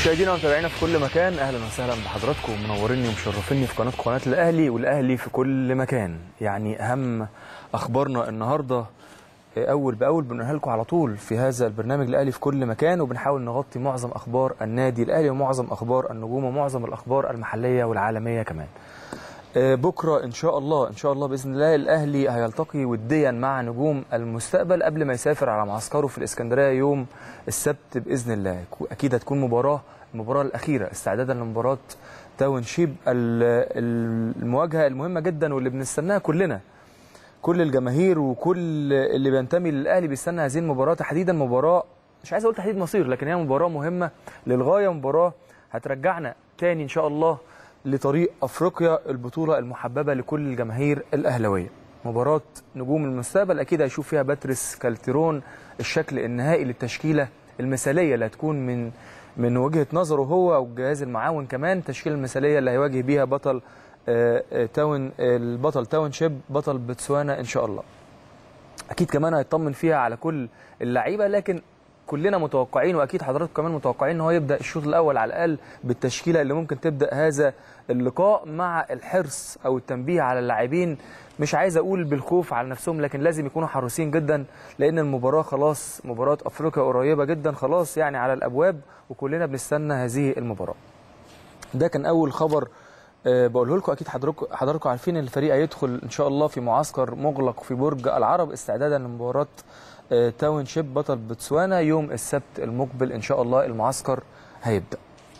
مشاهدينا ومتابعينا في كل مكان اهلا وسهلا بحضراتكم منوريني ومشرفيني في قناتكم قناه الاهلي والاهلي في كل مكان يعني اهم اخبارنا النهارده اول باول بنقولها لكم على طول في هذا البرنامج الاهلي في كل مكان وبنحاول نغطي معظم اخبار النادي الاهلي ومعظم اخبار النجوم ومعظم الاخبار المحليه والعالميه كمان بكره ان شاء الله ان شاء الله باذن الله الاهلي هيلتقي وديا مع نجوم المستقبل قبل ما يسافر على معسكره في الاسكندريه يوم السبت باذن الله اكيد هتكون مباراه المباراه الاخيره استعدادا لمباراه تاون شيب المواجهه المهمه جدا واللي بنستناها كلنا كل الجماهير وكل اللي بينتمي للاهلي بيستنى هذه المباراه تحديدا مباراه مش عايز اقول تحديد مصير لكن هي مباراه مهمه للغايه مباراه هترجعنا تاني ان شاء الله لطريق افريقيا البطوله المحببه لكل الجماهير الاهلاويه مباراه نجوم المستقبل اكيد هيشوف فيها باتريس كالتيرون الشكل النهائي للتشكيله المثاليه اللي هتكون من من وجهه نظره هو والجهاز المعاون كمان التشكيله المثاليه اللي هيواجه بيها بطل تاون البطل تاون شيب بطل بتسوانا ان شاء الله اكيد كمان هيطمن فيها على كل اللعيبه لكن كلنا متوقعين واكيد حضراتكم كمان متوقعين ان هو يبدا الشوط الاول على الاقل بالتشكيله اللي ممكن تبدا هذا اللقاء مع الحرص او التنبيه على اللاعبين مش عايز اقول بالخوف على نفسهم لكن لازم يكونوا حريصين جدا لان المباراه خلاص مباراه افريقيا قريبه جدا خلاص يعني على الابواب وكلنا بنستنى هذه المباراه ده كان اول خبر أه بقوله لكم اكيد حضراتكم حضراتكم عارفين ان الفريق هيدخل ان شاء الله في معسكر مغلق في برج العرب استعدادا لمباراه أه تاون شيب بطل بوتسوانا يوم السبت المقبل ان شاء الله المعسكر هيبدا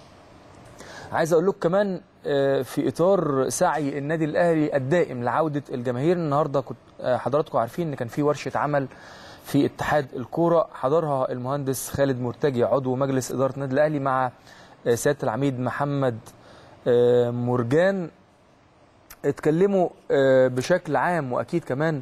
عايز اقول لكم كمان أه في اطار سعي النادي الاهلي الدائم لعوده الجماهير النهارده كنت حضراتكم عارفين ان كان في ورشه عمل في اتحاد الكوره حضرها المهندس خالد مرتجي عضو مجلس اداره النادي الاهلي مع سياده العميد محمد مرجان اتكلموا بشكل عام واكيد كمان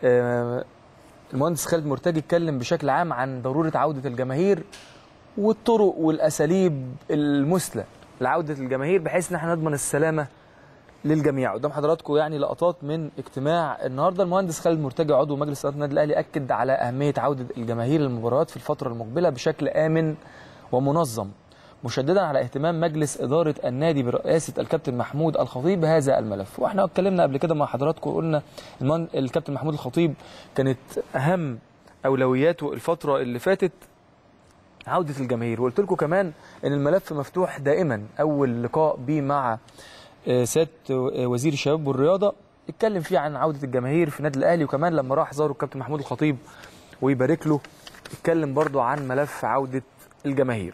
المهندس خالد مرتجي اتكلم بشكل عام عن ضروره عوده الجماهير والطرق والاساليب المثلى لعوده الجماهير بحيث ان احنا نضمن السلامه للجميع قدام حضراتكم يعني لقطات من اجتماع النهارده المهندس خالد مرتجي عضو مجلس اداره النادي الاهلي اكد على اهميه عوده الجماهير للمباريات في الفتره المقبله بشكل امن ومنظم مشددا على اهتمام مجلس اداره النادي برئاسه الكابتن محمود الخطيب بهذا الملف واحنا اتكلمنا قبل كده مع حضراتكم قلنا الكابتن محمود الخطيب كانت اهم اولوياته الفتره اللي فاتت عوده الجماهير وقلت لكم كمان ان الملف مفتوح دائما اول لقاء بيه مع سياده وزير الشباب والرياضه اتكلم فيه عن عوده الجماهير في النادي الاهلي وكمان لما راح زاره الكابتن محمود الخطيب ويبارك له اتكلم برضه عن ملف عوده الجماهير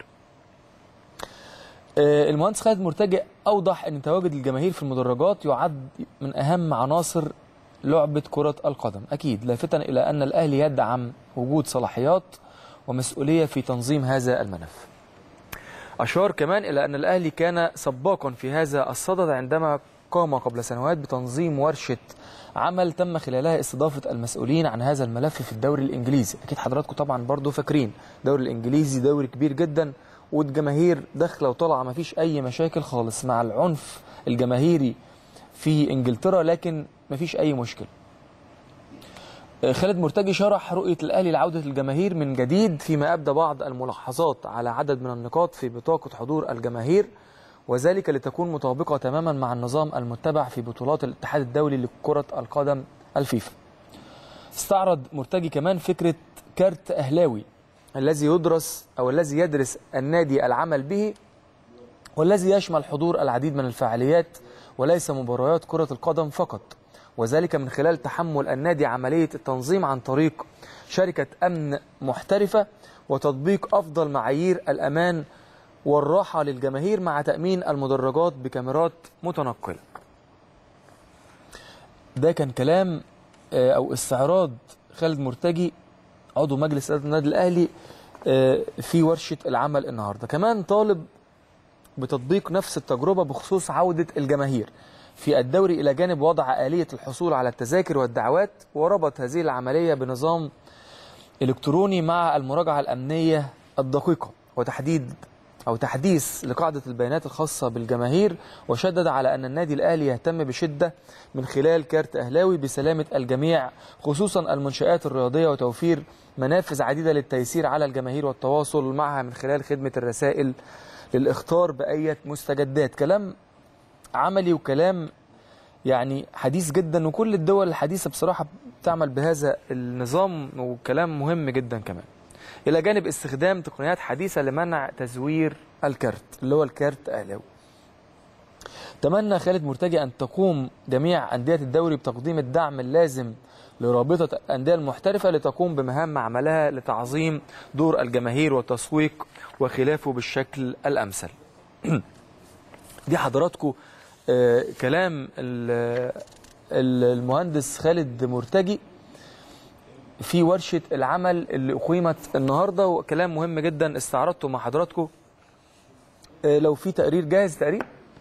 المهندس خالد مرتجع اوضح ان تواجد الجماهير في المدرجات يعد من اهم عناصر لعبه كره القدم اكيد لافتا الى ان الاهلي يدعم وجود صلاحيات ومسؤوليه في تنظيم هذا الملف اشار كمان الى ان الاهلي كان سباقا في هذا الصدد عندما قام قبل سنوات بتنظيم ورشه عمل تم خلالها استضافه المسؤولين عن هذا الملف في الدوري الانجليزي اكيد حضراتكم طبعا برضو فاكرين الدوري الانجليزي دوري كبير جدا والجماهير داخله وطالعه ما فيش اي مشاكل خالص مع العنف الجماهيري في انجلترا لكن ما فيش اي مشكله خالد مرتجي شرح رؤيه الاهلي لعوده الجماهير من جديد فيما ابدى بعض الملاحظات على عدد من النقاط في بطاقه حضور الجماهير وذلك لتكون مطابقه تماما مع النظام المتبع في بطولات الاتحاد الدولي لكره القدم الفيفا استعرض مرتجي كمان فكره كارت اهلاوي الذي يدرس او الذي يدرس النادي العمل به والذي يشمل حضور العديد من الفعاليات وليس مباريات كرة القدم فقط وذلك من خلال تحمل النادي عملية التنظيم عن طريق شركة أمن محترفة وتطبيق أفضل معايير الأمان والراحة للجماهير مع تأمين المدرجات بكاميرات متنقلة ده كان كلام أو استعراض خالد مرتجي عضو مجلس اداره النادي الاهلي في ورشه العمل النهارده كمان طالب بتطبيق نفس التجربه بخصوص عوده الجماهير في الدوري الى جانب وضع اليه الحصول على التذاكر والدعوات وربط هذه العمليه بنظام الكتروني مع المراجعه الامنيه الدقيقه وتحديد أو تحديث لقاعدة البيانات الخاصة بالجماهير وشدد على أن النادي الأهلي يهتم بشدة من خلال كارت أهلاوي بسلامة الجميع خصوصا المنشآت الرياضية وتوفير منافذ عديدة للتيسير على الجماهير والتواصل معها من خلال خدمة الرسائل للاخطار باية مستجدات كلام عملي وكلام يعني حديث جدا وكل الدول الحديثة بصراحة بتعمل بهذا النظام وكلام مهم جدا كمان إلى جانب استخدام تقنيات حديثة لمنع تزوير الكارت اللي هو الكارت أهلاوي تمنى خالد مرتجي أن تقوم جميع أندية الدوري بتقديم الدعم اللازم لرابطة الأندية المحترفة لتقوم بمهام عملها لتعظيم دور الجماهير والتسويق وخلافه بالشكل الأمثل دي حضراتكم آه، كلام ال- ال- المهندس خالد مرتجي في ورشة العمل اللي أقيمت النهاردة وكلام مهم جدا استعرضته مع حضراتكم آه، لو في تقرير جاهز تقرير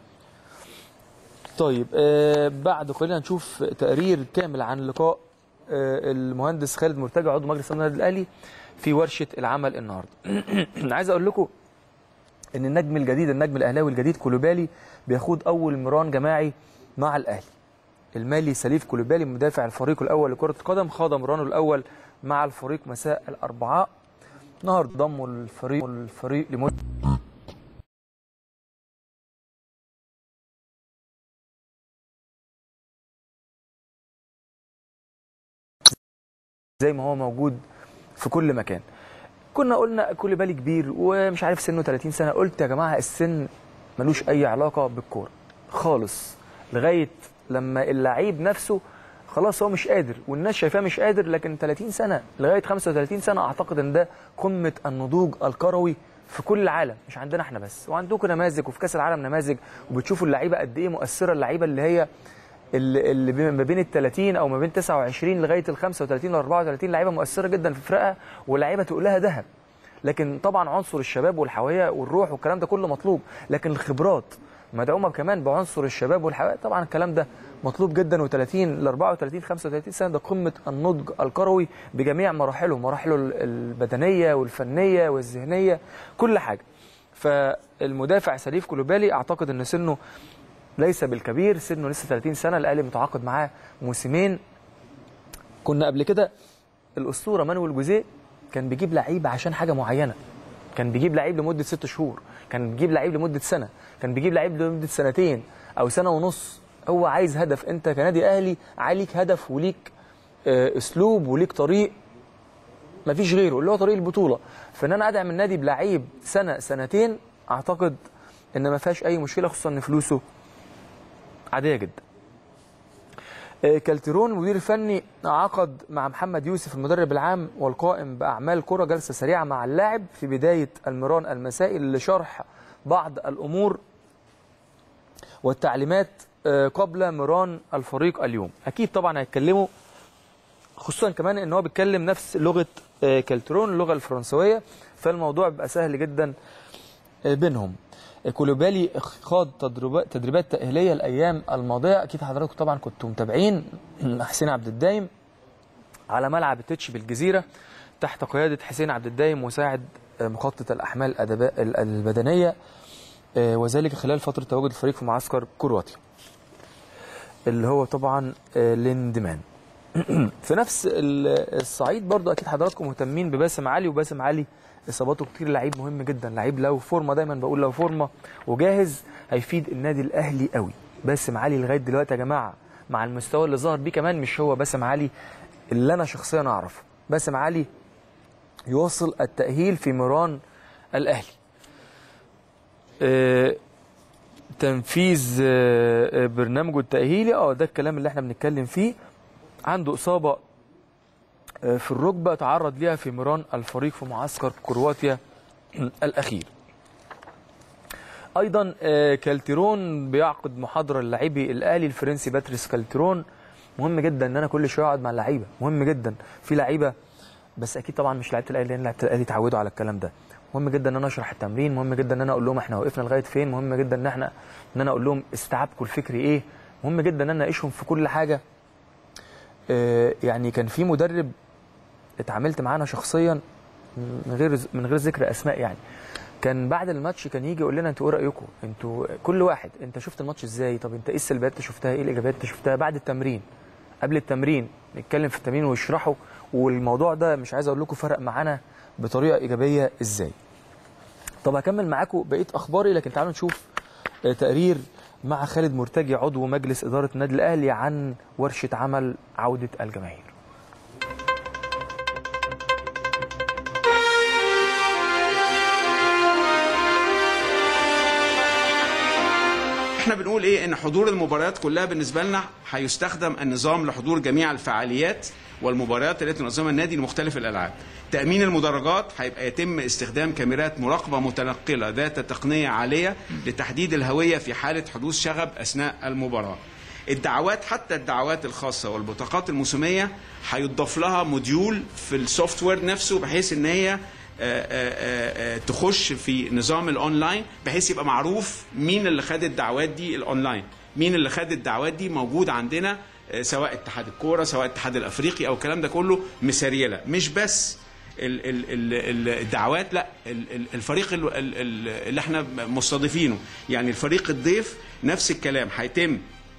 طيب آه، بعد قليل هنشوف تقرير كامل عن لقاء آه، المهندس خالد مرتجى عضو مجلس النادي الاهلي في ورشه العمل النهارده. عايز اقول لكم ان النجم الجديد النجم الاهلاوي الجديد كولوبالي بيخوض اول مران جماعي مع الاهلي. المالي سليف كولوبالي مدافع الفريق الاول لكره القدم خاض مرانه الاول مع الفريق مساء الاربعاء. النهارده ضموا الفريق الفريق لمده زي ما هو موجود في كل مكان كنا قلنا كل بالي كبير ومش عارف سنه 30 سنه قلت يا جماعه السن ملوش اي علاقه بالكوره خالص لغايه لما اللعيب نفسه خلاص هو مش قادر والناس شايفاه مش قادر لكن 30 سنه لغايه 35 سنه اعتقد ان ده قمه النضوج الكروي في كل العالم مش عندنا احنا بس وعندكم نماذج وفي كاس العالم نماذج وبتشوفوا اللعيبه قد ايه مؤثره اللعيبه اللي هي اللي اللي بي- ما بين ال 30 او ما بين 29 لغايه ال 35 ل 34 لعيبه مؤثره جدا في فرقها ولعيبه تقولها ذهب لكن طبعا عنصر الشباب والحيويه والروح والكلام ده كله مطلوب لكن الخبرات مدعومه كمان بعنصر الشباب والحيويه طبعا الكلام ده مطلوب جدا و30 ل 34 35 سنه ده قمه النضج الكروي بجميع مراحله مراحله ال- البدنيه والفنيه والذهنيه كل حاجه فالمدافع سليف كولوبالي اعتقد ان سنه ليس بالكبير سنه لسه 30 سنه الاهلي متعاقد معاه موسمين كنا قبل كده الاسطوره مانويل جوزيه كان بيجيب لعيب عشان حاجه معينه كان بيجيب لعيب لمده ست شهور كان بيجيب لعيب لمده سنه كان بيجيب لعيب لمده سنتين او سنه ونص هو عايز هدف انت كنادي اهلي عليك هدف وليك آه، اسلوب وليك طريق مفيش غيره اللي هو طريق البطوله فان انا ادعم النادي بلعيب سنه سنتين اعتقد ان ما فيهاش اي مشكله خصوصا ان فلوسه عاديه جدا آه، كالتيرون المدير الفني عقد مع محمد يوسف المدرب العام والقائم باعمال كره جلسه سريعه مع اللاعب في بدايه المران المسائي لشرح بعض الامور والتعليمات آه، قبل مران الفريق اليوم اكيد طبعا هيتكلموا خصوصا كمان ان هو بيتكلم نفس لغه آه، كالترون اللغه الفرنسويه فالموضوع بيبقى سهل جدا آه، بينهم آه، كولوبالي خاض تدريبات تدريبات تاهيليه الايام الماضيه اكيد حضراتكم طبعا كنتوا متابعين حسين عبد الدايم على ملعب التتش بالجزيره تحت قياده حسين عبد الدايم مساعد آه، مخطط الاحمال الأدباء- ال- البدنيه آه، وذلك خلال فتره تواجد الفريق في معسكر كرواتيا اللي هو طبعا آه، ليندمان في نفس ال- الصعيد برضو اكيد حضراتكم مهتمين بباسم علي وباسم علي اصاباته كتير لعيب مهم جدا لعيب لو فورمه دايما بقول لو فورمه وجاهز هيفيد النادي الاهلي قوي باسم علي لغايه دلوقتي يا جماعه مع المستوى اللي ظهر بيه كمان مش هو باسم علي اللي انا شخصيا اعرفه باسم علي يواصل التاهيل في ميران الاهلي آه، تنفيذ آه، آه، برنامجه التاهيلي اه ده الكلام اللي احنا بنتكلم فيه عنده اصابه آه، في الركبه تعرض ليها في ميران الفريق في معسكر كرواتيا الاخير ايضا آه، كالتيرون بيعقد محاضره للاعبي الاهلي الفرنسي باتريس كالتيرون مهم جدا ان انا كل شويه اقعد مع اللعيبه مهم جدا في لعيبه بس اكيد طبعا مش لعيبه الاهلي لان لعيبه الاهلي اتعودوا على الكلام ده مهم جدا ان انا اشرح التمرين مهم جدا ان انا اقول لهم احنا وقفنا لغايه فين مهم جدا ان احنا ان انا اقول لهم استيعابكم الفكري ايه مهم جدا ان انا اناقشهم في كل حاجه آه، يعني كان في مدرب اتعاملت معانا شخصيا من غير من غير ذكر اسماء يعني كان بعد الماتش كان يجي يقول لنا انتوا ايه رايكم انتوا كل واحد انت شفت الماتش ازاي طب انت ايه السلبيات اللي شفتها ايه الايجابيات اللي شفتها بعد التمرين قبل التمرين نتكلم في التمرين ويشرحوا والموضوع ده مش عايز اقول لكم فرق معانا بطريقه ايجابيه ازاي طب هكمل معاكم بقيه اخباري لكن تعالوا نشوف آه، تقرير مع خالد مرتجي عضو مجلس اداره النادي الاهلي عن ورشه عمل عوده الجماهير احنا بنقول ايه ان حضور المباريات كلها بالنسبه لنا هيستخدم النظام لحضور جميع الفعاليات والمباريات التي تنظمها النادي لمختلف الالعاب. تامين المدرجات هيبقى يتم استخدام كاميرات مراقبه متنقله ذات تقنيه عاليه لتحديد الهويه في حاله حدوث شغب اثناء المباراه. الدعوات حتى الدعوات الخاصه والبطاقات الموسميه هيضاف لها موديول في السوفت وير نفسه بحيث ان هي آه، آه، آه، تخش في نظام الاونلاين بحيث يبقى معروف مين اللي خد الدعوات دي الاونلاين مين اللي خد الدعوات دي موجود عندنا آه، سواء اتحاد الكوره سواء الاتحاد الافريقي او الكلام ده كله مسريله مش بس ال- ال- ال- ال- الدعوات لا ال- ال- الفريق ال- ال- ال- اللي احنا مستضيفينه يعني الفريق الضيف نفس الكلام هيتم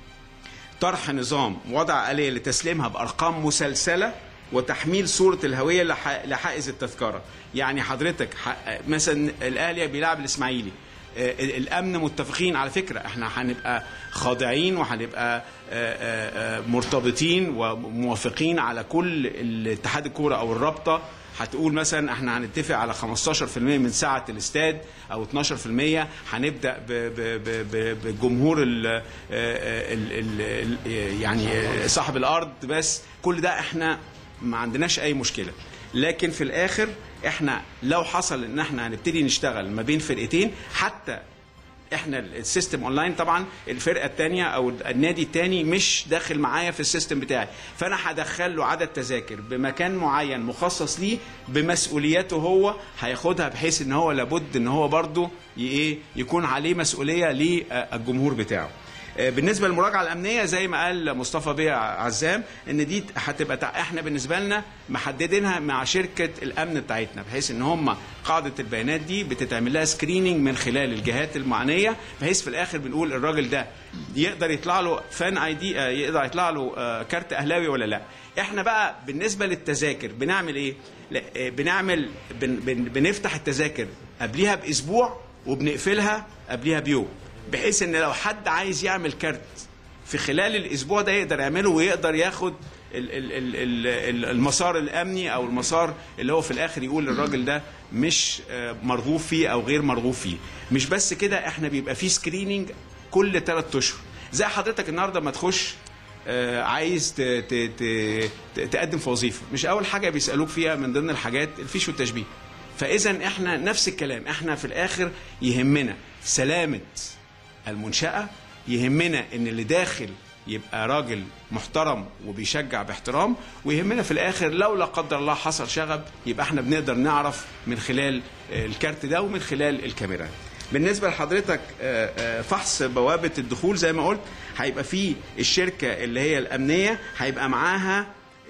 طرح نظام وضع آلية لتسليمها بأرقام مسلسلة وتحميل صورة الهوية لح- لحائز التذكرة يعني حضرتك ح- مثلا الأهلي بيلعب الإسماعيلي آه، الامن متفقين على فكره احنا هنبقى خاضعين وهنبقى آه، آه، آه، مرتبطين وموافقين على كل الاتحاد الكوره او الرابطه هتقول مثلا احنا هنتفق على 15% من سعه الاستاد او 12% هنبدا ب- ب- ب- ب- بجمهور ال ال ال ال يعني صاحب الارض بس كل ده احنا ما عندناش اي مشكله لكن في الاخر احنا لو حصل ان احنا هنبتدي نشتغل ما بين فرقتين حتى احنا السيستم اونلاين طبعا الفرقه الثانيه او النادي الثاني مش داخل معايا في السيستم بتاعي فانا هدخل له عدد تذاكر بمكان معين مخصص ليه بمسؤولياته هو هياخدها بحيث ان هو لابد ان هو برضه ي- ايه يكون عليه مسؤوليه للجمهور بتاعه آه، بالنسبه للمراجعه الامنيه زي ما قال مصطفى بيه عزام ان دي هتبقى تع- احنا بالنسبه لنا محددينها مع شركه الامن بتاعتنا بحيث ان هم قاعده البيانات دي بتتعمل لها سكريننج من خلال الجهات المعنيه بحيث في الاخر بنقول الراجل ده يقدر يطلع له فان اي دي آه، يقدر يطلع له آه، كارت اهلاوي ولا لا احنا بقى بالنسبه للتذاكر بنعمل ايه لا، آه، بنعمل بن بن بنفتح التذاكر قبليها باسبوع وبنقفلها قبليها بيوم بحيث ان لو حد عايز يعمل كارت في خلال الاسبوع ده يقدر يعمله ويقدر ياخد ال- ال- ال- ال- ال- المسار الامني او المسار اللي هو في الاخر يقول الراجل ده مش آه، مرغوب فيه او غير مرغوب فيه مش بس كده احنا بيبقى فيه سكريننج كل ثلاث اشهر زي حضرتك النهارده ما تخش آه، عايز ت- ت- ت- ت- تقدم في وظيفه مش اول حاجه بيسالوك فيها من ضمن الحاجات الفيش والتشبيه فاذا احنا نفس الكلام احنا في الاخر يهمنا سلامه المنشأة يهمنا ان اللي داخل يبقى راجل محترم وبيشجع باحترام ويهمنا في الاخر لو لا قدر الله حصل شغب يبقى احنا بنقدر نعرف من خلال آه، الكارت ده ومن خلال الكاميرات بالنسبه لحضرتك آه، آه، فحص بوابه الدخول زي ما قلت هيبقى فيه الشركه اللي هي الامنيه هيبقى معاها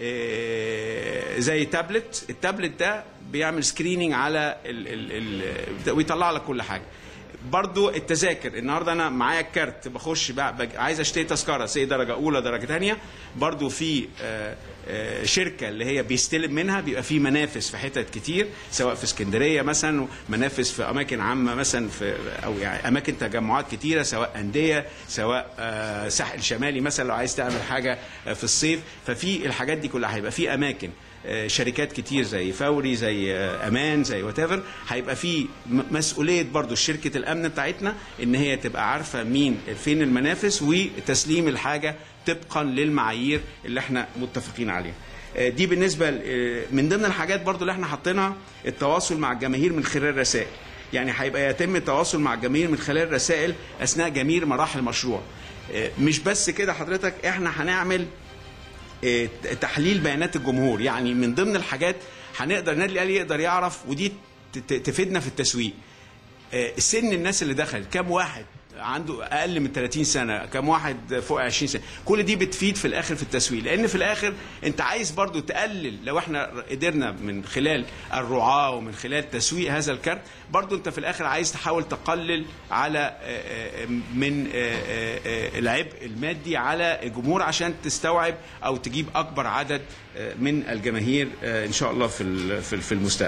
آه، زي تابلت التابلت ده بيعمل سكريننج على ال ال ال ويطلع لك كل حاجه برضو التذاكر النهارده انا معايا الكارت بخش بقى بق- عايز اشتري تذكره سي درجه اولى درجه ثانيه برضو في آه، آه، شركه اللي هي بيستلم منها بيبقى في منافس في حتت كتير سواء في اسكندريه مثلا منافس في اماكن عامه مثلا في او يعني اماكن تجمعات كتيره سواء انديه سواء آه، ساحل شمالي مثلا لو عايز تعمل حاجه آه، في الصيف ففي الحاجات دي كلها هيبقى في اماكن آه، شركات كتير زي فوري زي آه، امان زي وات هيبقى في م- مسؤوليه برضو شركه الامن بتاعتنا ان هي تبقى عارفه مين فين المنافس وتسليم الحاجه طبقا للمعايير اللي احنا متفقين عليها آه، دي بالنسبه ل- آه، من ضمن الحاجات برضو اللي احنا حاطينها التواصل مع الجماهير من خلال رسائل يعني هيبقى يتم التواصل مع الجماهير من خلال رسائل اثناء جميع مراحل المشروع آه، مش بس كده حضرتك احنا هنعمل آه، تحليل بيانات الجمهور يعني من ضمن الحاجات هنقدر النادي الاهلي يقدر يعرف ودي ت- ت- تفيدنا في التسويق آه، سن الناس اللي دخلت كام واحد عنده اقل من 30 سنه كام واحد فوق 20 سنه كل دي بتفيد في الاخر في التسويق لان في الاخر انت عايز برضو تقلل لو احنا قدرنا من خلال الرعاه ومن خلال تسويق هذا الكارت برضو انت في الاخر عايز تحاول تقلل على آه، آه، من آه، آه، آه، العبء المادي على الجمهور عشان تستوعب او تجيب اكبر عدد آه، من الجماهير آه، ان شاء الله في ال- في في المستقبل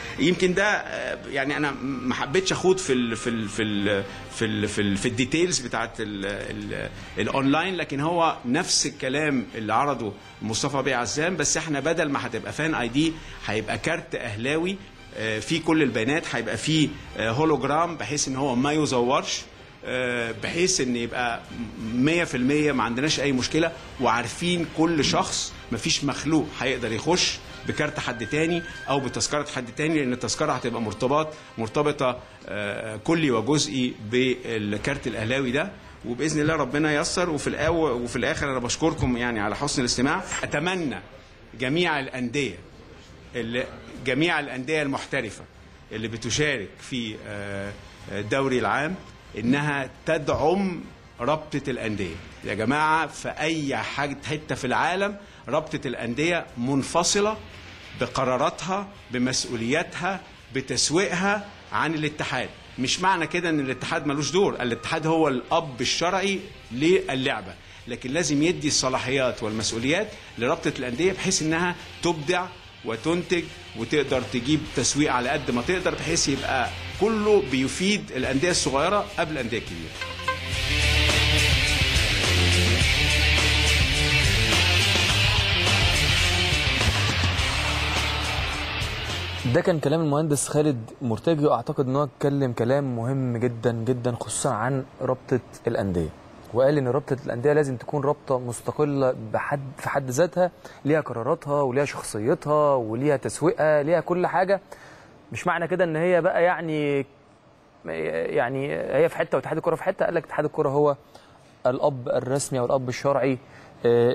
يمكن ده آه، يعني انا ما حبيتش اخوض في ال في ال في ال في ال في, ال في الديتيلز بتاعت ال ال الاونلاين لكن هو نفس الكلام اللي عرضه مصطفى بيه عزام بس احنا بدل ما هتبقى فان اي دي هيبقى كارت اهلاوي آه، فيه كل البيانات هيبقى فيه آه، هولوجرام بحيث ان هو ما يزورش آه، بحيث ان يبقى 100% ما عندناش اي مشكله وعارفين كل شخص مفيش مخلوق هيقدر يخش بكارت حد تاني او بتذكره حد تاني لان التذكره هتبقى مرتبط مرتبطه آه، كلي وجزئي بالكارت الاهلاوي ده وباذن الله ربنا ييسر وفي الأو وفي الاخر انا بشكركم يعني على حسن الاستماع اتمنى جميع الانديه اللي جميع الانديه المحترفه اللي بتشارك في آه، الدوري العام انها تدعم رابطه الانديه يا جماعه في اي حاجه حته في العالم رابطه الانديه منفصله بقراراتها بمسؤولياتها بتسويقها عن الاتحاد مش معنى كده ان الاتحاد ملوش دور الاتحاد هو الاب الشرعي للعبه لكن لازم يدي الصلاحيات والمسؤوليات لرابطه الانديه بحيث انها تبدع وتنتج وتقدر تجيب تسويق على قد ما تقدر بحيث يبقى كله بيفيد الانديه الصغيره قبل الانديه الكبيره ده كان كلام المهندس خالد مرتجي واعتقد ان هو اتكلم كلام مهم جدا جدا خصوصا عن رابطه الانديه وقال ان رابطه الانديه لازم تكون رابطه مستقله بحد في حد ذاتها ليها قراراتها وليها شخصيتها وليها تسويقها ليها كل حاجه مش معنى كده ان هي بقى يعني يعني هي في حته واتحاد الكره في حته قال لك اتحاد الكره هو الاب الرسمي او الاب الشرعي آه،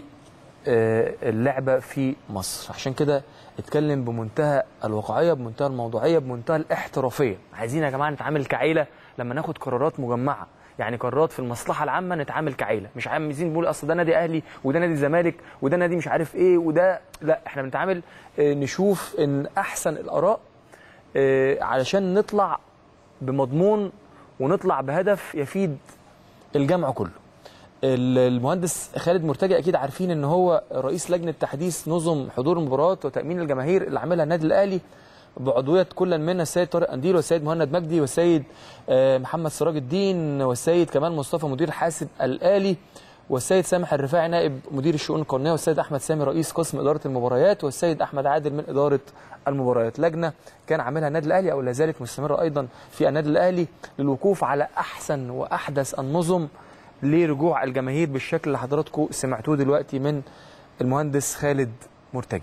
للعبه في مصر عشان كده اتكلم بمنتهى الواقعيه بمنتهى الموضوعيه بمنتهى الاحترافيه عايزين يا جماعه نتعامل كعيله لما ناخد قرارات مجمعه يعني قرارات في المصلحه العامه نتعامل كعيله مش عايزين نقول اصل ده نادي اهلي وده نادي زمالك وده نادي مش عارف ايه وده لا احنا بنتعامل آه، نشوف ان احسن الاراء آه، علشان نطلع بمضمون ونطلع بهدف يفيد الجمع كله ال- المهندس خالد مرتجي اكيد عارفين ان هو رئيس لجنه تحديث نظم حضور المباريات وتامين الجماهير اللي عاملها النادي الاهلي بعضويه كل منا السيد طارق انديل والسيد مهند مجدي والسيد آه، محمد سراج الدين والسيد كمال مصطفى مدير حاسب الالي والسيد سامح الرفاعي نائب مدير الشؤون القانونيه والسيد احمد سامي رئيس قسم اداره المباريات والسيد احمد عادل من اداره المباريات لجنه كان عاملها النادي الاهلي او لا زالت مستمره ايضا في النادي الاهلي للوقوف على احسن واحدث النظم لرجوع الجماهير بالشكل اللي حضراتكم سمعتوه دلوقتي من المهندس خالد مرتجي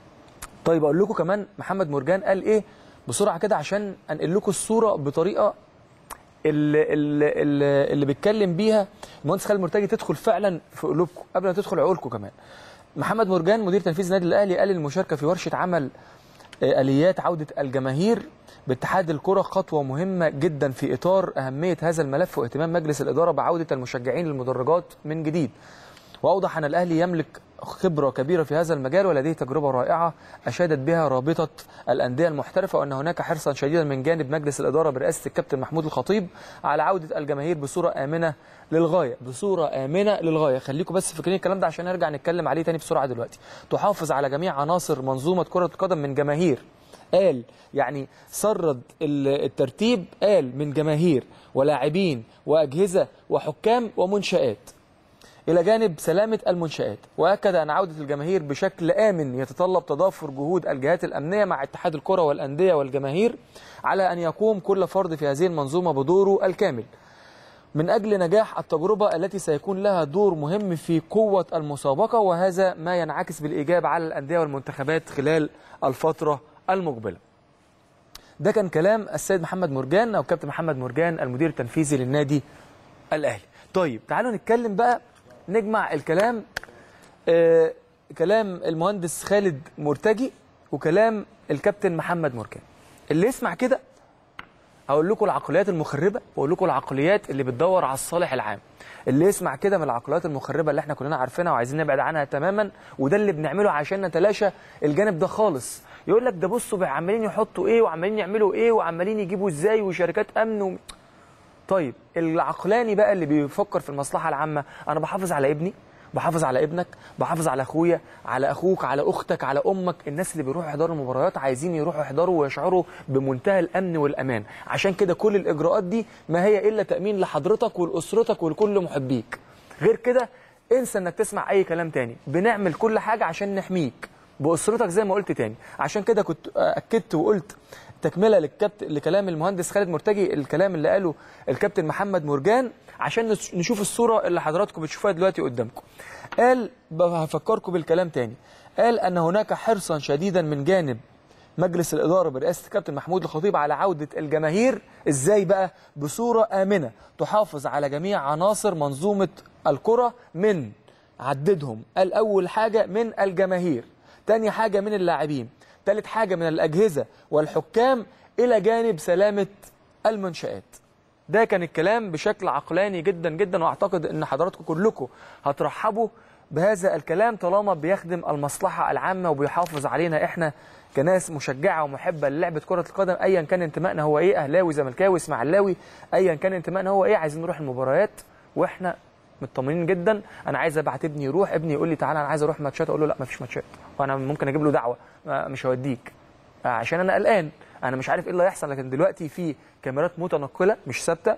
طيب اقول لكم كمان محمد مرجان قال ايه بسرعه كده عشان انقل لكم الصوره بطريقه اللي, اللي, اللي, اللي بيتكلم بيها المهندس خالد مرتجي تدخل فعلا في قلوبكم قبل ما تدخل عقولكم كمان محمد مرجان مدير تنفيذي النادي الاهلي قال المشاركه في ورشه عمل آه، اليات عوده الجماهير باتحاد الكره خطوه مهمه جدا في اطار اهميه هذا الملف واهتمام مجلس الاداره بعوده المشجعين للمدرجات من جديد واوضح ان الاهلي يملك خبره كبيره في هذا المجال ولديه تجربه رائعه اشادت بها رابطه الانديه المحترفه وان هناك حرصا شديدا من جانب مجلس الاداره برئاسه الكابتن محمود الخطيب على عوده الجماهير بصوره امنه للغايه بصوره امنه للغايه خليكم بس فاكرين الكلام ده عشان نرجع نتكلم عليه تاني بسرعه دلوقتي تحافظ على جميع عناصر منظومه كره القدم من جماهير قال يعني سرد ال- الترتيب قال من جماهير ولاعبين واجهزه وحكام ومنشات إلى جانب سلامة المنشآت وأكد أن عودة الجماهير بشكل آمن يتطلب تضافر جهود الجهات الأمنية مع اتحاد الكرة والأندية والجماهير على أن يقوم كل فرد في هذه المنظومة بدوره الكامل من أجل نجاح التجربة التي سيكون لها دور مهم في قوة المسابقة وهذا ما ينعكس بالإيجاب على الأندية والمنتخبات خلال الفترة المقبلة ده كان كلام السيد محمد مرجان أو كابتن محمد مرجان المدير التنفيذي للنادي الأهلي طيب تعالوا نتكلم بقى نجمع الكلام آه كلام المهندس خالد مرتجي وكلام الكابتن محمد مرجان اللي يسمع كده اقول لكم العقليات المخربه واقول لكم العقليات اللي بتدور على الصالح العام اللي يسمع كده من العقليات المخربه اللي احنا كلنا عارفينها وعايزين نبعد عنها تماما وده اللي بنعمله عشان نتلاشى الجانب ده خالص يقول لك ده بصوا بقى عمالين يحطوا ايه وعمالين يعملوا ايه وعمالين يجيبوا ازاي وشركات امن و... طيب العقلاني بقى اللي بيفكر في المصلحه العامه انا بحافظ على ابني بحافظ على ابنك بحافظ على اخويا على اخوك على اختك على امك الناس اللي بيروحوا يحضروا المباريات عايزين يروحوا يحضروا ويشعروا بمنتهى الامن والامان عشان كده كل الاجراءات دي ما هي الا تامين لحضرتك ولاسرتك ولكل محبيك غير كده انسى انك تسمع اي كلام تاني بنعمل كل حاجه عشان نحميك باسرتك زي ما قلت تاني عشان كده كنت اكدت وقلت تكمله للكابتن لكلام المهندس خالد مرتجي الكلام اللي قاله الكابتن محمد مرجان عشان نش- نشوف الصوره اللي حضراتكم بتشوفوها دلوقتي قدامكم قال ب- هفكركم بالكلام تاني قال ان هناك حرصا شديدا من جانب مجلس الإدارة برئاسة الكابتن محمود الخطيب على عودة الجماهير إزاي بقى بصورة آمنة تحافظ على جميع عناصر منظومة الكرة من عددهم قال أول حاجة من الجماهير تاني حاجة من اللاعبين تالت حاجة من الأجهزة والحكام إلى جانب سلامة المنشآت ده كان الكلام بشكل عقلاني جدا جدا واعتقد ان حضراتكم كلكم هترحبوا بهذا الكلام طالما بيخدم المصلحه العامه وبيحافظ علينا احنا كناس مشجعه ومحبه للعبه كره القدم ايا كان انتمائنا هو ايه اهلاوي زملكاوي اسماعيلاوي ايا كان انتمائنا هو ايه عايزين نروح المباريات واحنا مطمنين جدا انا عايز ابعت ابني يروح ابني يقول لي تعالى انا عايز اروح ماتشات اقول له لا مفيش ماتشات وانا ممكن اجيب له دعوه ما- مش هوديك عشان انا قلقان انا مش عارف ايه اللي هيحصل لكن دلوقتي في كاميرات متنقله مش ثابته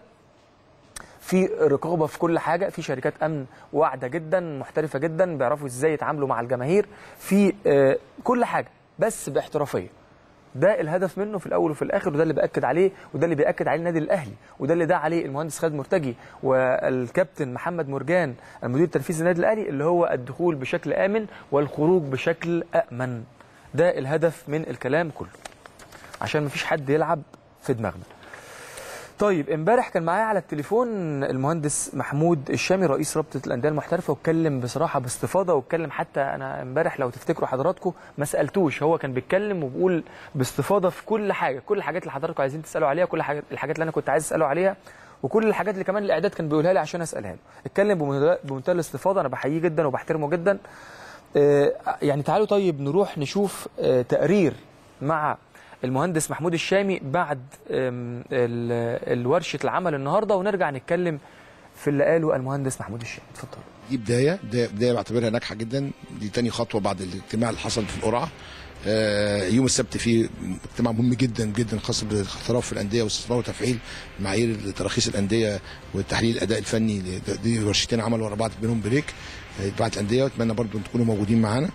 في رقابه في كل حاجه في شركات امن واعده جدا محترفه جدا بيعرفوا ازاي يتعاملوا مع الجماهير في آه، كل حاجه بس باحترافيه ده الهدف منه في الاول وفي الاخر وده اللي باكد عليه وده اللي بياكد عليه النادي الاهلي وده اللي دعا عليه المهندس خالد مرتجي والكابتن محمد مرجان المدير التنفيذي للنادي الاهلي اللي هو الدخول بشكل امن والخروج بشكل امن ده الهدف من الكلام كله عشان مفيش حد يلعب في دماغنا طيب امبارح كان معايا على التليفون المهندس محمود الشامي رئيس رابطه الانديه المحترفه واتكلم بصراحه باستفاضه واتكلم حتى انا امبارح لو تفتكروا حضراتكم ما سالتوش هو كان بيتكلم وبيقول باستفاضه في كل حاجه كل الحاجات اللي حضراتكم عايزين تسالوا عليها كل حاجات الحاجات اللي انا كنت عايز اساله عليها وكل الحاجات اللي كمان الاعداد كان بيقولها لي عشان اسالها له اتكلم بمنتهى بمنتهى الاستفاضه انا بحييه جدا وبحترمه جدا آه، يعني تعالوا طيب نروح نشوف آه، تقرير مع المهندس محمود الشامي بعد آم، ال- الورشة العمل النهاردة ونرجع نتكلم في اللي قاله المهندس محمود الشامي اتفضل دي بدايه بدايه, بداية بعتبرها ناجحه جدا دي تاني خطوه بعد الاجتماع اللي حصل في القرعه آه، يوم السبت فيه اجتماع مهم جدا جدا خاص بالاحتراف في الانديه واستثمار وتفعيل معايير تراخيص الانديه وتحليل الاداء الفني دي ورشتين عملوا ورا بعض بينهم بريك آه، بعد الانديه واتمنى برضو ان تكونوا موجودين معانا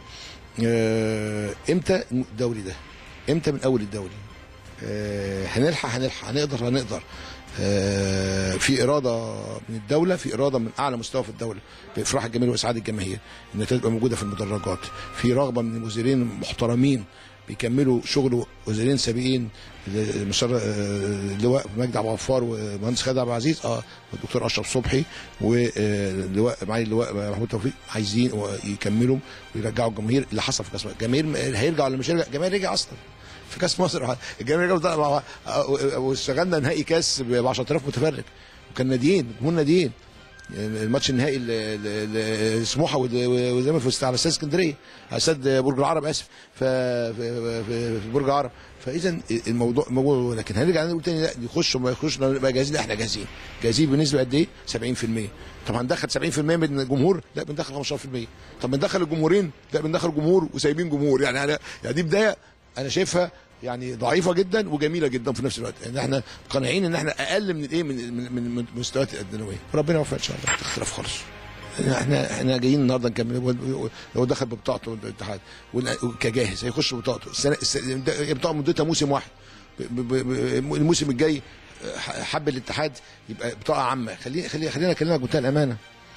آه، امتى الدوري ده امتى من اول الدوري آه، هنلحق هنلحق هنقدر هنقدر آه، في اراده من الدوله في اراده من اعلى مستوى في الدوله بافراح الجماهير واسعاد الجماهير انها تبقى موجوده في المدرجات في رغبه من المديرين محترمين بيكملوا شغل وزيرين سابقين المستشار آه، اللواء مجدي عبد الغفار ومهندس خالد عبد العزيز اه والدكتور اشرف صبحي واللواء معالي اللواء محمود توفيق عايزين يكملوا ويرجعوا الجماهير اللي حصل في كاس مصر. الجماهير هيرجع ولا مش هيرجع الجماهير رجع اصلا في كاس مصر الجماهير رجعوا مع- واشتغلنا نهائي كاس ب 10000 متفرج وكان ناديين جمهور ناديين يعني الماتش النهائي ل- ل- ل- سموحه وال- والزمالك في على استاد اسكندريه على استاد برج العرب اسف ف- في في- في برج العرب فاذا الموضوع موضوع لكن هنرجع نقول تاني لا يخش وما يخش نبقى جاهزين لا احنا جاهزين جاهزين بنسبه قد ايه 70% طب هندخل 70% من الجمهور لا بندخل 15% طب بندخل الجمهورين لا بندخل جمهور وسايبين جمهور يعني أنا يعني دي بدايه انا شايفها يعني ضعيفه جدا وجميله جدا في نفس الوقت ان احنا قانعين ان احنا اقل من الايه من من من من المستويات الادنويه ربنا يوفق ان شاء الله اختلاف خالص احنا احنا جايين النهارده نكمل لو دخل ببطاقته الاتحاد كجاهز هيخش ببطاقته السنه السنة- بطاقه مدتها موسم واحد ب- ب- ب- الموسم الجاي حب الاتحاد يبقى بطاقه عامه خلينا خلينا خلينا اكلمك بمنتهى الامانه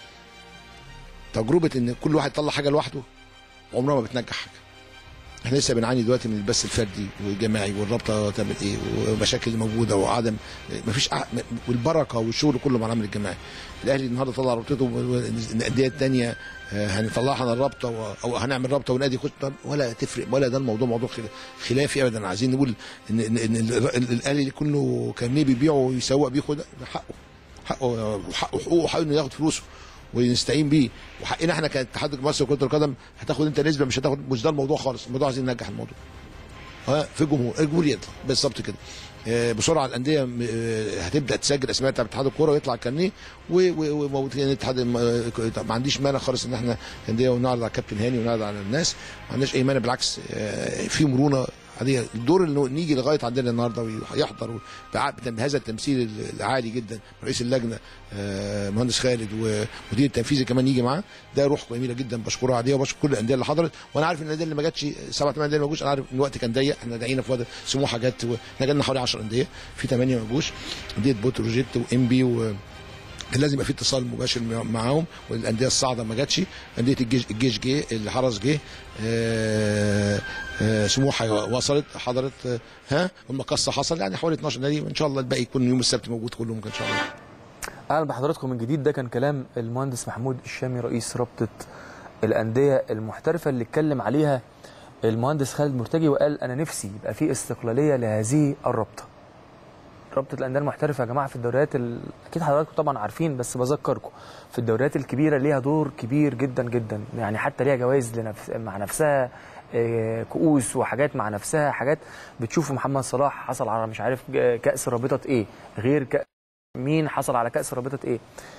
تجربه ان كل واحد يطلع حاجه لوحده عمرها ما بتنجح حاجه احنا لسه بنعاني دلوقتي من البث الفردي والجماعي والرابطه تعمل ايه ومشاكل اللي موجوده وعدم مفيش أع- والبركه والشغل كله مع العمل الجماعي الاهلي النهارده طلع رابطته والانديه الثانيه هنطلعها على الرابطه و- او هنعمل رابطه ونادي يخش طب ولا تفرق ولا ده الموضوع موضوع خلا- خلافي ابدا عايزين نقول ان ان, إن ال- ال- الاهلي كله كان ليه بيبيعه ويسوق بيه ده حقه حقه وحقه حقوقه حقه انه ياخد فلوسه ونستعين بيه وحقنا احنا كاتحاد مصر كره القدم هتاخد انت نسبه مش هتاخد مش ده الموضوع خالص الموضوع عايزين ننجح الموضوع ها في الجمهور الجمهور يطلع بالظبط كده آه، بسرعه الانديه م- آه، هتبدا تسجل اسماء بتاع اتحاد الكوره ويطلع الكارنيه و- و- وموت- يعني الاتحاد ما ما عنديش مانع خالص ان احنا انديه ونعرض على كابتن هاني ونعرض على الناس ما عندناش اي مانع بالعكس آه، في مرونه عاديه الدور اللي نيجي لغايه عندنا النهارده ويحضر بع- بهذا التمثيل العالي جدا رئيس اللجنه آه، مهندس خالد ومدير التنفيذي كمان يجي معاه ده روح جميله جدا بشكرها عليها وبشكر كل الانديه اللي حضرت وانا عارف ان الانديه اللي ما جاتش سبعه ثمان انديه اللي ما جوش انا عارف ان الوقت كان ضيق احنا دعينا في وقت سموحه جت واحنا جالنا حوالي 10 انديه في ثمانيه ما جوش انديه بوتروجيت وانبي و كان لازم يبقى في اتصال مباشر مع- معاهم والانديه الصاعده ما جاتش انديه الجيش الجيش جه الحرس جه آه، آه، سموحه وصلت حضرت آه، ها المقصه حصل يعني حوالي 12 نادي وان شاء الله الباقي يكون يوم السبت موجود كلهم ان شاء الله اهلا بحضراتكم من جديد ده كان كلام المهندس محمود الشامي رئيس رابطه الانديه المحترفه اللي اتكلم عليها المهندس خالد مرتجي وقال انا نفسي يبقى في استقلاليه لهذه الرابطه رابطه الانديه المحترفه يا جماعه في الدوريات ال... اكيد حضراتكم طبعا عارفين بس بذكركم في الدوريات الكبيره ليها دور كبير جدا جدا يعني حتى ليها جوائز لنفس... مع نفسها آه، كؤوس وحاجات مع نفسها حاجات بتشوفوا محمد صلاح حصل على مش عارف ج- كاس رابطه ايه غير كأس مين حصل على كاس رابطه ايه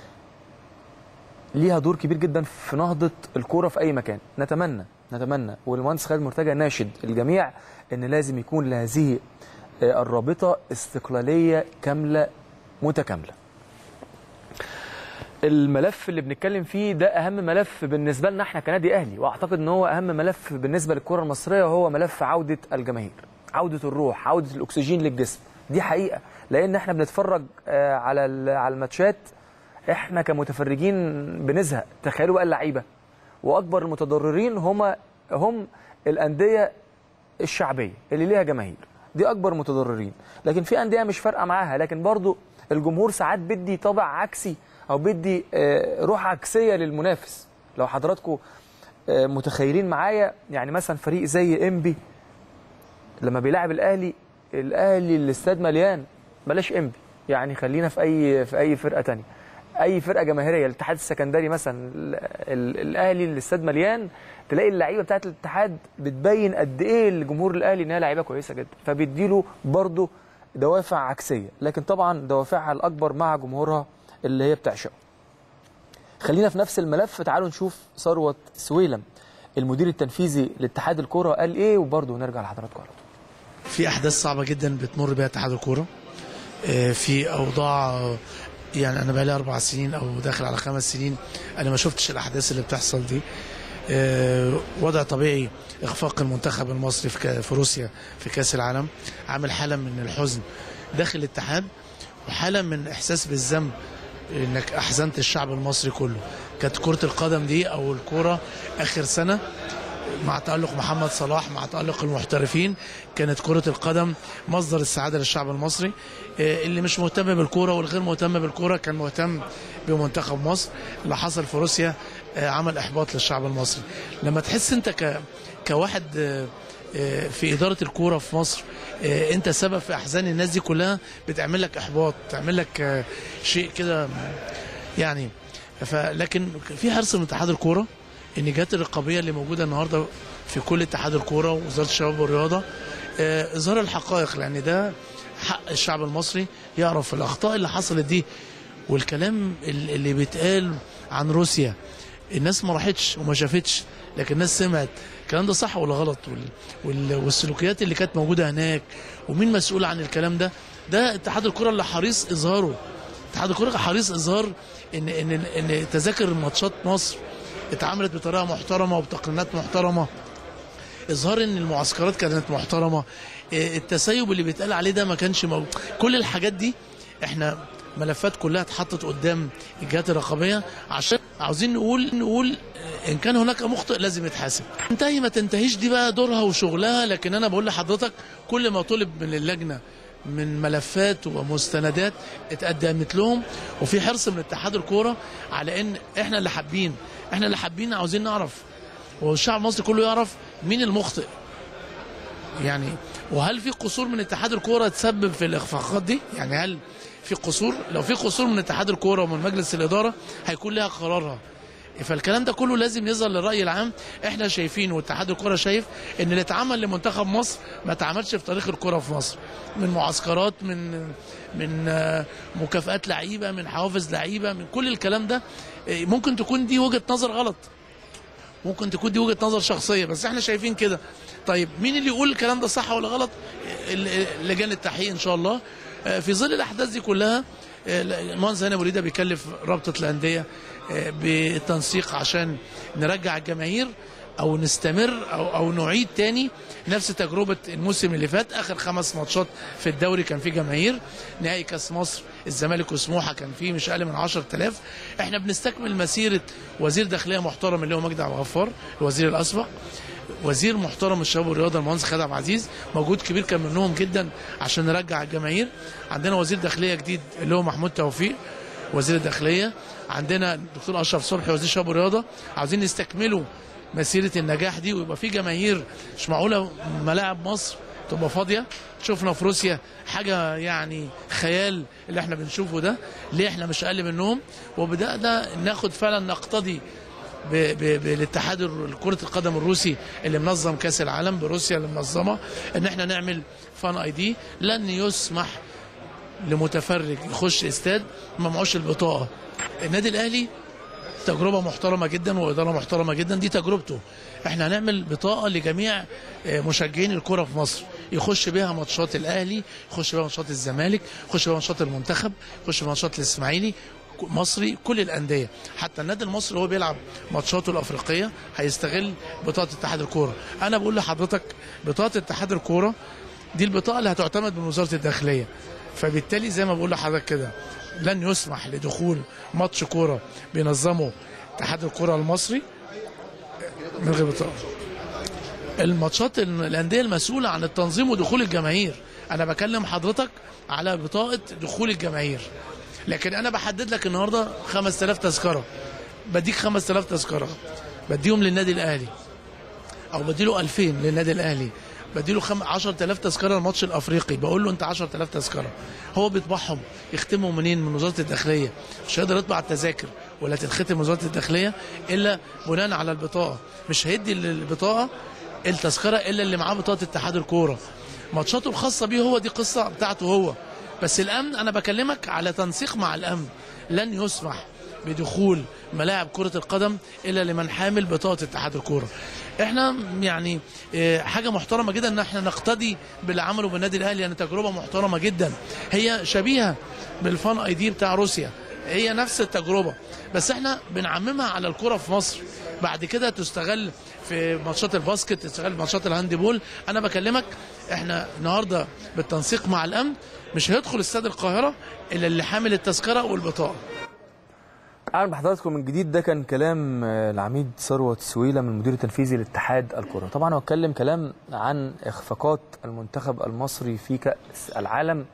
ليها دور كبير جدا في نهضه الكوره في اي مكان نتمنى نتمنى والمهندس خالد مرتجى ناشد الجميع ان لازم يكون لهذه آه، الرابطه استقلاليه كامله متكامله الملف اللي بنتكلم فيه ده اهم ملف بالنسبه لنا احنا كنادي اهلي واعتقد ان هو اهم ملف بالنسبه للكره المصريه وهو ملف عوده الجماهير عوده الروح عوده الاكسجين للجسم دي حقيقه لان احنا بنتفرج آه، على ال- على الماتشات احنا كمتفرجين بنزهق تخيلوا بقى اللعيبه واكبر المتضررين هم هم الانديه الشعبيه اللي ليها جماهير دي اكبر متضررين لكن في انديه مش فارقه معاها لكن برضو الجمهور ساعات بيدي طابع عكسي او بيدي آه، روح عكسيه للمنافس لو حضراتكم آه، متخيلين معايا يعني مثلا فريق زي انبي لما بيلاعب الاهلي الاهلي الاستاد مليان بلاش انبي يعني خلينا في اي في اي فرقه تانية اي فرقه جماهيريه الاتحاد السكندري مثلا ال- ال- الاهلي الاستاد مليان تلاقي اللعيبه بتاعت الاتحاد بتبين قد ايه الجمهور الاهلي انها لعيبه كويسه جدا فبيديله برضه دوافع عكسيه لكن طبعا دوافعها الاكبر مع جمهورها اللي هي بتعشقه خلينا في نفس الملف تعالوا نشوف ثروت سويلم المدير التنفيذي لاتحاد الكوره قال ايه وبرضه نرجع لحضراتكم على طول في احداث صعبه جدا بتمر بها اتحاد الكوره آه، في اوضاع آه، يعني انا بقالي اربع سنين او داخل على خمس سنين انا ما شفتش الاحداث اللي بتحصل دي آه، وضع طبيعي اخفاق المنتخب المصري في كا- في روسيا في كاس العالم عامل حاله من الحزن داخل الاتحاد وحاله من احساس بالذنب انك احزنت الشعب المصري كله كانت كره القدم دي او الكوره اخر سنه مع تألق محمد صلاح مع تألق المحترفين كانت كرة القدم مصدر السعادة للشعب المصري آه، اللي مش مهتم بالكورة والغير مهتم بالكورة كان مهتم بمنتخب مصر اللي حصل في روسيا آه، عمل إحباط للشعب المصري لما تحس أنت ك... كواحد آه، آه، في إدارة الكورة في مصر آه، أنت سبب في أحزان الناس دي كلها بتعمل لك إحباط تعمل لك آه، شيء كده يعني فلكن في حرص من اتحاد الكوره ان الجهات الرقابيه اللي موجوده النهارده في كل اتحاد الكوره ووزاره الشباب والرياضه آه، اظهار الحقائق لان ده حق الشعب المصري يعرف الاخطاء اللي حصلت دي والكلام ال- اللي بيتقال عن روسيا الناس ما راحتش وما شافتش لكن الناس سمعت الكلام ده صح ولا غلط وال... وال... والسلوكيات اللي كانت موجوده هناك ومين مسؤول عن الكلام ده ده اتحاد الكره اللي حريص اظهاره اتحاد الكره حريص اظهار ان ان ان تذاكر ماتشات مصر اتعملت بطريقه محترمه وبتقنيات محترمه اظهار ان المعسكرات كانت محترمه إيه، التسيب اللي بيتقال عليه ده ما كانش موجود كل الحاجات دي احنا ملفات كلها اتحطت قدام الجهات الرقابيه عشان عاوزين نقول نقول آه، ان كان هناك مخطئ لازم يتحاسب تنتهي ما تنتهيش دي بقى دورها وشغلها لكن انا بقول لحضرتك كل ما طلب من اللجنه من ملفات ومستندات اتقدمت لهم وفي حرص من اتحاد الكوره على ان احنا اللي حابين احنا اللي حابين عاوزين نعرف والشعب المصري كله يعرف مين المخطئ يعني وهل في قصور من اتحاد الكوره تسبب في الاخفاقات دي يعني هل في قصور لو في قصور من اتحاد الكوره ومن مجلس الاداره هيكون لها قرارها فالكلام ده كله لازم يظهر للراي العام احنا شايفين واتحاد الكره شايف ان اللي اتعمل لمنتخب مصر ما اتعملش في تاريخ الكره في مصر من معسكرات من من آه، مكافآت لعيبه من حوافز لعيبه من كل الكلام ده آه، ممكن تكون دي وجهه نظر غلط ممكن تكون دي وجهه نظر شخصيه بس احنا شايفين كده طيب مين اللي يقول الكلام ده صح ولا غلط ال- ال- لجان التحقيق ان شاء الله آه، في ظل الاحداث دي كلها آه، المهندس هاني أبو ريده بيكلف رابطه الانديه آه، بالتنسيق عشان نرجع الجماهير او نستمر او او نعيد تاني نفس تجربه الموسم اللي فات اخر خمس ماتشات في الدوري كان في جماهير نهائي كاس مصر الزمالك وسموحه كان فيه مش اقل من 10000 احنا بنستكمل مسيره وزير داخليه محترم اللي هو مجدي عبد الغفار الوزير الاسبق وزير محترم الشباب والرياضه المهندس خالد عبد العزيز مجهود كبير كان منهم جدا عشان نرجع الجماهير عندنا وزير داخليه جديد اللي هو محمود توفيق وزير الداخليه عندنا الدكتور اشرف صبحي وزير الشباب والرياضه عاوزين نستكملوا مسيره النجاح دي ويبقى في جماهير مش معقوله ملاعب مصر تبقى فاضيه شفنا في روسيا حاجه يعني خيال اللي احنا بنشوفه ده ليه احنا مش اقل منهم وبدانا ناخد فعلا نقتضي ب- ب- بالاتحاد ال- كرة القدم الروسي اللي منظم كأس العالم بروسيا اللي منظمة ان احنا نعمل فان اي دي لن يسمح لمتفرج يخش استاد ما معوش البطاقة النادي الاهلي تجربة محترمة جدا وإدارة محترمة جدا دي تجربته احنا هنعمل بطاقة لجميع آه، مشجعين الكرة في مصر يخش بيها ماتشات الأهلي يخش بيها ماتشات الزمالك يخش بيها ماتشات المنتخب يخش بيها ماتشات الإسماعيلي مصري كل الأندية حتى النادي المصري وهو بيلعب ماتشاته الأفريقية هيستغل بطاقة اتحاد الكورة أنا بقول لحضرتك بطاقة اتحاد الكورة دي البطاقة اللي هتعتمد من وزارة الداخلية فبالتالي زي ما بقول لحضرتك كده لن يسمح لدخول ماتش كورة بينظمه اتحاد الكرة المصري من غير بطاقة الماتشات ال- الأندية المسؤولة عن التنظيم ودخول الجماهير أنا بكلم حضرتك على بطاقة دخول الجماهير لكن أنا بحدد لك النهاردة 5000 تذكرة بديك 5000 تذكرة بديهم للنادي الأهلي او بديله 2000 للنادي الاهلي بديله خم... 10000 تذكره الماتش الافريقي بقول له انت 10000 تذكره هو بيطبعهم يختمهم منين من وزاره الداخليه مش هيقدر يطبع التذاكر ولا تتختم من وزاره الداخليه الا بناء على البطاقه مش هيدي البطاقه التذكره الا اللي معاه بطاقه اتحاد الكوره ماتشاته الخاصه بيه هو دي قصه بتاعته هو بس الامن انا بكلمك على تنسيق مع الامن لن يسمح بدخول ملاعب كرة القدم إلا لمن حامل بطاقة اتحاد الكورة احنا يعني اه، حاجة محترمة جدا ان احنا نقتدي باللي عمله بالنادي الاهلي يعني تجربة محترمة جدا هي شبيهة بالفان اي دي بتاع روسيا هي نفس التجربة بس احنا بنعممها على الكرة في مصر بعد كده تستغل في ماتشات الباسكت تستغل في ماتشات الهاندبول انا بكلمك احنا النهارده بالتنسيق مع الامن مش هيدخل استاد القاهره الا اللي حامل التذكره والبطاقه اهلا بحضراتكم من جديد ده كان كلام آه، العميد ثروت سويلة من المدير التنفيذي لاتحاد الكرة طبعا هو اتكلم كلام عن اخفاقات المنتخب المصري في كأس العالم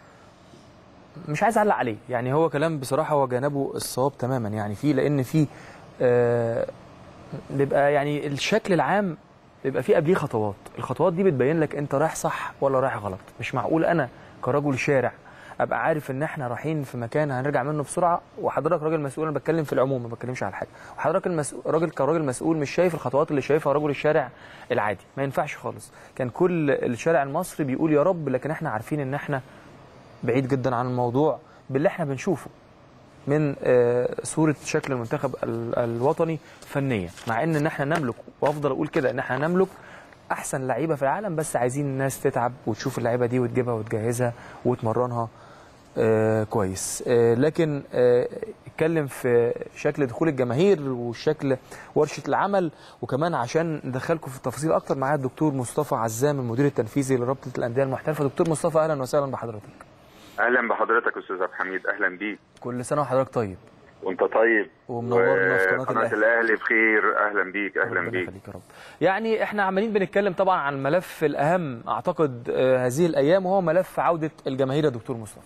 مش عايز اعلق عليه يعني هو كلام بصراحة هو جانبه الصواب تماما يعني فيه لان فيه آه بيبقى يعني الشكل العام بيبقى فيه قبليه خطوات الخطوات دي بتبين لك انت رايح صح ولا رايح غلط مش معقول انا كرجل شارع ابقى عارف ان احنا رايحين في مكان هنرجع منه بسرعه وحضرتك راجل مسؤول انا بتكلم في العموم ما بتكلمش على حاجه وحضرتك المسؤول راجل كراجل مسؤول مش شايف الخطوات اللي شايفها رجل الشارع العادي ما ينفعش خالص كان كل الشارع المصري بيقول يا رب لكن احنا عارفين ان احنا بعيد جدا عن الموضوع باللي احنا بنشوفه من آه، صوره شكل المنتخب ال- الوطني فنيا مع ان ان احنا نملك وافضل اقول كده ان احنا نملك احسن لعيبه في العالم بس عايزين الناس تتعب وتشوف اللعيبه دي وتجيبها وتجهزها وتمرنها آه كويس آه لكن آه اتكلم في شكل دخول الجماهير وشكل ورشه العمل وكمان عشان ندخلكم في التفاصيل اكتر معايا الدكتور مصطفى عزام المدير التنفيذي لرابطه الانديه المحترفه دكتور مصطفى اهلا وسهلا بحضرتك اهلا بحضرتك استاذ عبد الحميد اهلا بيك كل سنه وحضرتك طيب وانت طيب ومنورنا في قناه قناه الاهلي الاهلي بخير اهلا بيك اهلا ربنا بيك يخليك يا رب يعني احنا عمالين بنتكلم طبعا عن الملف الاهم اعتقد آه، هذه الايام وهو ملف عوده الجماهير يا دكتور مصطفى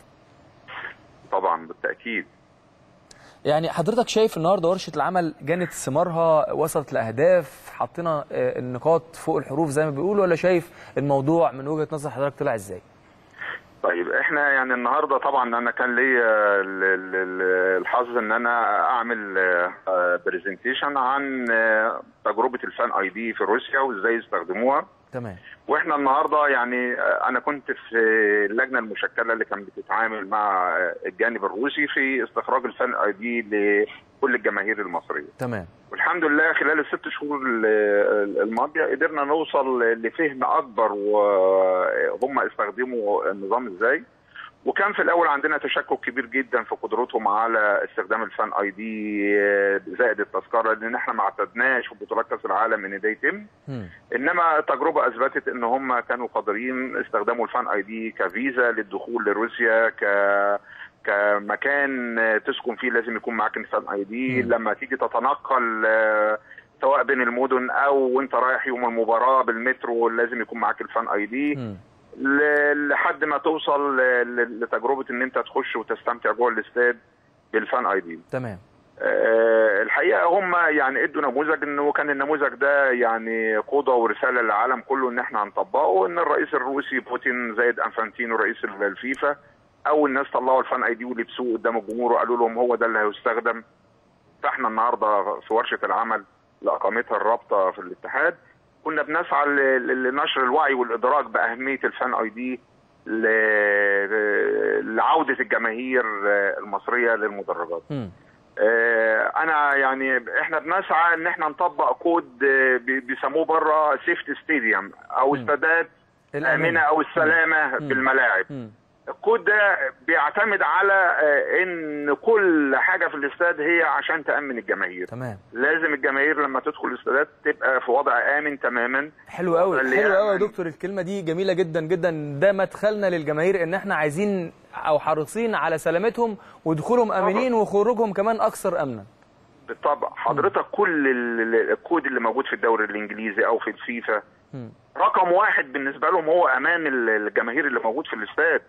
طبعا بالتاكيد يعني حضرتك شايف النهارده ورشه العمل جنت ثمارها وصلت لاهداف حطينا آه، النقاط فوق الحروف زي ما بيقولوا ولا شايف الموضوع من وجهه نظر حضرتك طلع ازاي؟ طيب احنا يعني النهارده طبعا انا كان ليا ال- ال- ال- الحظ ان انا اعمل برزنتيشن عن آه، تجربه الفان اي دي في روسيا وازاي يستخدموها تمام واحنا النهارده يعني آه، انا كنت في اللجنه المشكله اللي كانت بتتعامل مع آه، الجانب الروسي في استخراج الفان اي دي لكل الجماهير المصريه تمام والحمد لله خلال الست شهور ال- الماضيه قدرنا نوصل لفهم اكبر وهم استخدموا النظام ازاي وكان في الاول عندنا تشكك كبير جدا في قدرتهم على استخدام الفان اي دي زائد التذكره لان احنا ما اعتدناش في بطولات كاس العالم ان ده يتم مم. انما التجربه اثبتت ان هم كانوا قادرين استخداموا الفان اي دي كفيزا للدخول لروسيا ك كمكان تسكن فيه لازم يكون معاك الفان اي دي مم. لما تيجي تتنقل آه، سواء بين المدن او وانت رايح يوم المباراه بالمترو لازم يكون معاك الفان اي دي مم. ل- لحد ما توصل ل- ل- لتجربه ان انت تخش وتستمتع جوه الاستاد بالفان اي دي تمام آه، الحقيقه هم يعني ادوا نموذج انه كان النموذج ده يعني قوه ورساله للعالم كله ان احنا هنطبقه ان الرئيس الروسي بوتين زائد انفانتينو رئيس الفيفا اول ناس طلعوا الفان اي دي ولبسوه قدام الجمهور وقالوا لهم هو ده اللي هيستخدم فاحنا النهارده في ورشه العمل اللي اقامتها الرابطه في الاتحاد كنا بنسعى ل- ل- لنشر الوعي والادراك باهميه الفان اي دي ل- لعوده الجماهير المصريه للمدرجات مم. آه، انا يعني احنا بنسعى ان احنا نطبق كود آه، بي- بيسموه بره سيفتي ستاديوم او مم. استادات الأمانة. امنه او السلامه مم. بالملاعب مم. الكود ده بيعتمد على آه، ان كل حاجه في الاستاد هي عشان تامن الجماهير تمام لازم الجماهير لما تدخل الاستادات تبقى في وضع امن تماما حلو قوي اللي حلو قوي يا يعني- دكتور الكلمه دي جميله جدا جدا ده مدخلنا للجماهير ان احنا عايزين او حريصين على سلامتهم ودخولهم امنين وخروجهم كمان اكثر امنا بالطبع حضرتك كل ال- ال- الكود اللي موجود في الدوري الانجليزي او في الفيفا مم. رقم واحد بالنسبه لهم هو امان ال- الجماهير اللي موجود في الاستاد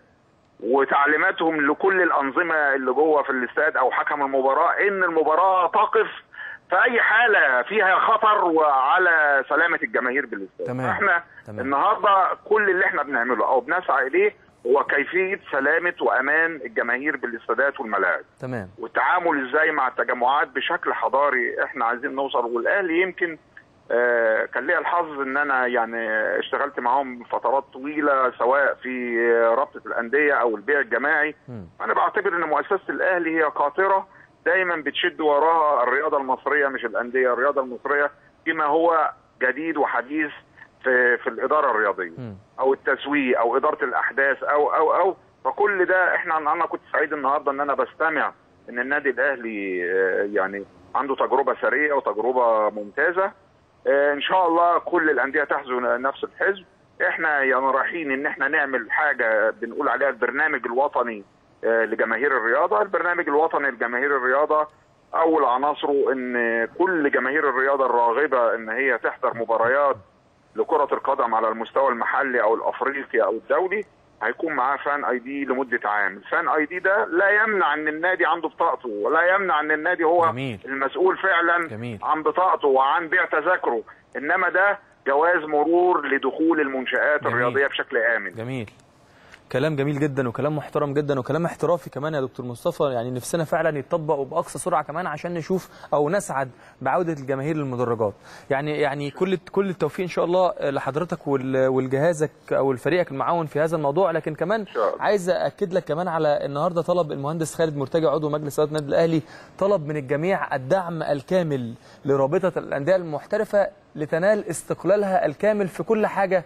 وتعليماتهم لكل الانظمه اللي جوه في الاستاد او حكم المباراه ان المباراه تقف في اي حاله فيها خطر وعلى سلامه الجماهير بالاستاد تمام. احنا تمام. النهارده كل اللي احنا بنعمله او بنسعى اليه هو كيفيه سلامه وامان الجماهير بالاستادات والملاعب تمام والتعامل ازاي مع التجمعات بشكل حضاري احنا عايزين نوصل والاهلي يمكن آه، كان ليا الحظ ان انا يعني اشتغلت معاهم فترات طويله سواء في رابطه الانديه او البيع الجماعي مم. انا بعتبر ان مؤسسه الاهلي هي قاطره دايما بتشد وراها الرياضه المصريه مش الانديه الرياضه المصريه فيما هو جديد وحديث في في الاداره الرياضيه مم. او التسويق او اداره الاحداث او او او فكل ده احنا انا كنت سعيد النهارده ان انا بستمع ان النادي الاهلي آه، يعني عنده تجربه سريه وتجربه ممتازه آه، ان شاء الله كل الانديه تحذو نفس الحزب احنا يعني رايحين ان احنا نعمل حاجه بنقول عليها البرنامج الوطني آه، لجماهير الرياضه البرنامج الوطني لجماهير الرياضه اول عناصره ان كل جماهير الرياضه الراغبه ان هي تحضر مباريات لكرة القدم على المستوى المحلي او الافريقي او الدولي هيكون معاه فان اي دي لمدة عام الفان اي دي ده لا يمنع ان النادي عنده بطاقته ولا يمنع ان النادي هو جميل. المسؤول فعلا جميل. عن بطاقته وعن بيع تذاكره انما ده جواز مرور لدخول المنشآت جميل. الرياضية بشكل امن جميل كلام جميل جدا وكلام محترم جدا وكلام احترافي كمان يا دكتور مصطفى يعني نفسنا فعلا يتطبق وباقصى سرعه كمان عشان نشوف او نسعد بعوده الجماهير للمدرجات يعني يعني كل كل التوفيق ان شاء الله لحضرتك وال- ولجهازك او لفريقك المعاون في هذا الموضوع لكن كمان شاء الله. عايز اكد لك كمان على النهارده طلب المهندس خالد مرتجى عضو مجلس اداره النادي الاهلي طلب من الجميع الدعم الكامل لرابطه الانديه المحترفه لتنال استقلالها الكامل في كل حاجه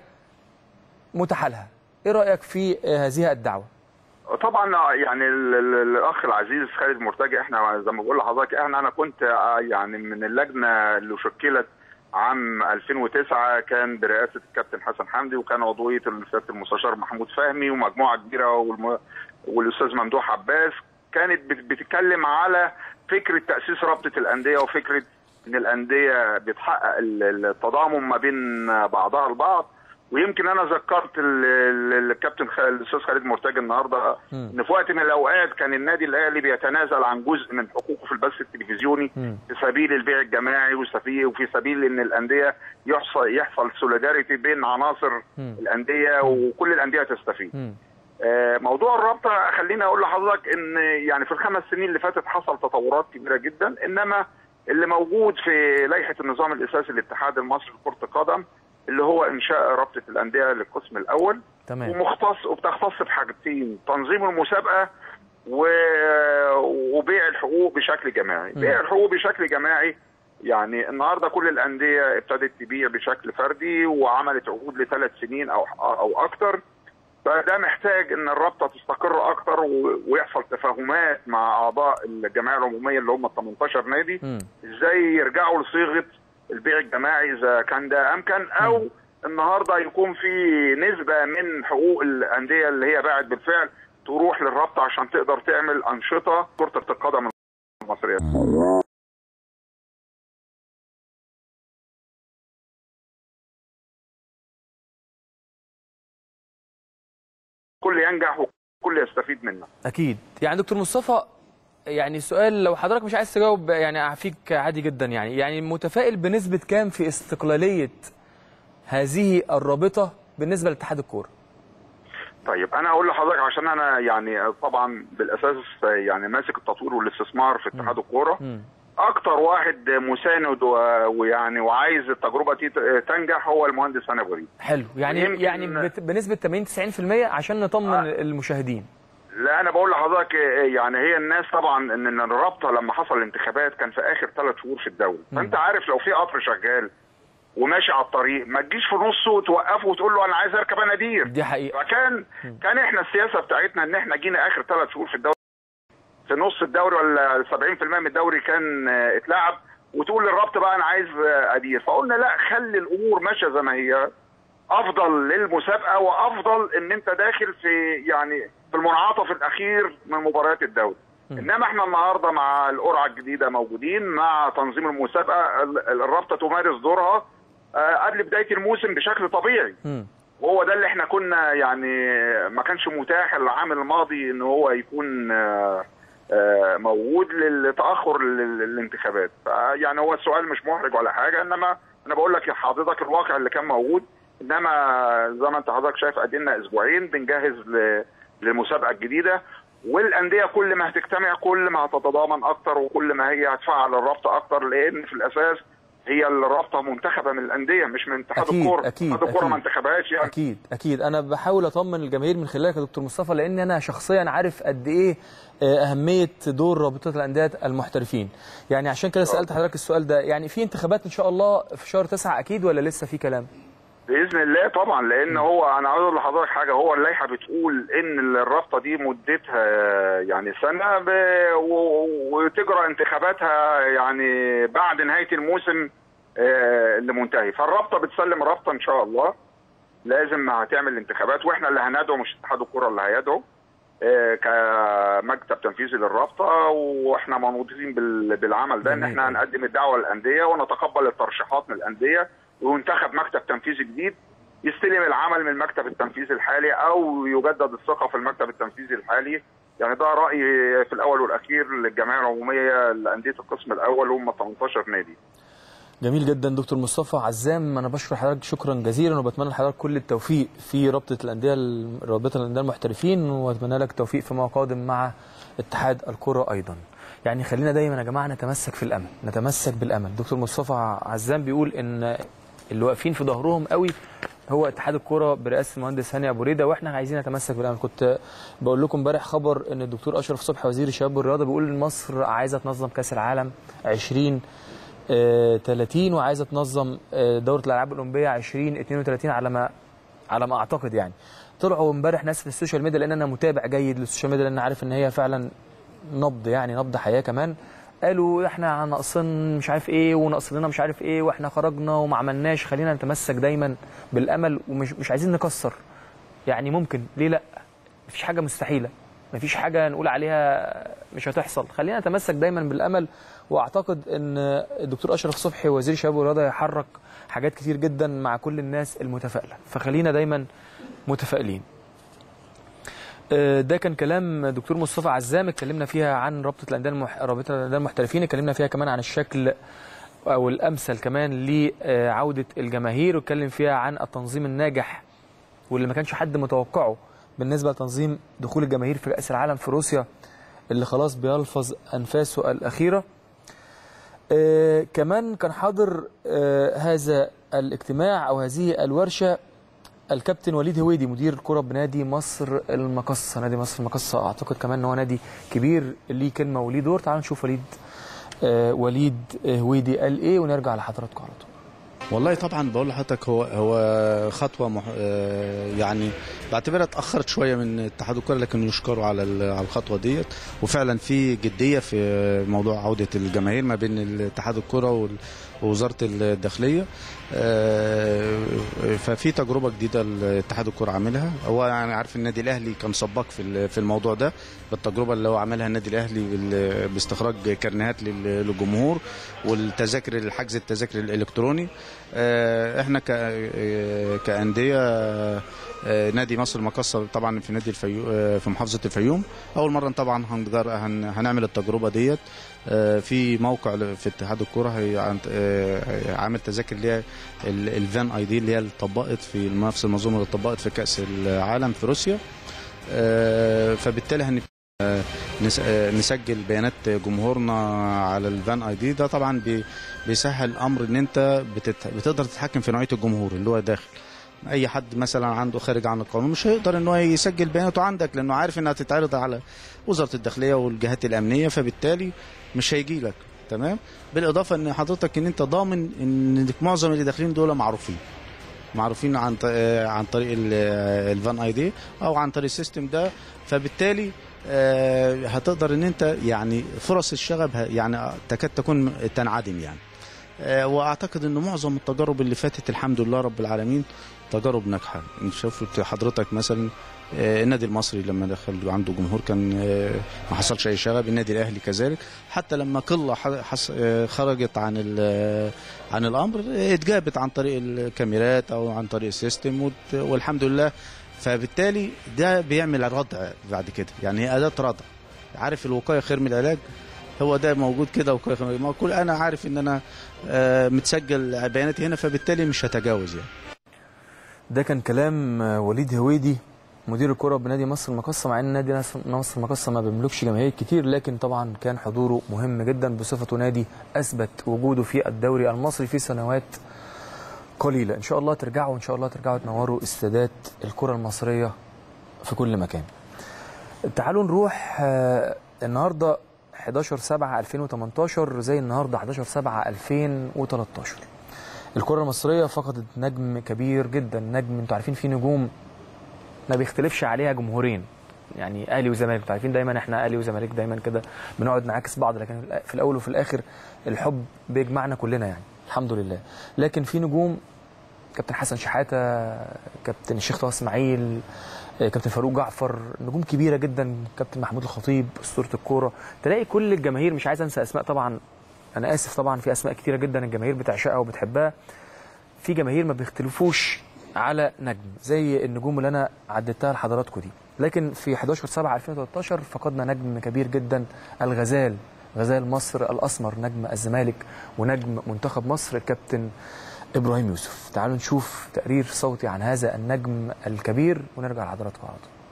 متاحه لها ايه رايك في آه، هذه الدعوه طبعا يعني ال- ال- الاخ العزيز خالد مرتجى احنا زي ما بقول لحضرتك احنا انا كنت آه، يعني من اللجنه اللي شكلت عام 2009 كان برئاسه الكابتن حسن حمدي وكان عضويه سياده المستشار محمود فهمي ومجموعه كبيره والم... والاستاذ ممدوح عباس كانت بت- بتتكلم على فكره تاسيس رابطه الانديه وفكره ان الانديه بتحقق ال- التضامن ما بين بعضها البعض ويمكن انا ذكرت ال- ال- الكابتن خ- الاستاذ خالد مرتجى النهارده مم. ان في وقت من الاوقات كان النادي الاهلي بيتنازل عن جزء من حقوقه في البث التلفزيوني مم. في سبيل البيع الجماعي وسبيل وفي سبيل ان الانديه يحصل يحصل سوليداريتي بين عناصر مم. الانديه وكل الانديه تستفيد. مم. آه، موضوع الرابطه خليني اقول لحضرتك ان يعني في الخمس سنين اللي فاتت حصل تطورات كبيره جدا انما اللي موجود في لائحه النظام الاساسي للاتحاد المصري لكره القدم اللي هو انشاء رابطه الانديه للقسم الاول تمام ومختص وبتختص بحاجتين تنظيم المسابقه و... وبيع الحقوق بشكل جماعي بيع الحقوق بشكل جماعي يعني النهارده كل الانديه ابتدت تبيع بشكل فردي وعملت عقود لثلاث سنين او او اكتر فده محتاج ان الرابطه تستقر اكتر و- ويحصل تفاهمات مع اعضاء الجمعيه العموميه اللي هم ال 18 نادي مم. ازاي يرجعوا لصيغه البيع الجماعي اذا كان ده امكن او النهارده يكون في نسبه من حقوق الانديه اللي هي باعت بالفعل تروح للرابطه عشان تقدر تعمل انشطه كره القدم المصريه كل ينجح وكل يستفيد منه اكيد يعني دكتور مصطفى يعني السؤال لو حضرتك مش عايز تجاوب يعني اعفيك عادي جدا يعني يعني متفائل بنسبه كام في استقلاليه هذه الرابطه بالنسبه لاتحاد الكوره طيب انا اقول لحضرتك عشان انا يعني طبعا بالاساس يعني ماسك التطوير والاستثمار في اتحاد الكوره مم. اكتر واحد مساند و- ويعني وعايز التجربه دي ت- تنجح هو المهندس هاني غريب حلو يعني يمكن- يعني بت- بنسبه 80 90% عشان نطمن آه. المشاهدين لا انا بقول لحضرتك يعني هي الناس طبعا ان الرابطه لما حصل الانتخابات كان في اخر ثلاث شهور في الدوري فانت عارف لو في قطر شغال وماشي على الطريق ما تجيش في نصه توقفه وتقول له انا عايز اركب انادير دي حقيقه فكان كان احنا السياسه بتاعتنا ان احنا جينا اخر ثلاث شهور في الدوري في نص الدوري ولا 70% من الدوري كان آه، اتلعب وتقول للرابطه بقى انا عايز آه، ادير فقلنا لا خلي الامور ماشيه زي ما هي افضل للمسابقه وافضل ان انت داخل في يعني في المنعطف الاخير من مباريات الدوري انما احنا النهارده مع القرعه الجديده موجودين مع تنظيم المسابقه ال- الرابطه تمارس دورها آه، قبل بدايه الموسم بشكل طبيعي مم. وهو ده اللي احنا كنا يعني ما كانش متاح العام الماضي ان هو يكون آه، آه، موجود للتاخر لل- للانتخابات فيعني هو السؤال مش محرج ولا حاجه انما انا بقول لك حضرتك الواقع اللي كان موجود انما زي ما انت حضرتك شايف ادينا اسبوعين بنجهز ل- للمسابقه الجديده والانديه كل ما هتجتمع كل ما هتتضامن اكتر وكل ما هي هتفعل الرابطه اكتر لان في الاساس هي الرابطه منتخبه من الانديه مش من اتحاد أكيد، الكوره أكيد، اتحاد الكوره ما أكيد. انتخبهاش يعني اكيد اكيد انا بحاول اطمن الجماهير من خلالك يا دكتور مصطفى لان انا شخصيا عارف قد ايه آه، اهميه دور رابطه الانديه المحترفين يعني عشان كده سالت حضرتك السؤال ده يعني في انتخابات ان شاء الله في شهر تسعة اكيد ولا لسه في كلام باذن الله طبعا لان هو انا عاوز اقول لحضرتك حاجه هو اللائحه بتقول ان الرابطه دي مدتها يعني سنه ب... و... وتجرى انتخاباتها يعني بعد نهايه الموسم آه، اللي منتهي فالرابطه بتسلم رابطه ان شاء الله لازم هتعمل انتخابات واحنا اللي هندعو مش اتحاد الكره اللي هيدعو آه، كمكتب تنفيذي للرابطه واحنا منوطين بال- بالعمل ده ان احنا هنقدم الدعوه للانديه ونتقبل الترشيحات من الانديه وينتخب مكتب تنفيذي جديد يستلم العمل من المكتب التنفيذي الحالي او يجدد الثقه في المكتب التنفيذي الحالي يعني ده رايي في الاول والاخير للجمعيه العموميه لانديه القسم الاول هم 18 نادي جميل جدا دكتور مصطفى عزام انا بشكر حضرتك شكرا جزيلا وبتمنى لحضرتك كل التوفيق في رابطه الانديه رابطه الانديه المحترفين واتمنى لك التوفيق فيما قادم مع اتحاد الكره ايضا يعني خلينا دايما يا جماعه نتمسك في الامل نتمسك بالامل دكتور مصطفى عزام بيقول ان اللي واقفين في ظهرهم قوي هو اتحاد الكره برئاسه المهندس هاني ابو ريده واحنا عايزين نتمسك بالامل كنت بقول لكم امبارح خبر ان الدكتور اشرف صبحي وزير الشباب والرياضه بيقول ان مصر عايزه تنظم كاس العالم 20 آه، 30 وعايزه تنظم آه، دوره الالعاب الاولمبيه 2032 على ما على ما اعتقد يعني طلعوا امبارح ناس في السوشيال ميديا لان انا متابع جيد للسوشيال ميديا لان عارف ان هي فعلا نبض يعني نبض حياه كمان قالوا احنا ناقصين مش عارف ايه وناقص لنا مش عارف ايه واحنا خرجنا وما عملناش خلينا نتمسك دايما بالامل ومش مش عايزين نكسر يعني ممكن ليه لا مفيش حاجه مستحيله مفيش حاجه نقول عليها مش هتحصل خلينا نتمسك دايما بالامل واعتقد ان الدكتور اشرف صبحي وزير الشباب والرياضه يحرك حاجات كتير جدا مع كل الناس المتفائله فخلينا دايما متفائلين آه، ده كان كلام دكتور مصطفى عزام اتكلمنا فيها عن رابطه الانديه المح... رابطه الانديه المحترفين اتكلمنا فيها كمان عن الشكل او الامثل كمان لعوده الجماهير واتكلم فيها عن التنظيم الناجح واللي ما كانش حد متوقعه بالنسبه لتنظيم دخول الجماهير في كاس العالم في روسيا اللي خلاص بيلفظ انفاسه الاخيره آه كمان كان حاضر آه هذا الاجتماع او هذه الورشه الكابتن وليد هويدي مدير الكره بنادي مصر المقصه نادي مصر المقصه اعتقد كمان ان هو نادي كبير ليه كلمه وليه دور تعالوا نشوف وليد آه وليد هويدي قال ايه ونرجع لحضراتكم على طول والله طبعا بقول لحضرتك هو هو خطوه مح... آه يعني بعتبرها اتاخرت شويه من اتحاد الكره لكن يشكروا على على الخطوه ديت وفعلا في جديه في موضوع عوده الجماهير ما بين اتحاد الكره ووزاره الداخليه ففي تجربه جديده اتحاد الكره عاملها هو يعني عارف النادي الاهلي كان سباق في في الموضوع ده بالتجربه اللي هو عملها النادي الاهلي باستخراج كارنيهات للجمهور والتذاكر الحجز التذاكر الالكتروني احنا كانديه نادي مصر المقصه طبعا في نادي الفيوم في محافظه الفيوم اول مره طبعا هنعمل التجربه ديت في موقع في اتحاد الكره هي عامل تذاكر اللي هي الفان اي دي اللي هي اللي طبقت في نفس المنظومه اللي طبقت في كاس العالم في روسيا فبالتالي هن نسجل بيانات جمهورنا على الفان اي دي ده طبعا بيسهل الامر ان انت بتقدر تتحكم في نوعيه الجمهور اللي هو داخل اي حد مثلا عنده خارج عن القانون مش هيقدر ان هو يسجل بياناته عندك لانه عارف انها تتعرض على وزاره الداخليه والجهات الامنيه فبالتالي مش هيجي لك تمام بالاضافه ان حضرتك ان انت ضامن ان معظم اللي داخلين دول معروفين معروفين عن عن طريق الفان اي دي او عن طريق السيستم ده فبالتالي هتقدر ان انت يعني فرص الشغب يعني تكاد تكون تنعدم يعني واعتقد ان معظم التجارب اللي فاتت الحمد لله رب العالمين تجارب ناجحه شوف حضرتك مثلا النادي المصري لما دخل عنده جمهور كان ما حصلش اي شغب النادي الاهلي كذلك حتى لما قله خرجت عن عن الامر اتجابت عن طريق الكاميرات او عن طريق السيستم والحمد لله فبالتالي ده بيعمل ردع بعد كده يعني هي اداه ردع عارف الوقايه خير من العلاج هو ده موجود كده وكل ما كل انا عارف ان انا متسجل بياناتي هنا فبالتالي مش هتجاوز يعني ده كان كلام وليد هويدي مدير الكره بنادي مصر المقصه مع ان نادي مصر المقصه ما بيملكش جماهير كتير لكن طبعا كان حضوره مهم جدا بصفته نادي اثبت وجوده في الدوري المصري في سنوات قليله ان شاء الله ترجعوا ان شاء الله ترجعوا تنوروا استادات الكره المصريه في كل مكان تعالوا نروح النهارده 11 7 2018 زي النهارده 11 7 2013 الكره المصريه فقدت نجم كبير جدا نجم انتوا عارفين في نجوم ما بيختلفش عليها جمهورين يعني اهلي وزمالك انتوا عارفين دايما احنا اهلي وزمالك دايما كده بنقعد نعاكس بعض لكن في الاول وفي الاخر الحب بيجمعنا كلنا يعني الحمد لله لكن في نجوم كابتن حسن شحاته كابتن الشيخ طه اسماعيل كابتن فاروق جعفر نجوم كبيره جدا كابتن محمود الخطيب اسطوره الكوره تلاقي كل الجماهير مش عايز انسى اسماء طبعا انا اسف طبعا في اسماء كتيره جدا الجماهير بتعشقها وبتحبها في جماهير ما بيختلفوش على نجم زي النجوم اللي انا عديتها لحضراتكم دي لكن في 11 7 2013 فقدنا نجم كبير جدا الغزال غزال مصر الاسمر نجم الزمالك ونجم منتخب مصر الكابتن ابراهيم يوسف تعالوا نشوف تقرير صوتي عن هذا النجم الكبير ونرجع لحضراتكم على طول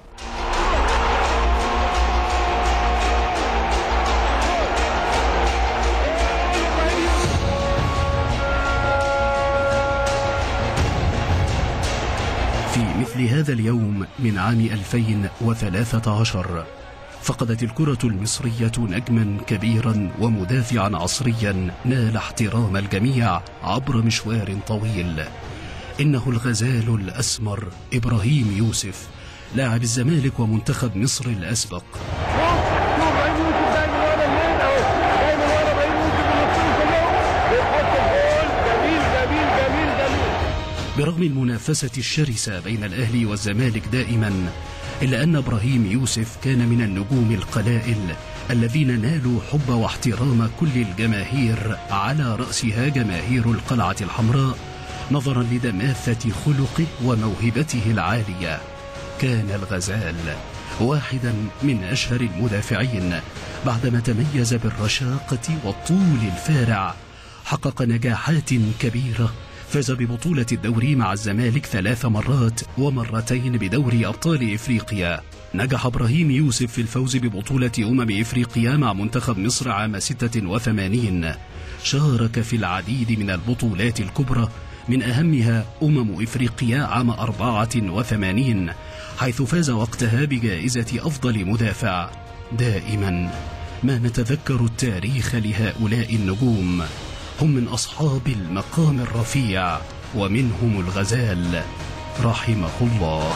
في مثل هذا اليوم من عام 2013 فقدت الكرة المصرية نجما كبيرا ومدافعا عصريا نال احترام الجميع عبر مشوار طويل إنه الغزال الأسمر إبراهيم يوسف لاعب الزمالك ومنتخب مصر الأسبق برغم المنافسة الشرسة بين الأهلي والزمالك دائما إلا أن إبراهيم يوسف كان من النجوم القلائل الذين نالوا حب واحترام كل الجماهير على رأسها جماهير القلعة الحمراء نظرا لدماثة خلقه وموهبته العالية كان الغزال واحدا من أشهر المدافعين بعدما تميز بالرشاقة والطول الفارع حقق نجاحات كبيرة فاز ببطولة الدوري مع الزمالك ثلاث مرات ومرتين بدوري أبطال إفريقيا نجح إبراهيم يوسف في الفوز ببطولة أمم إفريقيا مع منتخب مصر عام 86 شارك في العديد من البطولات الكبرى من أهمها أمم إفريقيا عام 84 حيث فاز وقتها بجائزة أفضل مدافع دائما ما نتذكر التاريخ لهؤلاء النجوم هم من أصحاب المقام الرفيع ومنهم الغزال رحمه الله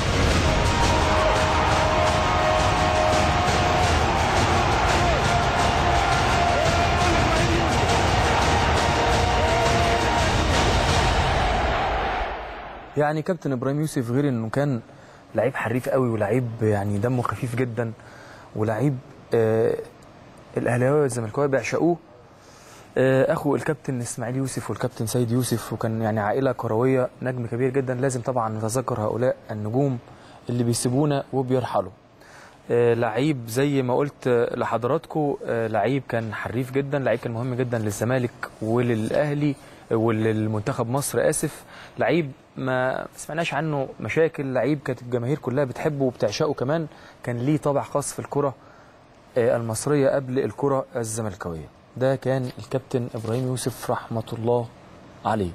يعني كابتن ابراهيم يوسف غير انه كان لعيب حريف قوي ولعيب يعني دمه خفيف جدا ولعيب آه الاهلاويه والزملكاويه بيعشقوه آه اخو الكابتن اسماعيل يوسف والكابتن سيد يوسف وكان يعني عائله كرويه نجم كبير جدا لازم طبعا نتذكر هؤلاء النجوم اللي بيسيبونا وبيرحلوا آه لعيب زي ما قلت آه، لحضراتكم آه لعيب كان حريف جدا لعيب كان مهم جدا للزمالك وللاهلي آه، وللمنتخب مصر اسف لعيب ما سمعناش عنه مشاكل لعيب كانت الجماهير كلها بتحبه وبتعشقه كمان كان ليه طابع خاص في الكره آه، المصريه قبل الكره الزملكاويه ده كان الكابتن ابراهيم يوسف رحمه الله عليه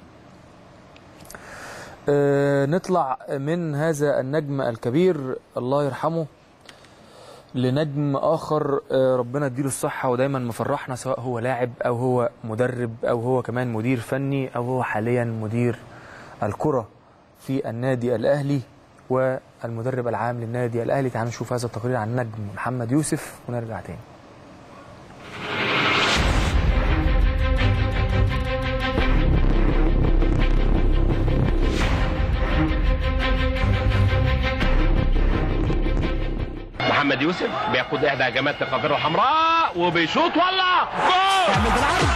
آه، نطلع من هذا النجم الكبير الله يرحمه لنجم اخر آه، ربنا يديله الصحه ودايما مفرحنا سواء هو لاعب او هو مدرب او هو كمان مدير فني او هو حاليا مدير الكره في النادي الاهلي والمدرب العام للنادي الاهلي تعالوا نشوف هذا التقرير عن نجم محمد يوسف ونرجع تاني محمد يوسف بياخد احدى هجمات القافله الحمراء وبيشوط ولا جول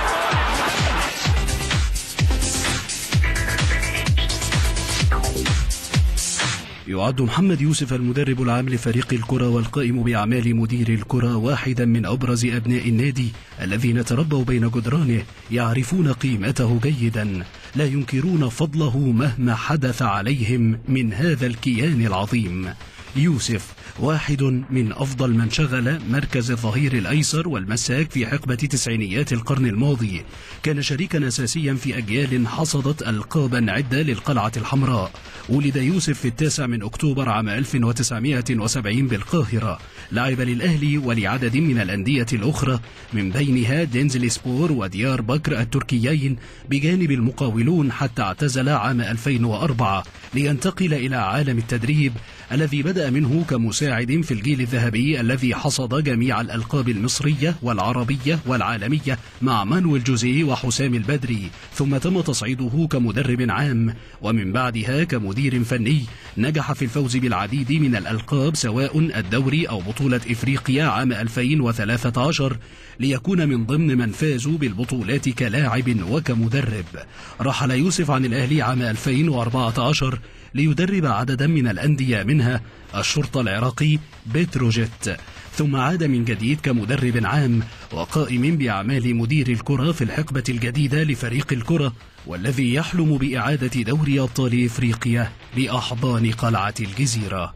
يعد محمد يوسف المدرب العام لفريق الكرة والقائم بأعمال مدير الكرة واحدا من أبرز أبناء النادي الذين تربوا بين جدرانه يعرفون قيمته جيدا لا ينكرون فضله مهما حدث عليهم من هذا الكيان العظيم يوسف واحد من أفضل من شغل مركز الظهير الأيسر والمساك في حقبة تسعينيات القرن الماضي كان شريكا أساسيا في أجيال حصدت ألقابا عدة للقلعة الحمراء ولد يوسف في التاسع من أكتوبر عام 1970 بالقاهرة لعب للأهلي ولعدد من الأندية الأخرى من بينها دينزل سبور وديار بكر التركيين بجانب المقاولون حتى اعتزل عام 2004 لينتقل إلى عالم التدريب الذي بدأ منه كمساعد في الجيل الذهبي الذي حصد جميع الألقاب المصرية والعربية والعالمية مع مانويل جوزيه وحسام البدري ثم تم تصعيده كمدرب عام ومن بعدها كمدير فني نجح في الفوز بالعديد من الألقاب سواء الدوري أو بطولة إفريقيا عام 2013 ليكون من ضمن من فازوا بالبطولات كلاعب وكمدرب رحل يوسف عن الأهلي عام 2014 ليدرب عددا من الأندية منها الشرطة العراقي بتروجيت ثم عاد من جديد كمدرب عام وقائم بأعمال مدير الكرة في الحقبة الجديدة لفريق الكرة والذي يحلم بإعادة دوري أبطال إفريقيا لأحضان قلعة الجزيرة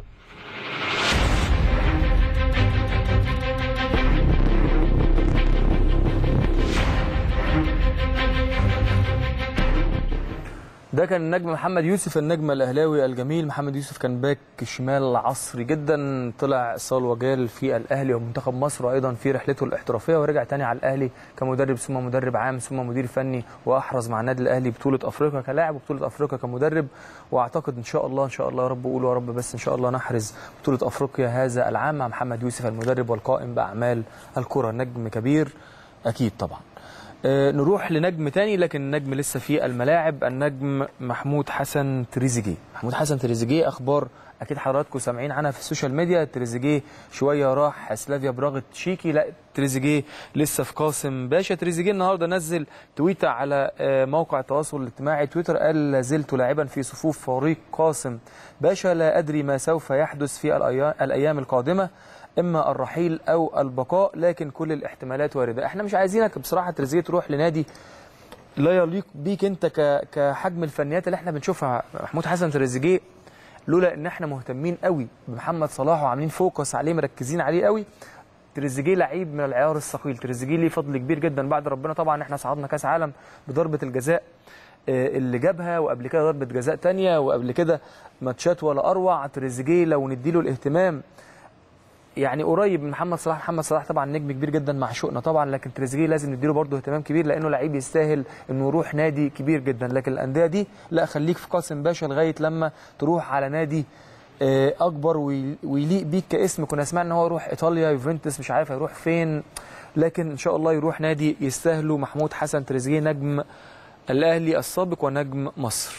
ده كان النجم محمد يوسف النجم الاهلاوي الجميل محمد يوسف كان باك شمال عصري جدا طلع صال وجال في الاهلي ومنتخب مصر وايضا في رحلته الاحترافيه ورجع تاني على الاهلي كمدرب ثم مدرب عام ثم مدير فني واحرز مع النادي الاهلي بطوله افريقيا كلاعب وبطوله افريقيا كمدرب واعتقد ان شاء الله ان شاء الله يا رب قولوا يا رب بس ان شاء الله نحرز بطوله افريقيا هذا العام مع محمد يوسف المدرب والقائم باعمال الكره نجم كبير اكيد طبعا آه، نروح لنجم تاني لكن النجم لسه في الملاعب النجم محمود حسن تريزيجيه محمود حسن تريزيجيه اخبار اكيد حضراتكم سامعين عنها في السوشيال ميديا تريزيجيه شويه راح سلافيا براغ تشيكي لا تريزيجيه لسه في قاسم باشا تريزيجيه النهارده نزل تويتر على آه، موقع التواصل الاجتماعي تويتر قال لا زلت لاعبا في صفوف فريق قاسم باشا لا ادري ما سوف يحدث في الأيا- الايام القادمه اما الرحيل او البقاء لكن كل الاحتمالات وارده احنا مش عايزينك بصراحه تريزيجيه تروح لنادي لا يليق بيك انت ك... كحجم الفنيات اللي احنا بنشوفها محمود حسن تريزيجيه لولا ان احنا مهتمين قوي بمحمد صلاح وعاملين فوكس عليه مركزين عليه قوي تريزيجيه لعيب من العيار الثقيل تريزيجيه ليه فضل كبير جدا بعد ربنا طبعا احنا صعدنا كاس عالم بضربه الجزاء آه، اللي جابها وقبل كده ضربه جزاء تانية وقبل كده ماتشات ولا اروع تريزيجيه لو نديله الاهتمام يعني قريب من محمد صلاح محمد صلاح طبعا نجم كبير جدا مع شوقنا طبعا لكن تريزيجيه لازم نديله برضه اهتمام كبير لانه لعيب يستاهل انه يروح نادي كبير جدا لكن الانديه دي لا خليك في قاسم باشا لغايه لما تروح على نادي آه، اكبر وي- ويليق بيك كاسم كنا سمعنا ان هو يروح ايطاليا يوفنتوس مش عارف هيروح فين لكن ان شاء الله يروح نادي يستاهله محمود حسن تريزيجيه نجم الاهلي السابق ونجم مصر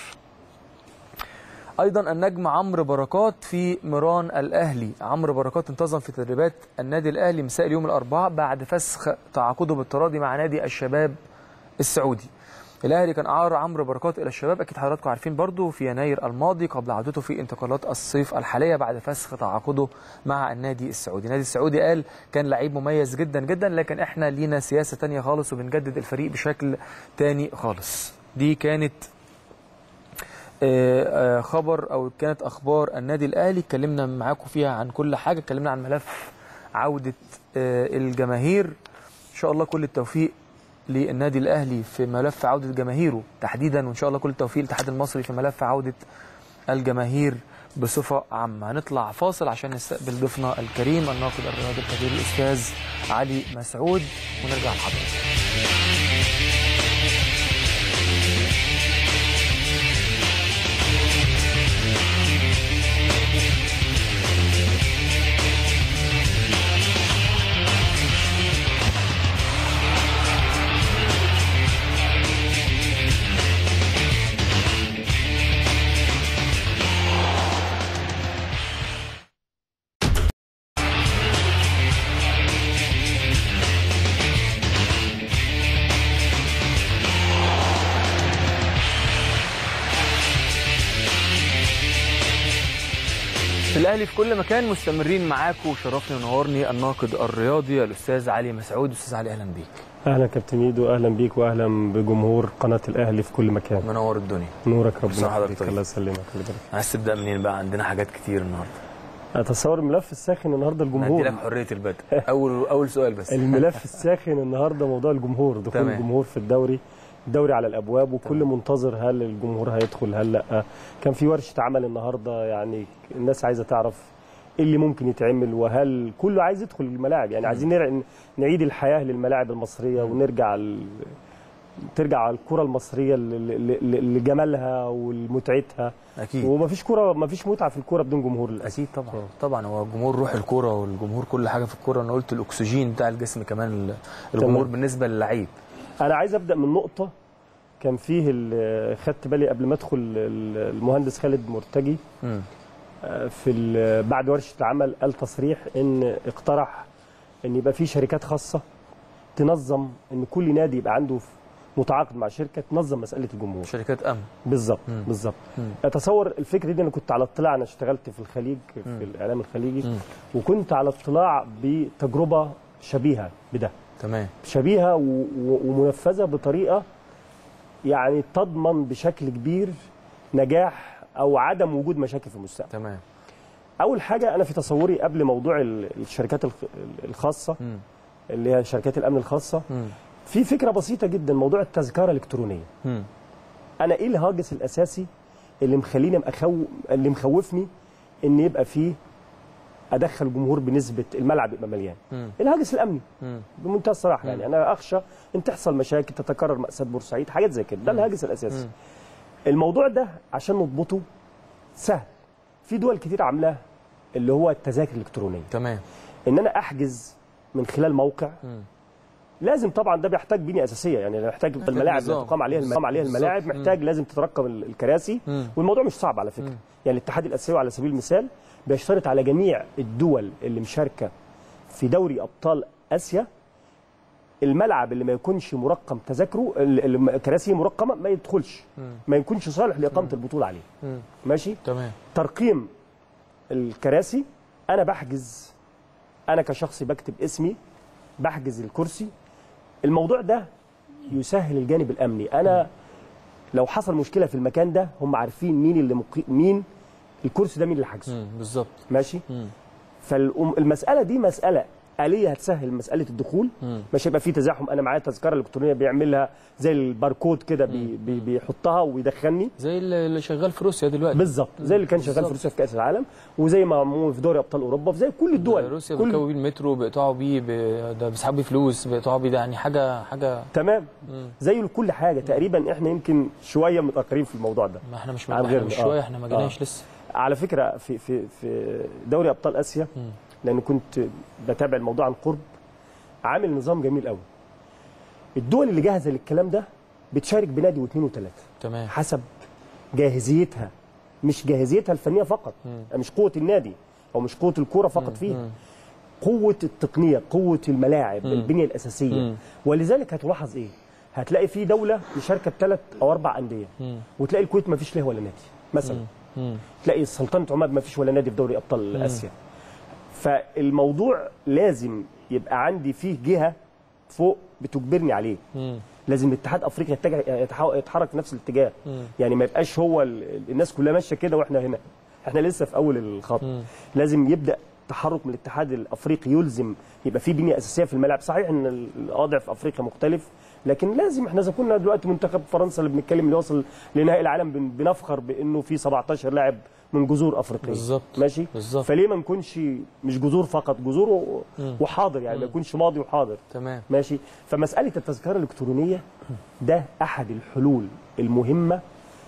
ايضا النجم عمرو بركات في ميران الاهلي عمرو بركات انتظم في تدريبات النادي الاهلي مساء اليوم الاربعاء بعد فسخ تعاقده بالتراضي مع نادي الشباب السعودي الاهلي كان اعار عمرو بركات الى الشباب اكيد حضراتكم عارفين برضو في يناير الماضي قبل عودته في انتقالات الصيف الحاليه بعد فسخ تعاقده مع النادي السعودي النادي السعودي قال كان لعيب مميز جدا جدا لكن احنا لينا سياسه تانية خالص وبنجدد الفريق بشكل تاني خالص دي كانت آه، آه، خبر او كانت اخبار النادي الاهلي اتكلمنا معاكم فيها عن كل حاجه اتكلمنا عن ملف عوده آه، الجماهير ان شاء الله كل التوفيق للنادي الاهلي في ملف عوده جماهيره تحديدا وان شاء الله كل التوفيق للاتحاد المصري في ملف عوده الجماهير بصفه عامه هنطلع فاصل عشان نستقبل ضيفنا الكريم الناقد الرياضي الكبير الاستاذ علي مسعود ونرجع لحضرتك في الاهلي في كل مكان مستمرين معاكم وشرفني ونورني الناقد الرياضي الاستاذ علي مسعود استاذ علي اهلا بيك اهلا كابتن ميدو اهلا بيك واهلا بجمهور قناه الاهلي في كل مكان منور الدنيا نورك بصراحة ربنا حضرتك يخليك طيب. الله يسلمك الله يبارك عايز تبدا منين بقى عندنا حاجات كتير النهارده اتصور الملف الساخن النهارده أنا هدي الجمهور لك حريه البدء اول اول سؤال بس الملف الساخن النهارده موضوع الجمهور دخول تمام. الجمهور في الدوري الدوري على الابواب وكل منتظر هل الجمهور هيدخل هل لا كان في ورشه عمل النهارده يعني الناس عايزه تعرف ايه اللي ممكن يتعمل وهل كله عايز يدخل الملاعب يعني عايزين نرع- نعيد الحياه للملاعب المصريه ونرجع ال... ترجع الكره المصريه ل- ل- ل- لجمالها ولمتعتها اكيد ومفيش كره مفيش متعه في الكوره بدون جمهور للاسف اكيد طبعا طبعا هو الجمهور روح الكوره والجمهور كل حاجه في الكوره انا قلت الاكسجين بتاع الجسم كمان ال- الجمهور تمام. بالنسبه للعيب انا عايز ابدا من نقطه كان فيه ال- خدت بالي قبل ما ادخل ال- المهندس خالد مرتجي مم. آه، في ال- بعد ورشه العمل قال تصريح ان اقترح ان يبقى في شركات خاصه تنظم ان كل نادي يبقى عنده متعاقد مع شركه تنظم مساله الجمهور شركات امن بالظبط مم. بالظبط مم. اتصور الفكره دي انا كنت على اطلاع انا اشتغلت في الخليج في مم. الاعلام الخليجي مم. وكنت على اطلاع بتجربه شبيهه بده تمام شبيهه و- و- ومنفذه بطريقه يعني تضمن بشكل كبير نجاح او عدم وجود مشاكل في المستقبل. تمام اول حاجه انا في تصوري قبل موضوع ال- الشركات الخ- الخاصه مم. اللي هي شركات الامن الخاصه مم. في فكره بسيطه جدا موضوع التذكره الالكترونيه. مم. انا ايه الهاجس الاساسي اللي مخليني مخو... اللي مخوفني ان يبقى فيه ادخل جمهور بنسبه الملعب يبقى مليان. مم. الهاجس الامني مم. بمنتهى الصراحه يعني انا اخشى ان تحصل مشاكل تتكرر ماساه بورسعيد حاجات زي كده ده الهاجس الاساسي مم. الموضوع ده عشان نضبطه سهل في دول كتير عاملاه اللي هو التذاكر الالكترونيه تمام ان انا احجز من خلال موقع مم. لازم طبعا ده بيحتاج بنيه اساسيه يعني محتاج الملاعب اللي نظام. تقام عليها بالظبط. تقام عليها الملاعب بالظبط. محتاج لازم تترقم ال- الكراسي مم. والموضوع مش صعب على فكره يعني الاتحاد الاسيوي على سبيل المثال بيشترط على جميع الدول اللي مشاركه في دوري ابطال اسيا الملعب اللي ما يكونش مرقم تذاكره ال- ال- الكراسي مرقمه ما يدخلش مم. ما يكونش صالح لاقامه البطوله عليه مم. ماشي تمام ترقيم الكراسي انا بحجز انا كشخص بكتب اسمي بحجز الكرسي الموضوع ده يسهل الجانب الامني انا لو حصل مشكله في المكان ده هم عارفين مين اللي مقي... مين الكرسي ده مين اللي حاجزه مم. بالظبط ماشي مم. فالمساله دي مساله آلية هتسهل مسألة الدخول مم. مش هيبقى في تزاحم أنا معايا تذكرة إلكترونية بيعملها زي الباركود كده بي بي بيحطها ويدخلني زي اللي اللي شغال في روسيا دلوقتي بالظبط زي اللي كان شغال في بالظبط. روسيا في كأس العالم وزي ما معمول في دوري أبطال أوروبا في زي كل الدول روسيا كل بيركبوا بيه المترو بيقطعوا بيه ب- ده بيسحبوا بيه فلوس بيقطعوا بيه ده يعني حاجه حاجه تمام مم. زي كل حاجة تقريبا إحنا يمكن شوية متأخرين في الموضوع ده ما احنا مش عن احنا غيرنا. مش آه. شويه احنا ما جيناش آه. لسه على فكرة في في في دوري أبطال آسيا مم. لأن كنت بتابع الموضوع عن قرب عامل نظام جميل قوي الدول اللي جاهزة للكلام ده بتشارك بنادي واثنين وثلاثة تمام حسب جاهزيتها مش جاهزيتها الفنيه فقط مم. مش قوه النادي او مش قوه الكوره فقط فيها مم. قوه التقنيه قوه الملاعب مم. البنيه الاساسيه مم. ولذلك هتلاحظ ايه هتلاقي في دوله مشاركه بثلاث او اربع انديه مم. وتلاقي الكويت ما فيش لها ولا نادي مثلا مم. تلاقي سلطنه عمان ما فيش ولا نادي في دوري ابطال اسيا فالموضوع لازم يبقى عندي فيه جهه فوق بتجبرني عليه مم. لازم الاتحاد افريقيا يتجه يتح- يتحرك في نفس الاتجاه مم. يعني ما يبقاش هو ال- الناس كلها ماشيه كده واحنا هنا احنا لسه في اول الخط مم. لازم يبدا تحرك من الاتحاد الافريقي يلزم يبقى في بنيه اساسيه في الملعب صحيح ان الوضع في افريقيا مختلف لكن لازم احنا اذا كنا دلوقتي منتخب فرنسا اللي بنتكلم اللي وصل لنهائي العالم بن- بنفخر بانه في 17 لاعب من جذور افريقيه بالظبط. ماشي بالظبط. فليه ما نكونش مش جذور فقط جذور و- مم. وحاضر يعني ما يكونش ماضي وحاضر تمام ماشي فمساله التذكره الالكترونيه ده احد الحلول المهمه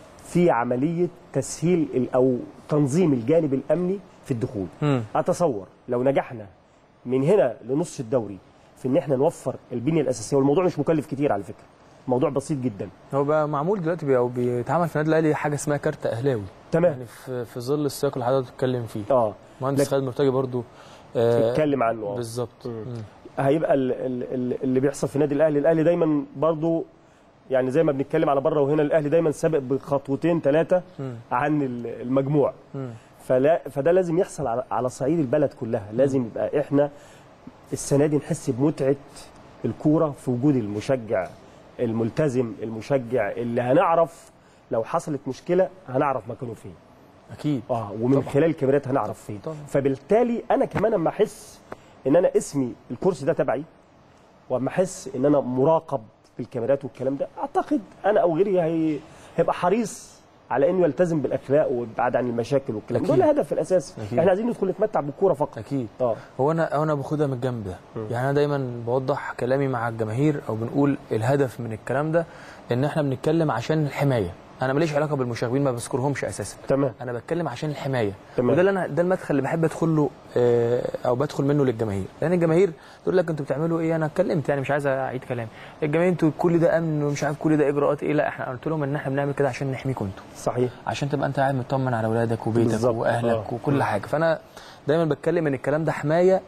في عمليه تسهيل ال- او تنظيم الجانب الامني في الدخول مم. اتصور لو نجحنا من هنا لنص الدوري في ان احنا نوفر البنيه الاساسيه والموضوع مش مكلف كتير على فكره موضوع بسيط جدا هو بقى معمول دلوقتي بي- او بيتعمل في النادي الاهلي حاجه اسمها كارت اهلاوي تمام يعني في في ظل السياق اللي حضرتك بتتكلم فيه اه مهندس لكن- خالد مرتجي برضو آه، اتكلم عنه آه. بالظبط مم. هيبقى ال- ال- ال- اللي بيحصل في النادي الاهلي الاهلي دايما برضو يعني زي ما بنتكلم على بره وهنا الاهلي دايما سابق بخطوتين ثلاثه مم. عن ال- المجموع مم. فلا فده لازم يحصل على على صعيد البلد كلها لازم يبقى احنا السنه دي نحس بمتعه الكوره في وجود المشجع الملتزم المشجع اللي هنعرف لو حصلت مشكله هنعرف مكانه فين اكيد اه ومن طبعا. طبعا. خلال الكاميرات هنعرف فين طبعا. فبالتالي انا كمان اما احس ان انا اسمي الكرسي ده تبعي واما احس ان انا مراقب بالكاميرات والكلام ده اعتقد انا او غيري هي... هيبقى حريص على انه يلتزم بالاخلاق ويبعد عن المشاكل والكلام ده أكيد. ده الهدف الاساسي أكيد. احنا عايزين ندخل نتمتع بالكوره فقط اكيد اه هو انا انا باخدها من الجنب ده يعني انا دايما بوضح كلامي مع الجماهير او بنقول الهدف من الكلام ده ان احنا بنتكلم عشان الحمايه انا ماليش علاقه بالمشاغبين ما بذكرهمش اساسا تمام انا بتكلم عشان الحمايه تمام. وده اللي انا ده المدخل اللي بحب ادخل له آه، او بدخل منه للجماهير لان الجماهير تقول لك انتوا بتعملوا ايه انا اتكلمت يعني مش عايز اعيد كلامي الجماهير انتوا كل ده امن ومش عارف كل ده اجراءات ايه لا احنا قلت لهم ان احنا بنعمل كده عشان نحميكم انتوا صحيح عشان تبقى انت قاعد مطمن على اولادك وبيتك بالظبط. واهلك آه. وكل حاجه فانا دايما بتكلم ان الكلام ده حمايه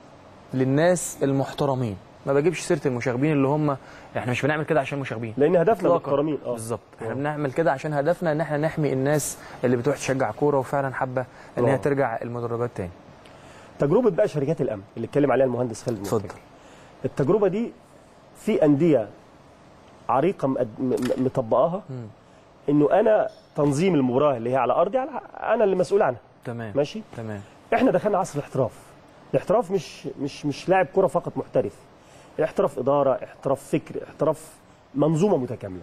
للناس المحترمين ما بجيبش سيره المشاغبين اللي هم احنا مش بنعمل كده عشان مشاغبين لان هدفنا إطلاقاً. محترمين اه بالظبط احنا آه. بنعمل كده عشان هدفنا ان احنا نحمي الناس اللي بتروح تشجع كوره وفعلا حابه ان آه. هي ترجع المدرجات تاني تجربه بقى شركات الامن اللي اتكلم عليها المهندس خالد اتفضل. مرتجى. التجربه دي في انديه عريقه مقد- م- م- مطبقاها مم. انه انا تنظيم المباراه اللي هي على ارضي على انا اللي مسؤول عنها تمام ماشي تمام احنا دخلنا عصر الاحتراف الاحتراف مش مش مش لاعب كره فقط محترف احتراف اداره احتراف فكر احتراف منظومه متكامله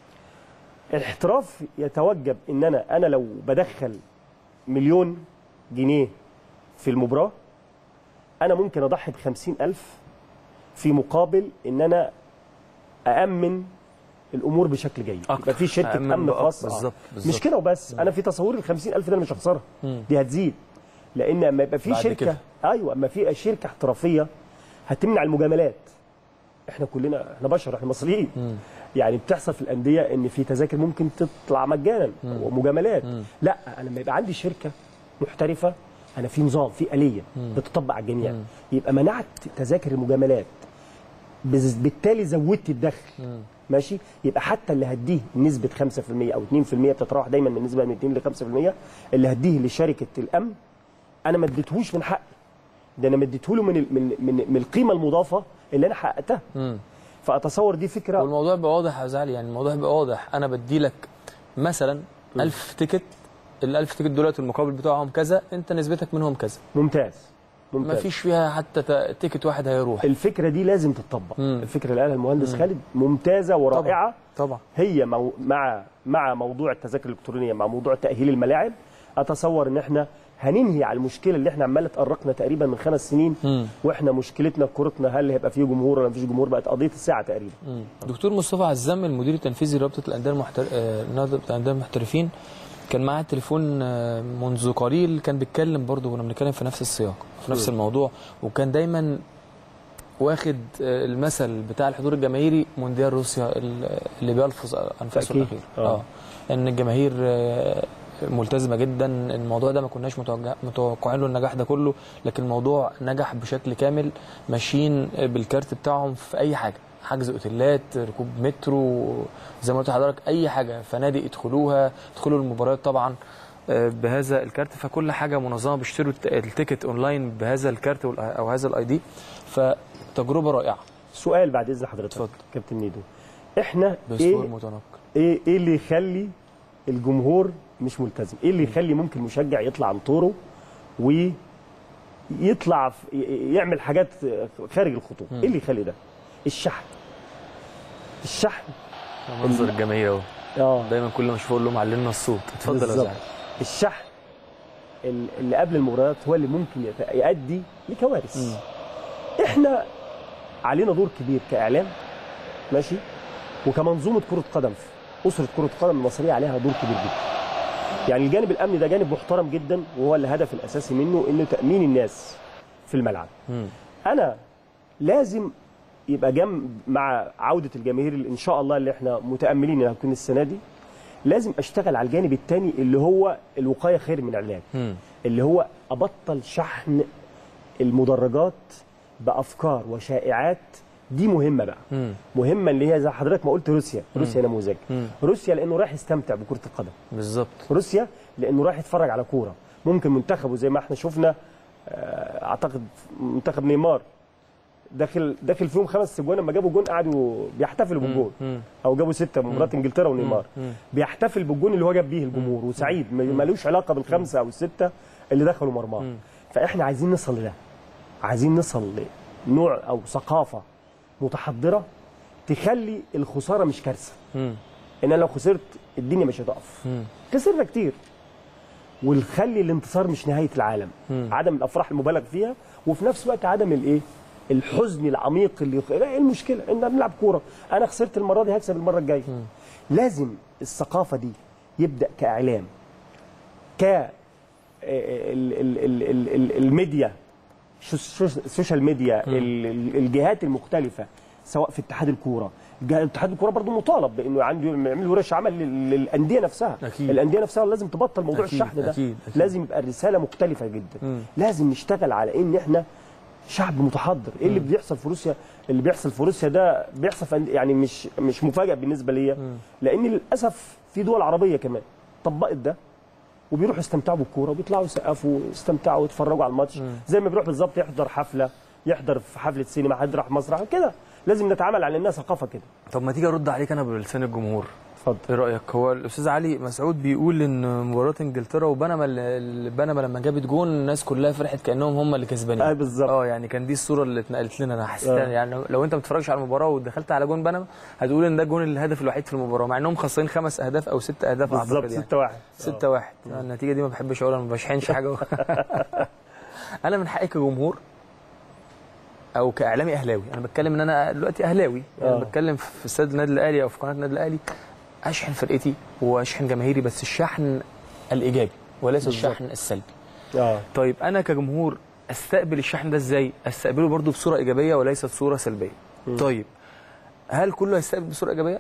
الاحتراف يتوجب ان انا انا لو بدخل مليون جنيه في المباراه انا ممكن اضحي بخمسين ألف في مقابل ان انا أأمن الأمور بشكل جيد أكتر. يبقى في شركة أأمن أمن بأكتر. خاصة بالظبط، مش بالظبط. كده وبس أنا في تصوري ال 50000 ده أنا مش هخسرها مم. دي هتزيد لأن أما يبقى في بعد شركة كده. أيوه أما في شركة احترافية هتمنع المجاملات احنا كلنا احنا بشر احنا مصريين مم. يعني بتحصل في الانديه ان في تذاكر ممكن تطلع مجانا ومجاملات مم. لا انا لما يبقى عندي شركه محترفه انا في نظام في اليه بتطبق على الجميع مم. يبقى منعت تذاكر المجاملات بز- بالتالي زودت الدخل مم. ماشي يبقى حتى اللي هديه نسبه 5% او 2% بتتراوح دايما من نسبه من 2 ل 5% اللي هديه لشركه الامن انا ما اديتهوش من حقي ده انا ما اديتهوله من ال- من من من القيمه المضافه اللي انا حققتها مم. فاتصور دي فكره والموضوع بقى واضح يا زعلي يعني الموضوع بقى واضح انا بدي لك مثلا 1000 تيكت ال 1000 تيكت دولت المقابل بتاعهم كذا انت نسبتك منهم كذا ممتاز ما ممتاز فيش فيها حتى تا- تيكت واحد هيروح الفكره دي لازم تتطبق مم. الفكره اللي قالها المهندس خالد ممتازه ورائعه طبعا هي مو مع مع موضوع التذاكر الالكترونيه مع موضوع تاهيل الملاعب اتصور ان احنا هننهي على المشكله اللي احنا عماله تقرقنا تقريبا من خمس سنين مم. واحنا مشكلتنا في كورتنا هل هيبقى فيه جمهور ولا مفيش جمهور بقت قضيه الساعه تقريبا مم. دكتور مصطفى عزام المدير التنفيذي لرابطه الانديه المحتر... آه، نادي الانديه المحترفين كان معاه التليفون آه، منذ قليل كان بيتكلم برضه كنا بنتكلم في نفس السياق في نفس الموضوع وكان دايما واخد آه، المثل بتاع الحضور الجماهيري مونديال روسيا ال- اللي بيلفظ انفاسه تأكيد. الاخير آه. اه ان الجماهير آه، ملتزمه جدا الموضوع ده ما كناش متوقع- متوقعين له النجاح ده كله لكن الموضوع نجح بشكل كامل ماشيين بالكارت بتاعهم في اي حاجه حجز اوتيلات ركوب مترو زي ما قلت لحضرتك اي حاجه فنادق يدخلوها يدخلوا المباريات طبعا آه، بهذا الكارت فكل حاجه منظمه بيشتروا الت- التيكت اونلاين بهذا الكارت وال- او هذا الاي دي فتجربه رائعه سؤال بعد اذن حضرتك اتفضل. كابتن ميدو احنا باسلوب ايه متنقل ايه ايه اللي يخلي الجمهور مش ملتزم ايه اللي يخلي ممكن مشجع يطلع عن طوره ويطلع في- ي- يعمل حاجات خارج الخطوط ايه اللي يخلي ده الشحن الشحن منظر الجماهير اهو اه دايما كل ما اشوفه اقول لهم علمنا الصوت اتفضل يا بالظبط. زعل الشحن ال- اللي قبل المباريات هو اللي ممكن يت- يؤدي لكوارث احنا علينا دور كبير كاعلام ماشي وكمنظومه كره قدم اسره كره القدم المصريه عليها دور كبير جدا يعني الجانب الامني ده جانب محترم جدا وهو الهدف الاساسي منه انه تامين الناس في الملعب مم. انا لازم يبقى جنب مع عوده الجماهير اللي ان شاء الله اللي احنا متاملين انها تكون السنه دي لازم اشتغل على الجانب الثاني اللي هو الوقايه خير من العلاج مم. اللي هو ابطل شحن المدرجات بافكار وشائعات دي مهمه بقى مم. مهمه اللي هي زي حضرتك ما قلت روسيا روسيا نموذج مم. روسيا لانه رايح يستمتع بكره القدم بالظبط روسيا لانه رايح يتفرج على كوره ممكن منتخبه زي ما احنا شفنا آه، اعتقد منتخب نيمار داخل داخل فيهم خمس اجوان لما جابوا جون قعدوا بيحتفلوا بالجون مم. او جابوا سته مباراه انجلترا ونيمار مم. بيحتفل بالجون اللي هو جاب بيه الجمهور وسعيد ما- ملوش علاقه بالخمسه او السته اللي دخلوا مرماه فاحنا عايزين نصل لده عايزين نصل لنوع او ثقافه متحضره تخلي الخساره مش كارثه مم. ان انا لو خسرت الدنيا مش هتقف مم. خسرنا كتير ونخلي الانتصار مش نهايه العالم مم. عدم الافراح المبالغ فيها وفي نفس الوقت عدم الايه الحزن العميق اللي يخ... لا، ايه المشكله ان بنلعب كوره انا خسرت المره دي هكسب المره الجايه لازم الثقافه دي يبدا كاعلام ك ال- ال- ال- ال- ال- الميديا شو- شو- السوشيال ميديا ال- ال- الجهات المختلفه سواء في اتحاد الكوره جه- اتحاد الكوره برضه مطالب بانه عنده يعمل ورش عمل لل- للانديه نفسها أكيد. الانديه نفسها لازم تبطل موضوع أكيد، الشحن ده أكيد، أكيد. لازم يبقى الرساله مختلفه جدا مم. لازم نشتغل على ان احنا شعب متحضر ايه اللي بيحصل في روسيا اللي بيحصل في روسيا ده بيحصل في أند- يعني مش مش مفاجاه بالنسبه ليا لان للاسف في دول عربيه كمان طبقت ده وبيروحوا يستمتعوا بالكوره وبيطلعوا يسقفوا يستمتعوا ويتفرجوا على الماتش زي ما بيروح بالظبط يحضر حفله يحضر في حفله سينما حد راح مسرح كده لازم نتعامل على انها ثقافه كده طب ما تيجي ارد عليك انا بلسان الجمهور اتفضل ايه رايك هو الاستاذ علي مسعود بيقول ان مباراه انجلترا وبنما اللي- بنما لما جابت جون الناس كلها فرحت كانهم هم اللي كسبانين اه بالظبط اه يعني كان دي الصوره اللي اتنقلت لنا انا حسيت آه. يعني لو انت ما بتتفرجش على المباراه ودخلت على جون بنما هتقول ان ده الجون الهدف الوحيد في المباراه مع انهم خسرين خمس اهداف او ست اهداف بالظبط اعتقد يعني 6 1 6 1 النتيجه دي ما بحبش اقولها ما بشحنش حاجه انا من حقي كجمهور او كاعلامي اهلاوي انا بتكلم ان انا دلوقتي اهلاوي يعني آه. بتكلم في استاد النادي الاهلي او في قناه النادي الاهلي اشحن فرقتي واشحن جماهيري بس الشحن الايجابي وليس الشحن السلبي اه طيب انا كجمهور استقبل الشحن ده ازاي استقبله برضو بصوره ايجابيه وليست صوره سلبيه طيب هل كله هيستقبل بصوره ايجابيه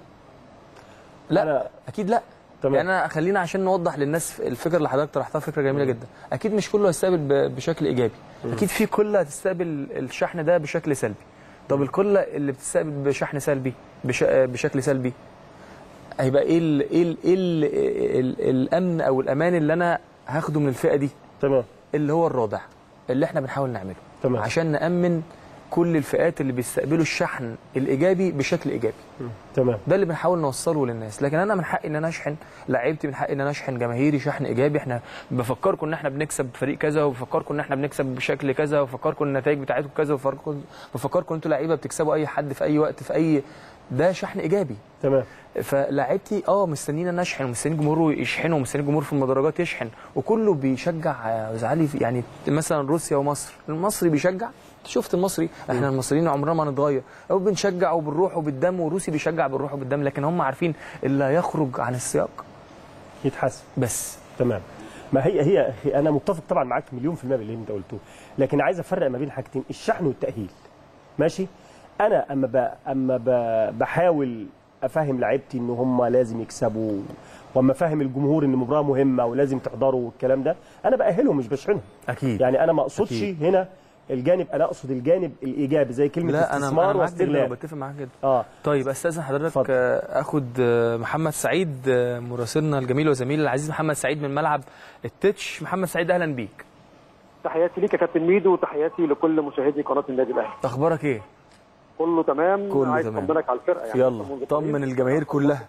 لا أنا- اكيد لا تمام. يعني انا خلينا عشان نوضح للناس الفكره اللي حضرتك طرحتها فكره جميله جدا اكيد مش كله هيستقبل ب- بشكل ايجابي اكيد في كل هتستقبل الشحن ده بشكل سلبي طب الكل اللي بتستقبل بشحن سلبي بش... بشكل سلبي هيبقى ايه ال... ايه ال... ايه ال... ال... الامن او الامان اللي انا هاخده من الفئه دي تمام اللي هو الرادع اللي احنا بنحاول نعمله تمام. عشان نامن كل الفئات اللي بيستقبلوا الشحن الايجابي بشكل ايجابي تمام ده اللي بنحاول نوصله للناس لكن انا من حقي ان انا اشحن لعيبتي من حقي ان انا اشحن جماهيري شحن ايجابي احنا بفكركم ان احنا بنكسب فريق كذا وبفكركم ان احنا بنكسب بشكل كذا وبفكركم النتائج بتاعتكم كذا وبفكركم بفكركم انتوا لعيبه بتكسبوا اي حد في اي وقت في اي ده شحن ايجابي تمام فلاعيبتي اه مستنيين ان اشحن ومستنيين جمهوره يشحنوا ومستنيين الجمهور في المدرجات يشحن وكله بيشجع آه، زعلي في- يعني مثلا روسيا ومصر المصري بيشجع شفت المصري احنا المصريين عمرنا ما نتغير او بنشجع وبالروح وبالدم والروسي بيشجع بالروح وبالدم لكن هم عارفين اللي هيخرج عن السياق يتحسن بس تمام ما هي هي هي- انا متفق طبعا معاك مليون في المية باللي انت قلته لكن عايز افرق ما بين حاجتين الشحن والتاهيل ماشي انا اما ب... اما ب... بحاول افهم لعيبتي ان هم لازم يكسبوا واما افهم الجمهور ان المباراه مهمه ولازم تحضروا والكلام ده انا باهلهم مش بشحنهم اكيد يعني انا ما اقصدش أكيد. هنا الجانب انا اقصد الجانب الايجابي زي كلمه لا انا استثمار انا معاك جدا واستغلال وبتفق معاك جدا اه طيب استاذن حضرتك اتفضل. آه، اخد آه، محمد سعيد آه، مراسلنا الجميل وزميلي العزيز محمد سعيد من ملعب التتش محمد سعيد اهلا بيك تحياتي ليك يا كابتن ميدو وتحياتي لكل مشاهدي قناه النادي الاهلي اخبارك ايه كله تمام كله عايز تمام. اطمنك على الفرقه يعني يلا منذ طمن قليل. الجماهير كلها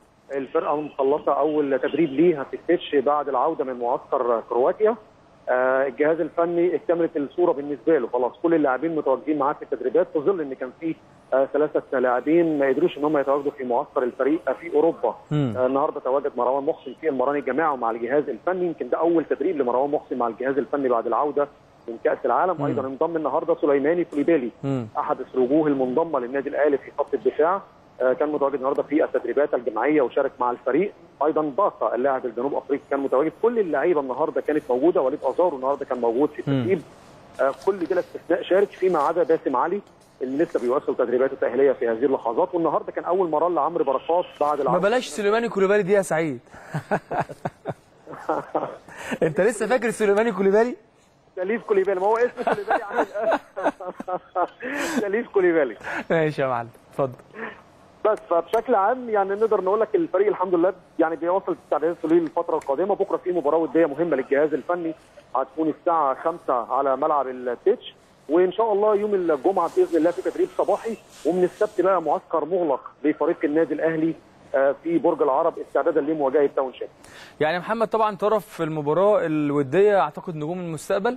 الفرقه مخلصه اول تدريب ليها في التتش بعد العوده من معسكر كرواتيا آه، الجهاز الفني اكتملت الصوره بالنسبه له خلاص كل اللاعبين متواجدين معاه في التدريبات في ظل ان كان في آه، ثلاثه لاعبين ما قدروش ان هم يتواجدوا في معسكر الفريق في اوروبا مم. آه، النهارده تواجد مروان محسن في المران الجماعي ومع الجهاز الفني يمكن ده اول تدريب لمروان محسن مع الجهاز الفني بعد العوده من كاس العالم مم. ايضا انضم النهارده سليماني كوليبالي مم. احد الوجوه المنضمه للنادي الاهلي في خط الدفاع آه، كان متواجد النهارده في التدريبات الجماعيه وشارك مع الفريق ايضا باقه اللاعب الجنوب افريقي كان متواجد كل اللعيبه النهارده كانت موجوده وليد ازارو النهارده كان موجود في التدريب آه، كل بلا استثناء شارك فيما عدا باسم علي اللي لسه بيواصل تدريباته التاهيليه في هذه اللحظات والنهارده كان اول مران لعمرو بركات بعد ما العوده بلاش سليماني كوليبالي دي يا سعيد انت لسه فاكر سليماني كوليبالي سليف كوليبالي ما هو اسمه كوليبالي عن سليف كوليبالي ماشي يا معلم اتفضل بس فبشكل عام يعني نقدر نقول لك الفريق الحمد لله يعني بيواصل استعداداته للفتره القادمه بكره في مباراه وديه مهمه للجهاز الفني هتكون الساعه 5 على ملعب التتش وان شاء الله يوم الجمعه باذن الله في تدريب صباحي ومن السبت بقى معسكر مغلق لفريق النادي الاهلي آه، في برج العرب استعدادا لمواجهه تاون شيب يعني محمد طبعا طرف في المباراه الوديه اعتقد نجوم المستقبل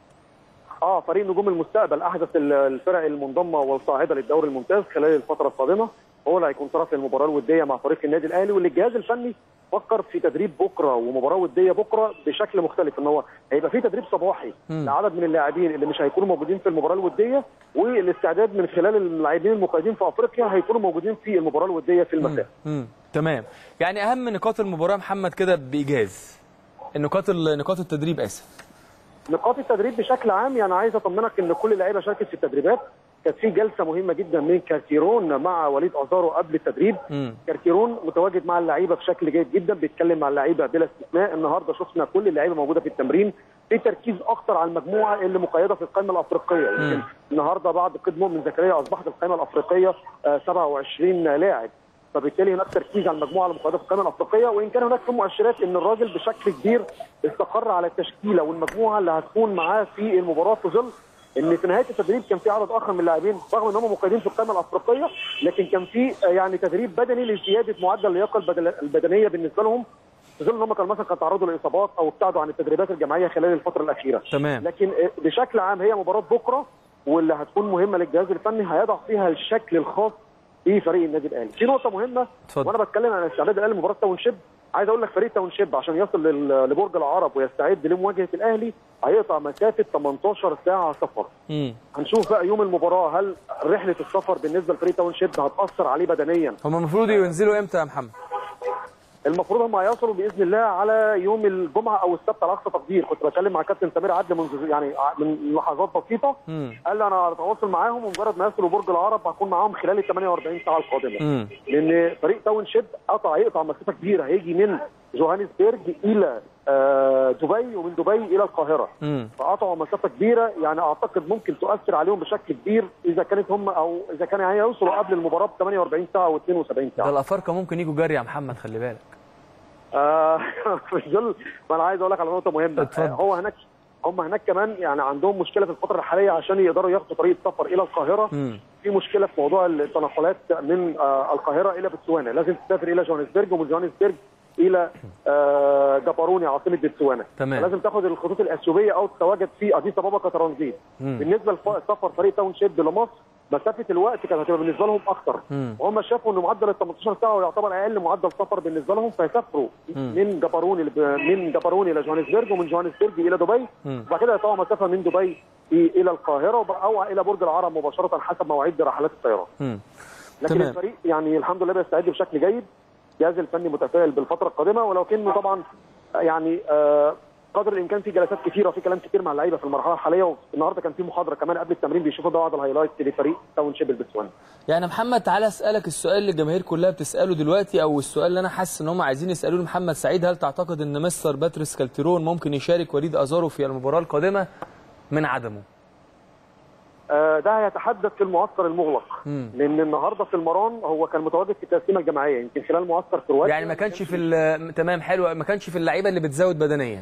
اه فريق نجوم المستقبل احدث ال- الفرق المنضمه والصاعده للدوري الممتاز خلال الفتره القادمه هو اللي هيكون طرف المباراه الوديه مع فريق النادي الاهلي واللي الجهاز الفني فكر في تدريب بكره ومباراه وديه بكره بشكل مختلف ان هو هيبقى في تدريب صباحي مم. لعدد من اللاعبين اللي مش هيكونوا موجودين في المباراه الوديه والاستعداد من خلال اللاعبين المقيدين في افريقيا هيكونوا موجودين في المباراه الوديه في المساء امم تمام يعني اهم نقاط المباراه يا محمد كده بايجاز النقاط ال- نقاط التدريب اسف نقاط التدريب بشكل عام يعني عايز اطمنك ان كل اللعيبه شاركت في التدريبات كانت في جلسه مهمه جدا من كارتيرون مع وليد ازارو قبل التدريب امم كارتيرون متواجد مع اللعيبه بشكل جيد جدا بيتكلم مع اللعيبه بلا استثناء النهارده شفنا كل اللعيبه موجوده في التمرين في تركيز اكتر على المجموعه اللي مقيده في القائمه الافريقيه يمكن النهارده بعد قيد مؤمن زكريا اصبحت القائمه الافريقيه آه، 27 لاعب فبالتالي هناك تركيز على المجموعه المقيده في القائمه الافريقيه وان كان هناك في مؤشرات ان الراجل بشكل كبير استقر على التشكيله والمجموعه اللي هتكون معاه في المباراه في ظل ان في نهايه التدريب كان في عدد اخر من اللاعبين رغم ان هم مقيدين في القائمه الافريقيه لكن كان في آه، يعني تدريب بدني لزياده معدل اللياقه البدل- البدنيه بالنسبه لهم في ظل ان هم كانوا مثلا كانوا تعرضوا لاصابات او ابتعدوا عن التدريبات الجماعيه خلال الفتره الاخيره تمام لكن آه، بشكل عام هي مباراه بكره واللي هتكون مهمه للجهاز الفني هيضع فيها الشكل الخاص بفريق النادي الاهلي في نقطه مهمه اتفضل. وانا بتكلم عن استعداد الاهلي لمباراه تاون شيب عايز اقول لك فريق تاون شيب عشان يصل لل- لبرج العرب ويستعد لمواجهه الاهلي هيقطع مسافه 18 ساعه سفر امم هنشوف بقى يوم المباراه هل رحله السفر بالنسبه لفريق تاون شيب هتاثر عليه بدنيا هم المفروض ينزلوا امتى يا محمد المفروض هم هيصلوا باذن الله على يوم الجمعه او السبت على اقصى تقدير كنت بكلم مع كابتن سمير عدل منذ يعني من لحظات بسيطه امم قال لي انا هتواصل معاهم ومجرد ما يصلوا برج العرب هكون معاهم خلال ال 48 ساعه القادمه امم لان فريق تاون شيب قطع هيقطع مسافه كبيره هيجي من جوهانسبرج الى آه، دبي ومن دبي الى القاهره امم فقطعوا مسافه كبيره يعني اعتقد ممكن تؤثر عليهم بشكل كبير اذا كانت هم او اذا كانوا هيوصلوا قبل المباراه ب 48 ساعه او 72 ده ساعه الافارقه ممكن يجوا جري يا محمد خلي بالك آه، في ظل ما انا عايز اقول لك على نقطه مهمه اتفضل. آه، هو هناك هم هناك كمان يعني عندهم مشكله في الفتره الحاليه عشان يقدروا ياخدوا طريق السفر الى القاهره مم. في مشكله في موضوع التنقلات من آه، القاهره الى بتسوانا لازم تسافر الى جوهانسبرج ومن جوهانسبرج الى آه، جاباروني عاصمه بتسوانا تمام. لازم تاخد الخطوط الاثيوبيه او تتواجد في اديس ابابا كترانزيت مم. بالنسبه لسفر طريق تاون شيب لمصر مسافه الوقت كانت هتبقى بالنسبه لهم اكثر مم. وهم شافوا ان معدل ال 18 ساعه يعتبر اقل معدل سفر بالنسبه لهم فيسافروا مم. من جاباروني من جاباروني الى جوهانسبرج ومن جوهانسبرج الى دبي مم. وبعد كده يقطعوا مسافه من دبي إيه الى القاهره وب- او الى برج العرب مباشره حسب مواعيد رحلات الطيران مم. لكن تمام. الفريق يعني الحمد لله بيستعد بشكل جيد الجهاز الفني متفائل بالفتره القادمه ولكنه طبعا يعني آه قدر الامكان في جلسات كثيره وفي كلام كتير مع اللعيبه في المرحله الحاليه والنهارده كان في محاضره كمان قبل التمرين بيشوفوا بعض الهايلايتس لفريق تاون شيب البتسواني يعني محمد تعالى اسالك السؤال اللي الجماهير كلها بتساله دلوقتي او السؤال اللي انا حاسس ان هم عايزين يسالوه لمحمد سعيد هل تعتقد ان مستر باتريس كالتيرون ممكن يشارك وليد ازارو في المباراه القادمه من عدمه آه، ده هيتحدث في المعسكر المغلق مم. لان النهارده في المران هو كان متواجد في التقسيمه الجماعيه يمكن خلال معسكر كرواتيا يعني ما كانش في ال- تمام حلو ما كانش في اللعيبه اللي بتزود بدنيا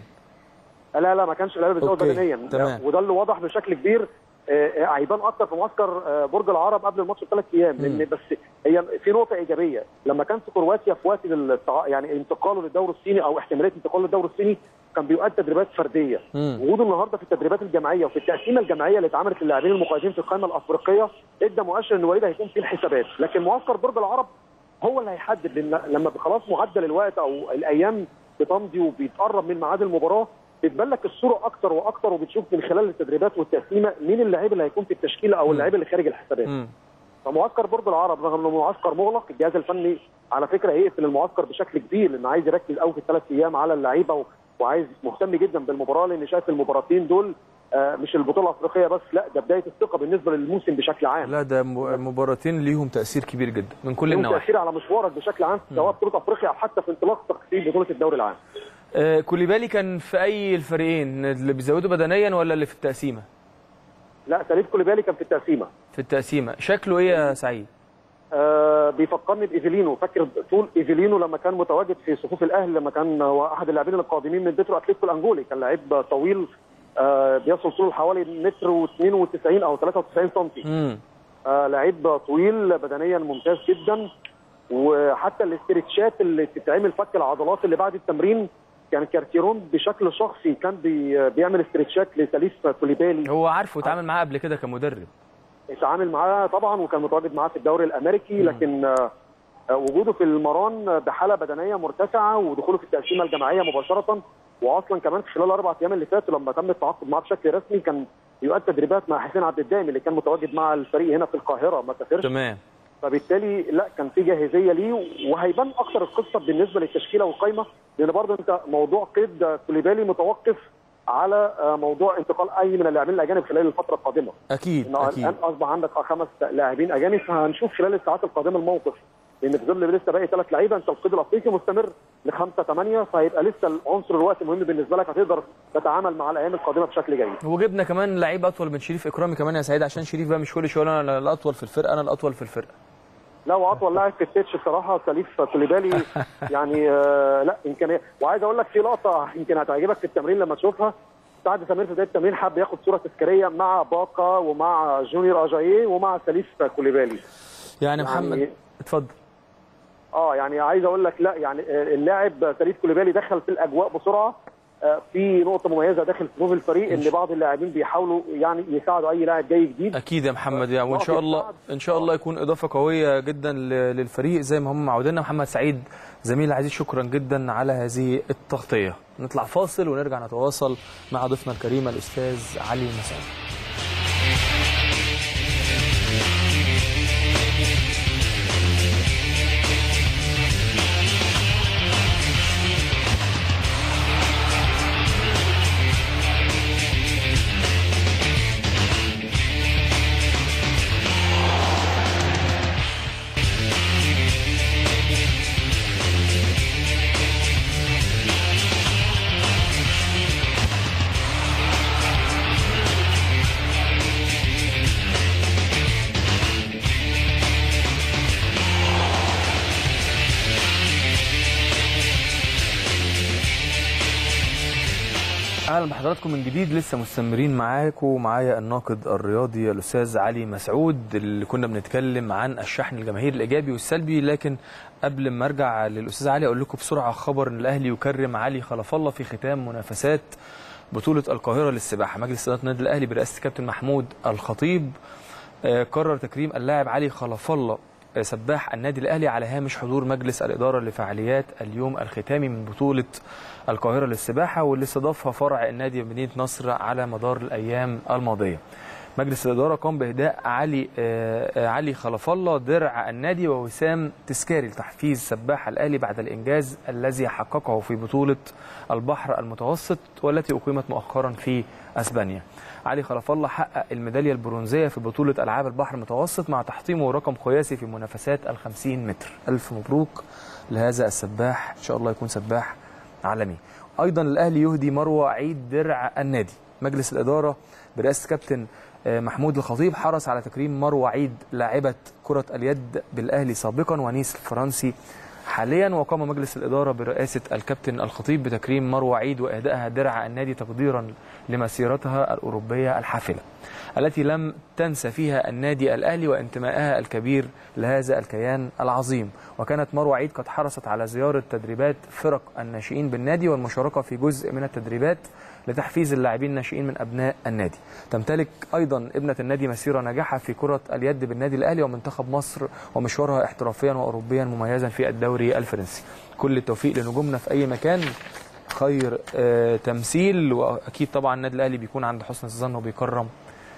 لا لا ما كانش اللعيبه بتزود أوكي، بدنيا تمام. وده اللي واضح بشكل كبير آه، آه، هيبان اكتر في معسكر آه، برج العرب قبل الماتش بثلاث ايام لان بس هي في نقطه ايجابيه لما كان في كرواتيا في وقت التع- يعني انتقاله للدوري الصيني او احتماليه انتقاله للدوري الصيني كان بيؤدي تدريبات فرديه مم. وجوده النهارده في التدريبات الجماعيه وفي التقسيمه الجماعيه اللي اتعملت للاعبين المقيدين في القائمه الافريقيه ادى مؤشر ان وليد هيكون في الحسابات لكن معسكر برج العرب هو اللي هيحدد لان لما خلاص معدل الوقت او الايام بتمضي وبيتقرب من ميعاد المباراه بتبان لك الصوره اكتر واكتر وبتشوف من خلال التدريبات والتقسيمه مين اللعيب اللي هيكون في التشكيله او اللعيب اللي خارج الحسابات مم. فمعسكر برج العرب رغم انه معسكر مغلق الجهاز الفني على فكره هيقفل المعسكر بشكل كبير لانه عايز يركز قوي في الثلاث ايام على اللعيبه و- وعايز مهتم جدا بالمباراه لان شايف المباراتين دول آه، مش البطوله الافريقيه بس لا ده بدايه الثقه بالنسبه للموسم بشكل عام لا ده م- مباراتين ليهم تاثير كبير جدا من كل لهم النواحي تاثير على مشوارك بشكل عام سواء بطوله افريقيا او حتى في انطلاقتك في بطوله الدوري العام آه كوليبالي كان في اي الفريقين اللي بيزودوا بدنيا ولا اللي في التقسيمه لا سليف كوليبالي كان في التقسيمه في التقسيمه شكله ايه يا سعيد آه بيفكرني بايفيلينو فاكر طول ايفيلينو لما كان متواجد في صفوف الاهلي لما كان هو احد اللاعبين القادمين من بيترو اتليتيكو الانجولي كان لعيب طويل آه بيصل طوله حوالي متر و92 او 93 سم امم آه لعيب طويل بدنيا ممتاز جدا وحتى الاسترتشات اللي بتتعمل فك العضلات اللي بعد التمرين كان كارتيرون بشكل شخصي كان بي بيعمل استرتشات لسليف كوليبالي هو عارفه واتعامل معاه قبل كده كمدرب اتعامل معاه طبعا وكان متواجد معاه في الدوري الامريكي لكن آه، آه، وجوده في المران بحاله بدنيه مرتفعه ودخوله في التقسيمه الجماعيه مباشره واصلا كمان في خلال الاربع ايام اللي فاتوا لما تم التعاقد معاه بشكل رسمي كان يؤدي تدريبات مع حسين عبد الدائم اللي كان متواجد مع الفريق هنا في القاهره ما سافرش تمام فبالتالي لا كان في جاهزيه ليه وهيبان اكتر القصه بالنسبه للتشكيله والقايمه لان برضه انت موضوع قيد كوليبالي متوقف على آه، موضوع انتقال اي من اللاعبين الاجانب خلال الفتره القادمه اكيد انه اكيد الان اصبح عندك خمس لاعبين اجانب فهنشوف خلال الساعات القادمه الموقف لان في ظل لسه باقي ثلاث لعيبه انت القيد الافريقي مستمر لخمسه ثمانيه فهيبقى لسه عنصر الوقت مهم بالنسبه لك هتقدر تتعامل مع الايام القادمه بشكل جيد. وجبنا كمان لعيب اطول من شريف اكرامي كمان يا سعيد عشان شريف بقى مش كل شويه انا الاطول في الفرقه انا الاطول في الفرقه لا واطول لاعب في التتش بصراحه سليف كوليبالي يعني آه لا امكانيه وعايز اقول لك في لقطه يمكن هتعجبك في التمرين لما تشوفها سعد سمير في بدايه التمرين حب ياخد صوره تذكاريه مع باقا ومع جونيور اجاييه ومع سليف كوليبالي يعني محمد اتفضل اه يعني عايز اقول لك لا يعني آه، اللاعب سليف كوليبالي دخل في الاجواء بسرعه آه، في نقطه مميزه داخل صفوف الفريق ان بعض اللاعبين بيحاولوا يعني يساعدوا اي لاعب جاي جديد اكيد يا محمد يعني وان شاء الله ان شاء الله يكون اضافه قويه جدا ل- للفريق زي ما هم معودينا محمد سعيد زميل عزيز شكرا جدا على هذه التغطيه نطلع فاصل ونرجع نتواصل مع ضيفنا الكريم الاستاذ علي مسعود اهلا بحضراتكم من جديد لسه مستمرين معاكم ومعايا الناقد الرياضي الاستاذ علي مسعود اللي كنا بنتكلم عن الشحن الجماهيري الايجابي والسلبي لكن قبل ما ارجع للاستاذ علي اقول لكم بسرعه خبر ان الاهلي يكرم علي خلف الله في ختام منافسات بطوله القاهره للسباحه مجلس اداره النادي الاهلي برئاسه الكابتن محمود الخطيب آه، قرر تكريم اللاعب علي خلف الله آه، سباح النادي الاهلي على هامش حضور مجلس الاداره لفعاليات اليوم الختامي من بطوله القاهره للسباحه واللي استضافها فرع النادي بمدينه نصر على مدار الايام الماضيه. مجلس الاداره قام باهداء علي آه، آه، علي خلف الله درع النادي ووسام تذكاري لتحفيز سباح الاهلي بعد الانجاز الذي حققه في بطوله البحر المتوسط والتي اقيمت مؤخرا في اسبانيا. علي خلف الله حقق الميداليه البرونزيه في بطوله العاب البحر المتوسط مع تحطيمه رقم قياسي في منافسات ال 50 متر. الف مبروك لهذا السباح ان شاء الله يكون سباح عالمي. ايضا الاهلي يهدي مروه عيد درع النادي. مجلس الاداره برئاسه كابتن آه، محمود الخطيب حرص على تكريم مروه عيد لاعبه كره اليد بالاهلي سابقا ونيس الفرنسي حاليا وقام مجلس الاداره برئاسه الكابتن الخطيب بتكريم مروه عيد واهدائها درع النادي تقديرا لمسيرتها الاوروبيه الحافله التي لم تنسى فيها النادي الاهلي وانتمائها الكبير لهذا الكيان العظيم وكانت مروه عيد قد حرصت على زياره تدريبات فرق الناشئين بالنادي والمشاركه في جزء من التدريبات لتحفيز اللاعبين الناشئين من ابناء النادي. تمتلك ايضا ابنه النادي مسيره ناجحه في كره اليد بالنادي الاهلي ومنتخب مصر ومشوارها احترافيا واوروبيا مميزا في الدوري الفرنسي. كل التوفيق لنجومنا في اي مكان خير آه تمثيل واكيد طبعا النادي الاهلي بيكون عند حسن الظن وبيكرم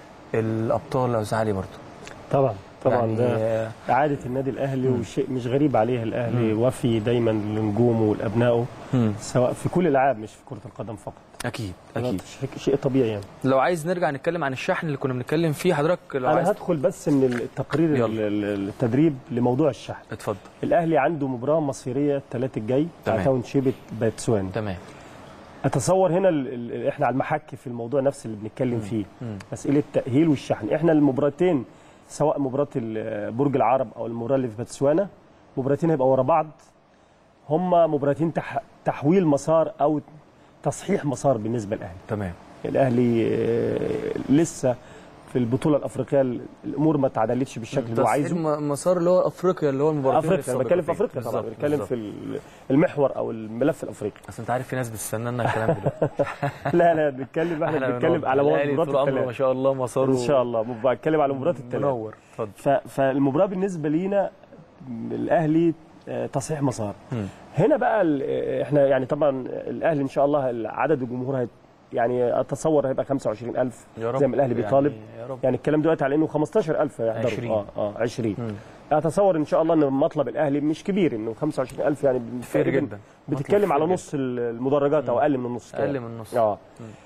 الابطال يا أستاذ علي برضه. طبعا طبعا يعني، ده آه، عادة النادي الأهلي وشيء مش غريب عليه الأهلي وفي دايما لنجومه ولأبنائه مم. سواء في كل الألعاب مش في كرة القدم فقط اكيد ده اكيد. شيء- شيء طبيعي يعني لو عايز نرجع نتكلم عن الشحن اللي كنا بنتكلم فيه حضرتك لو أنا عايز هدخل بس من التقرير يلا. ال- ال- التدريب لموضوع الشحن اتفضل الأهلي عنده مباراة مصيرية الثلاث الجاي تمام. مع تاون شيبة باتسوان تمام اتصور هنا ال ال احنا على المحك في الموضوع نفس اللي بنتكلم فيه مم. مساله التاهيل والشحن احنا المباراتين سواء مباراه ال- برج العرب او المباراه اللي في باتسوانا مباراتين هيبقى ورا بعض هما مباراتين تح تحويل مسار او تصحيح مسار بالنسبه للاهلي تمام الاهلي آه، لسه في البطوله الافريقيه ال- الامور ما تعدلتش بالشكل اللي هو تصحيح عايزه م- مسار اللي هو افريقيا اللي هو المباراتين افريقيا انا بتكلم في السابقتين. افريقيا طبعا بالظبط، بتكلم بالظبط. في ال- المحور او الملف الافريقي اصل انت عارف في ناس بتستنى لنا الكلام دلوقتي لا لا بنتكلم احنا بنتكلم على الأهلي مباراه طول عمره ما الثلاث شاء الله مساره ان شاء الله بتكلم على مباراه الثلاث منور اتفضل ف- فالمباراه بالنسبه لينا الاهلي آه، تصحيح مسار مم. هنا بقى ال- آه، احنا يعني طبعا الاهلي ان شاء الله عدد الجمهور هي يعني اتصور هيبقى 25000 يا رب زي ما الاهلي يعني بيطالب يا رب يعني الكلام دلوقتي على انه 15000 هيحضروا 20. اه اه 20 مم. اتصور ان شاء الله ان مطلب الاهلي مش كبير انه 25000 يعني فير تقريباً جدا بتتكلم مطلب على فير نص المدرجات او اقل من النص اقل كمان. من النص اه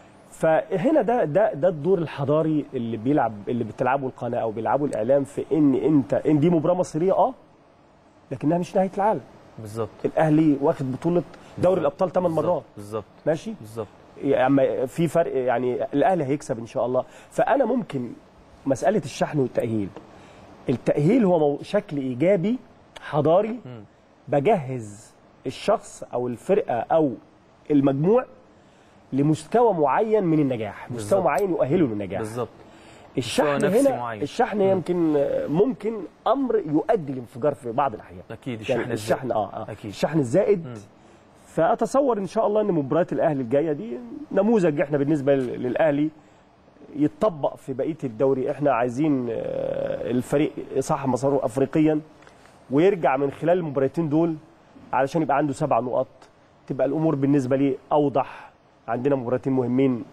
فهنا ده ده ده الدور الحضاري اللي بيلعب اللي بتلعبه القناه او بيلعبه الاعلام في ان انت ان دي مباراه مصيريه اه لكنها مش نهايه العالم بالظبط الاهلي واخد بطوله دوري الابطال 8 مرات بالظبط ماشي بالظبط يعني في فرق يعني الاهلي هيكسب ان شاء الله فانا ممكن مساله الشحن والتاهيل التاهيل هو مو- شكل ايجابي حضاري بجهز الشخص او الفرقه او المجموع لمستوى معين من النجاح مستوى بالظبط. معين يؤهله للنجاح بالظبط الشحن نفسي هنا معين. الشحن يمكن ممكن امر يؤدي لانفجار في بعض الاحيان اكيد الشحن يعني الزائد. الشحن اه, آه. أكيد. الشحن الزائد فاتصور ان شاء الله ان مباريات الاهلي الجايه دي نموذج احنا بالنسبه لل- للاهلي يتطبق في بقيه الدوري احنا عايزين آه، الفريق صح مساره افريقيا ويرجع من خلال المباراتين دول علشان يبقى عنده سبع نقط تبقى الامور بالنسبه لي اوضح عندنا مباراتين مهمين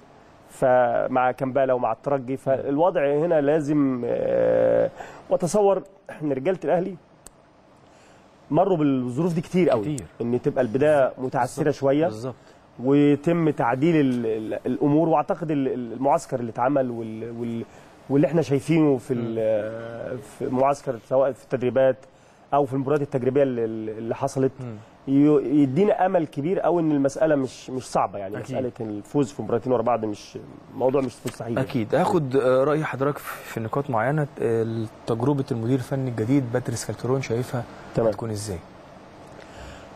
فمع كمبالا ومع الترجي فالوضع هنا لازم آه، واتصور ان رجاله الاهلي مروا بالظروف دي كتير قوي كتير. ان تبقى البدايه متعثره شويه بالظبط ويتم تعديل ال- ال- الامور واعتقد ال- ال- المعسكر اللي اتعمل وال وال واللي احنا شايفينه في ال- في المعسكر سواء في التدريبات او في المباريات التجريبيه اللي, اللي حصلت ي- يدينا امل كبير قوي ان المساله مش مش صعبه يعني أكيد. مساله الفوز في مباراتين ورا بعض مش موضوع مش مستحيل اكيد هاخد آه، راي حضرتك في في نقاط معينه آه، تجربه المدير الفني الجديد باتريس كالترون شايفها تمام. هتكون ازاي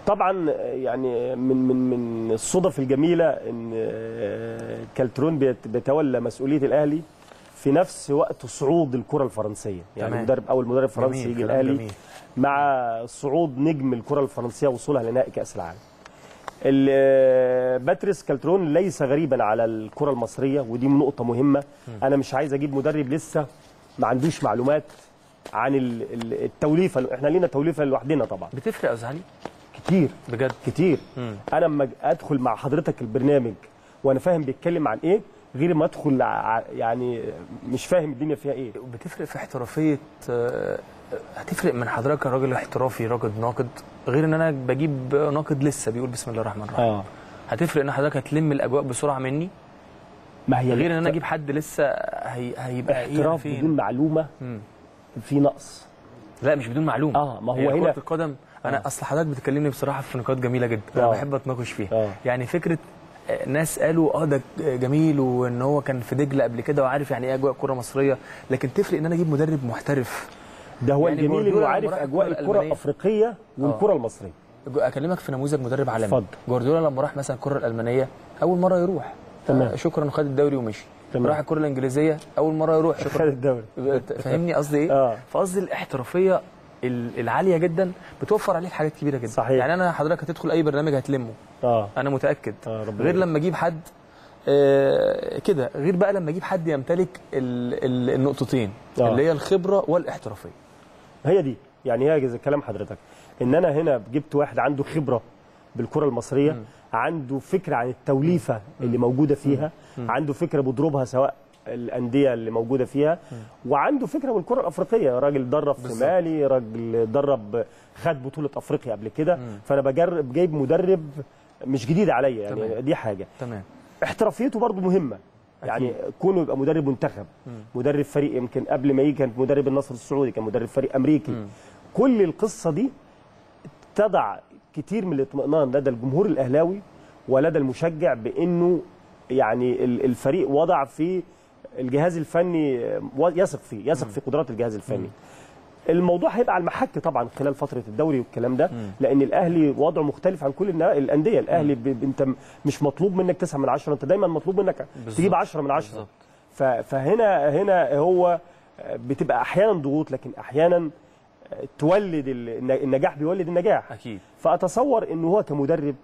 طبعا يعني من من من الصدف الجميله ان آه، كالترون بيت- بيتولى مسؤوليه الاهلي في نفس وقت صعود الكره الفرنسيه يعني تمام. مدرب اول مدرب فرنسي جميل، يجي كلام الاهلي جميل. مع صعود نجم الكره الفرنسيه وصولها لنهائي كاس العالم ال- آه، باتريس كالترون ليس غريبا على الكره المصريه ودي نقطه مهمه انا مش عايز اجيب مدرب لسه ما عندوش معلومات عن ال- ال- التوليفه احنا لينا توليفه لوحدنا طبعا بتفرق يا زعلي كتير بجد كتير مم. انا لما ادخل مع حضرتك البرنامج وانا فاهم بيتكلم عن ايه غير ما ادخل ع- يعني مش فاهم الدنيا فيها ايه بتفرق في احترافيه آه، هتفرق من حضرتك راجل احترافي راجل ناقد غير ان انا بجيب ناقد لسه بيقول بسم الله الرحمن الرحيم اه هتفرق ان حضرتك هتلم الاجواء بسرعه مني ما هي غير ان انا اجيب حد لسه هي... هيبقى ايه احتراف فين بدون معلومه مم. في نقص لا مش بدون معلومه اه ما هو هي هنا كرة القدم انا اصل حضرتك بتكلمني بصراحه في نقاط جميله جدا انا آه. بحب اتناقش فيها آه. يعني فكره آه، ناس قالوا اه ده جميل وان هو كان في دجله قبل كده وعارف يعني ايه اجواء كره مصريه لكن تفرق ان انا اجيب مدرب محترف ده هو يعني الجميل جوارديولا انه لما عارف راح اجواء الكرة الكره الألمانية- الافريقيه والكره المصريه جو- اكلمك في نموذج مدرب عالمي اتفضل. جوارديولا لما راح مثلا الكره الالمانيه اول مره يروح تمام. آه، شكرا خد الدوري ومشي تمام. راح الكره الانجليزيه اول مره يروح خد شكرا الدوري فاهمني قصدي ايه؟ آه. فقصدي الاحترافيه ال- العاليه جدا بتوفر عليك حاجات كبيره جدا صحيح. يعني انا حضرتك هتدخل اي برنامج هتلمه اه انا متاكد آه، ربنا غير يبارك. لما اجيب حد آه كده غير بقى لما اجيب حد يمتلك ال ال النقطتين آه. اللي هي الخبره والاحترافيه هي دي يعني هي زي كلام حضرتك ان انا هنا جبت واحد عنده خبره بالكره المصريه عنده فكره عن التوليفه اللي موجوده فيها عنده فكره بيضربها سواء الانديه اللي موجوده فيها وعنده فكره بالكره الافريقيه راجل درب في بالظبط. مالي راجل درب خد بطوله افريقيا قبل كده فانا بجرب جايب مدرب مش جديد عليا يعني تمام. دي حاجه تمام احترافيته برضو مهمه يعني كونه يبقى مدرب منتخب مدرب فريق يمكن قبل ما يجي كان مدرب النصر السعودي كان مدرب فريق امريكي كل القصه دي تضع كتير من الاطمئنان لدى الجمهور الاهلاوي ولدى المشجع بانه يعني ال- الفريق وضع في الجهاز الفني يثق فيه يثق في قدرات الجهاز الفني الموضوع هيبقى على المحك طبعا خلال فتره الدوري والكلام ده لان الاهلي وضعه مختلف عن كل النا- الانديه الاهلي ب... ب- انت م- مش مطلوب منك 9 من 10 انت دايما مطلوب منك بالظبط. تجيب 10 من 10 بالظبط. ف... فهنا هنا هو بتبقى احيانا ضغوط لكن احيانا تولد ال- النجاح بيولد النجاح اكيد فاتصور انه هو كمدرب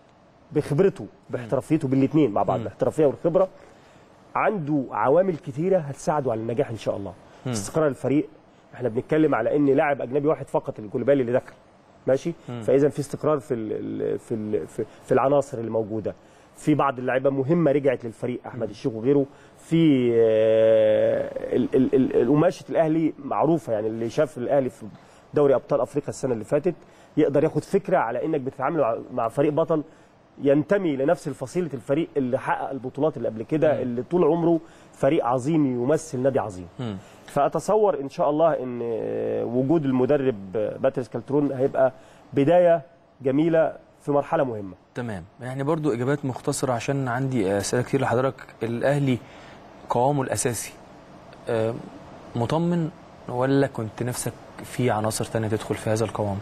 بخبرته باحترافيته بالاثنين مع بعض الاحترافيه والخبره عنده عوامل كتيره هتساعده على النجاح ان شاء الله استقرار الفريق احنا بنتكلم على ان لاعب اجنبي واحد فقط الكوليبالي اللي دخل ماشي فاذا في استقرار في ال ال في ال في, في العناصر اللي موجوده في بعض اللعيبه مهمه رجعت للفريق احمد الشيخ وغيره في آه، ال- ال- ال- القماشه الاهلي معروفه يعني اللي شاف الاهلي في دوري ابطال افريقيا السنه اللي فاتت يقدر ياخد فكره على انك بتتعامل مع- مع فريق بطل ينتمي لنفس الفصيله الفريق اللي حقق البطولات اللي قبل كده اللي طول عمره فريق عظيم يمثل نادي عظيم مم. فاتصور ان شاء الله ان آه، وجود المدرب آه، باتريس كالترون هيبقى بدايه جميله في مرحله مهمه تمام يعني برضو اجابات مختصره عشان عندي اسئله كتير لحضرتك الاهلي قوامه الاساسي آه، مطمن ولا كنت نفسك في عناصر تانية تدخل في هذا القوام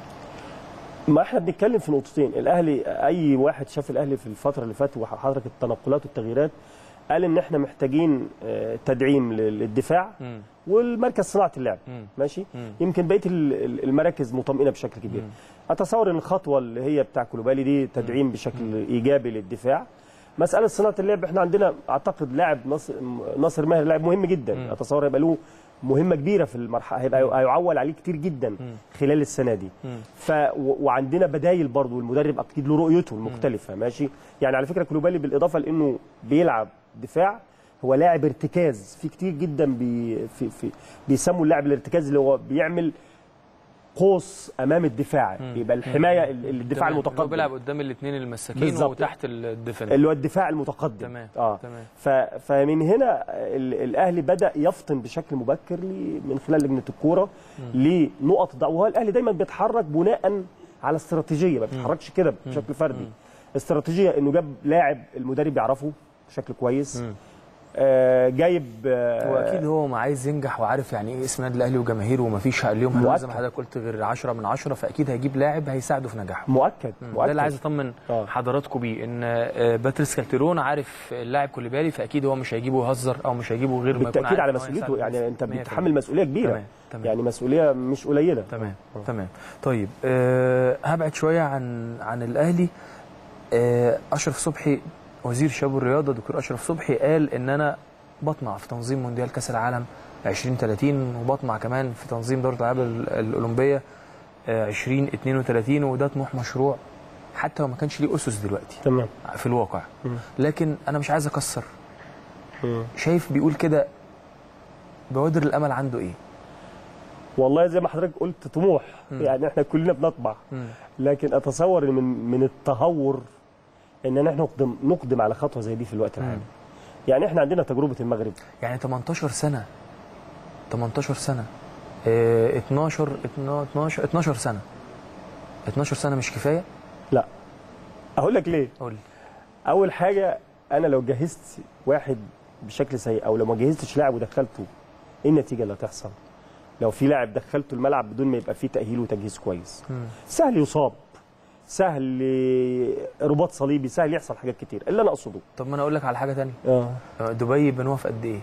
ما احنا بنتكلم في نقطتين الاهلي اي واحد شاف الاهلي في الفتره اللي فاتت وحضرتك التنقلات والتغييرات قال ان احنا محتاجين آه، تدعيم لل- للدفاع مم. والمركز صناعه اللعب مم. ماشي مم. يمكن بقيه ال- ال- المراكز مطمئنه بشكل كبير اتصور ان الخطوه اللي هي بتاع كولوبالي دي تدعيم بشكل ايجابي للدفاع مساله صناعه اللعب احنا عندنا اعتقد لاعب ناصر ناصر ماهر لاعب مهم جدا اتصور هيبقى له مهمه كبيره في المرحله هيبقى هيعول عليه كتير جدا خلال السنه دي ف و- وعندنا بدايل برضه والمدرب اكيد له رؤيته المختلفه ماشي يعني على فكره كلوبالي بالاضافه لانه بيلعب دفاع هو لاعب ارتكاز في كتير جدا بي في في بيسموا اللاعب الارتكاز اللي هو بيعمل قوس امام الدفاع يبقى الحمايه ال- الدفاع تمام. اللي هو المتقدم بيلعب قدام الاثنين المساكين بالظبط. وتحت الدفن اللي هو الدفاع المتقدم تمام. اه تمام. ف... فمن هنا ال... الاهلي بدا يفطن بشكل مبكر ل... من خلال لجنه الكوره لنقط ضعف وهو الاهلي دايما بيتحرك بناء على استراتيجيه ما بيتحركش كده بشكل فردي استراتيجيه انه جاب لاعب المدرب يعرفه بشكل كويس آه، جايب آه، واكيد هو ما عايز ينجح وعارف يعني ايه اسم النادي الاهلي وجماهيره ومفيش اليوم حلول زي ما مؤكد. حضرتك قلت غير 10 من 10 فاكيد هيجيب لاعب هيساعده في نجاحه مؤكد مم. مؤكد ده اللي عايز اطمن آه. حضراتكم بيه ان آه، باتريس كالتيرون عارف اللاعب كوليبالي فاكيد هو مش هيجيبه يهزر او مش هيجيبه غير ما يكون بالتاكيد عارف على إن هو مسؤوليته هيساعده يعني انت بنسبة 100%. بتتحمل مسؤوليه كبيره تمام تمام يعني مسؤوليه مش قليله تمام تمام طيب أه هبعد شويه عن عن الاهلي أه اشرف صبحي وزير الشباب والرياضه دكتور اشرف صبحي قال ان انا بطمع في تنظيم مونديال كاس العالم 2030 وبطمع كمان في تنظيم دوره الالعاب ال- الاولمبيه آه، 2032 وده طموح مشروع حتى لو ما كانش ليه اسس دلوقتي تمام في الواقع مم. لكن انا مش عايز اكسر مم. شايف بيقول كده بوادر الامل عنده ايه والله زي ما حضرتك قلت طموح مم. يعني احنا كلنا بنطمع مم. لكن اتصور ان من من التهور ان احنا نقدم نقدم على خطوه زي دي في الوقت الحالي يعني احنا عندنا تجربه المغرب يعني 18 سنه 18 سنه اه 12 12 12 سنه 12 سنه مش كفايه لا اقول لك ليه قول لي اول حاجه انا لو جهزت واحد بشكل سيء او لو ما جهزتش لاعب ودخلته ايه النتيجه اللي هتحصل لو في لاعب دخلته الملعب بدون ما يبقى فيه تاهيل وتجهيز كويس مم. سهل يصاب سهل رباط صليبي سهل يحصل حاجات كتير اللي انا اقصده طب ما انا اقول لك على حاجه تانية اه دبي بنوها في قد ايه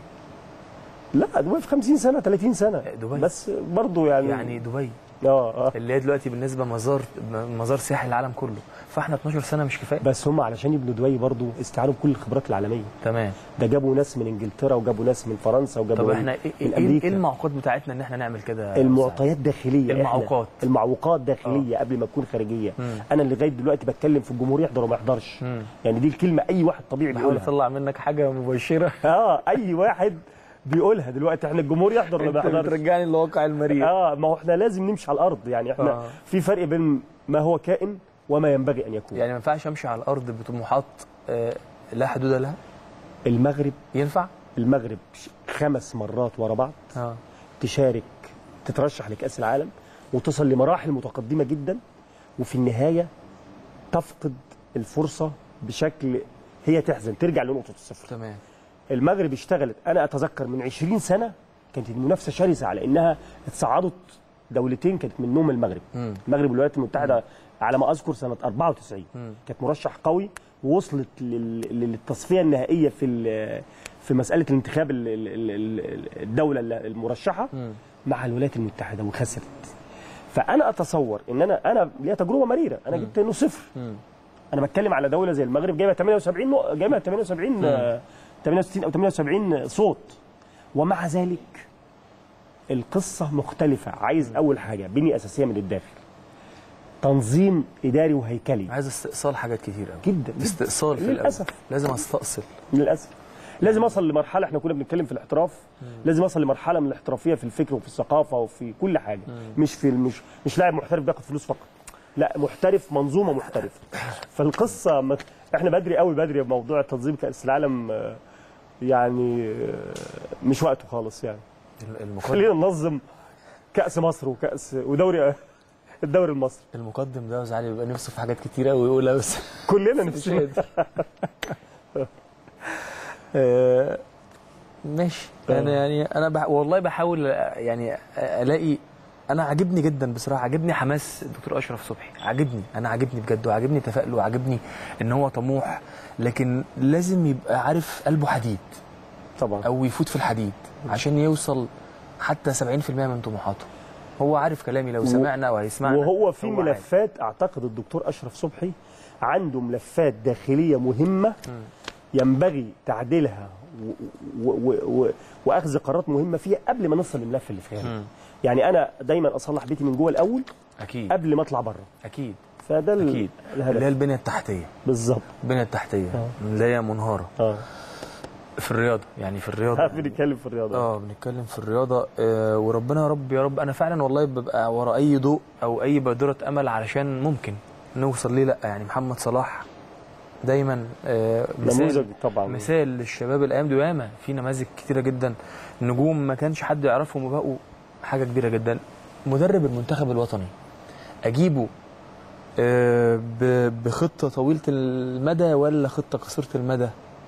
لا دبي في 50 سنه 30 سنه دبي. بس برضه يعني يعني دبي اه اه اللي هي دلوقتي بالنسبه مزار مزار سياحي العالم كله فاحنا 12 سنه مش كفايه بس هم علشان يبنوا دبي برضه استعانوا بكل الخبرات العالميه تمام ده جابوا ناس من انجلترا وجابوا ناس من فرنسا وجابوا طب من احنا ايه من ايه, امريكا إيه المعوقات بتاعتنا ان احنا نعمل كده يا أستاذ؟ المعطيات داخليه إحنا. المعوقات. المعوقات داخليه قبل ما تكون خارجيه مم. انا اللي لغايه دلوقتي بتكلم في الجمهور يحضر وما يحضرش مم. يعني دي الكلمه اي واحد طبيعي بحاول بيقولها اطلع منك حاجه مبشره اه اي واحد بيقولها دلوقتي احنا الجمهور يحضر ولا ما انت يحضرش بترجعني للواقع المرير اه ما هو احنا لازم نمشي على الارض يعني احنا آه. في فرق بين ما هو كائن وما ينبغي ان يكون يعني ما ينفعش امشي على الارض بطموحات آه، لا حدود لها المغرب ينفع المغرب ش- خمس مرات ورا بعض اه تشارك تترشح لكأس العالم وتصل لمراحل متقدمة جدا وفي النهاية تفقد الفرصة بشكل هي تحزن ترجع لنقطة الصفر تمام المغرب اشتغلت أنا أتذكر من 20 سنة كانت المنافسة شرسة على إنها اتصعدت دولتين كانت منهم المغرب مم. المغرب والولايات المتحدة على ما أذكر سنة 94 مم. كانت مرشح قوي ووصلت لل- للتصفية النهائية في ال- في مسألة الانتخاب ال- ال- ال- الدولة المرشحة مم. مع الولايات المتحده وخسرت فانا اتصور ان انا انا ليها تجربه مريره انا جبت انه صفر مم. انا بتكلم على دوله زي المغرب جايبه 78 نق- جايبه 78 آه، 68 او 78 صوت ومع ذلك القصه مختلفه عايز اول حاجه بنيه اساسيه من الداخل تنظيم اداري وهيكلي عايز استئصال حاجات كتير قوي جدا استئصال في للأسف. الاول لازم استأصل للاسف لازم اصل لمرحله احنا كنا بنتكلم في الاحتراف لازم اصل لمرحله من الاحترافيه في الفكر وفي الثقافه وفي كل حاجه مش في مش مش لاعب محترف بياخد فلوس فقط لا محترف منظومه محترفه فالقصه ما احنا بدري قوي بدري بموضوع تنظيم كاس العالم آه، يعني آه، مش وقته خالص يعني المقدم خلينا ننظم كاس مصر وكاس ودوري الدوري المصري المقدم ده يا أستاذ علي بيبقى نفسه في حاجات كتير قوي يقولها بس كلنا مش نفسنا قادر. آه، ماشي انا يعني انا بح... والله بحاول يعني الاقي انا عاجبني جدا بصراحه عاجبني حماس الدكتور اشرف صبحي عاجبني انا عاجبني بجد وعاجبني تفاؤله وعاجبني ان هو طموح لكن لازم يبقى عارف قلبه حديد طبعا او يفوت في الحديد عشان يوصل حتى 70% من طموحاته هو عارف كلامي لو سمعنا او هيسمعنا وهو في عارف. ملفات اعتقد الدكتور اشرف صبحي عنده ملفات داخليه مهمه ينبغي تعديلها و و و و واخذ قرارات مهمه فيها قبل ما نوصل للملف اللي فيها مم. يعني انا دايما اصلح بيتي من جوه الاول اكيد قبل ما اطلع بره اكيد فده ال- اكيد اللي هي الهدف البنيه التحتيه بالظبط البنيه التحتيه آه. اللي هي منهاره اه في الرياضه يعني في الرياضه بنتكلم في الرياضه اه بنتكلم في الرياضه آه وربنا يا رب يا رب انا فعلا والله ببقى ورا اي ضوء او اي بادره امل علشان ممكن نوصل ليه لا يعني محمد صلاح دايما آه نموذج مثال طبعا مثال للشباب الايام دي ياما في نماذج كتيره جدا نجوم ما كانش حد يعرفهم وبقوا حاجه كبيره جدا مدرب المنتخب الوطني اجيبه آه، ب- بخطه طويله المدى ولا خطه قصيره المدى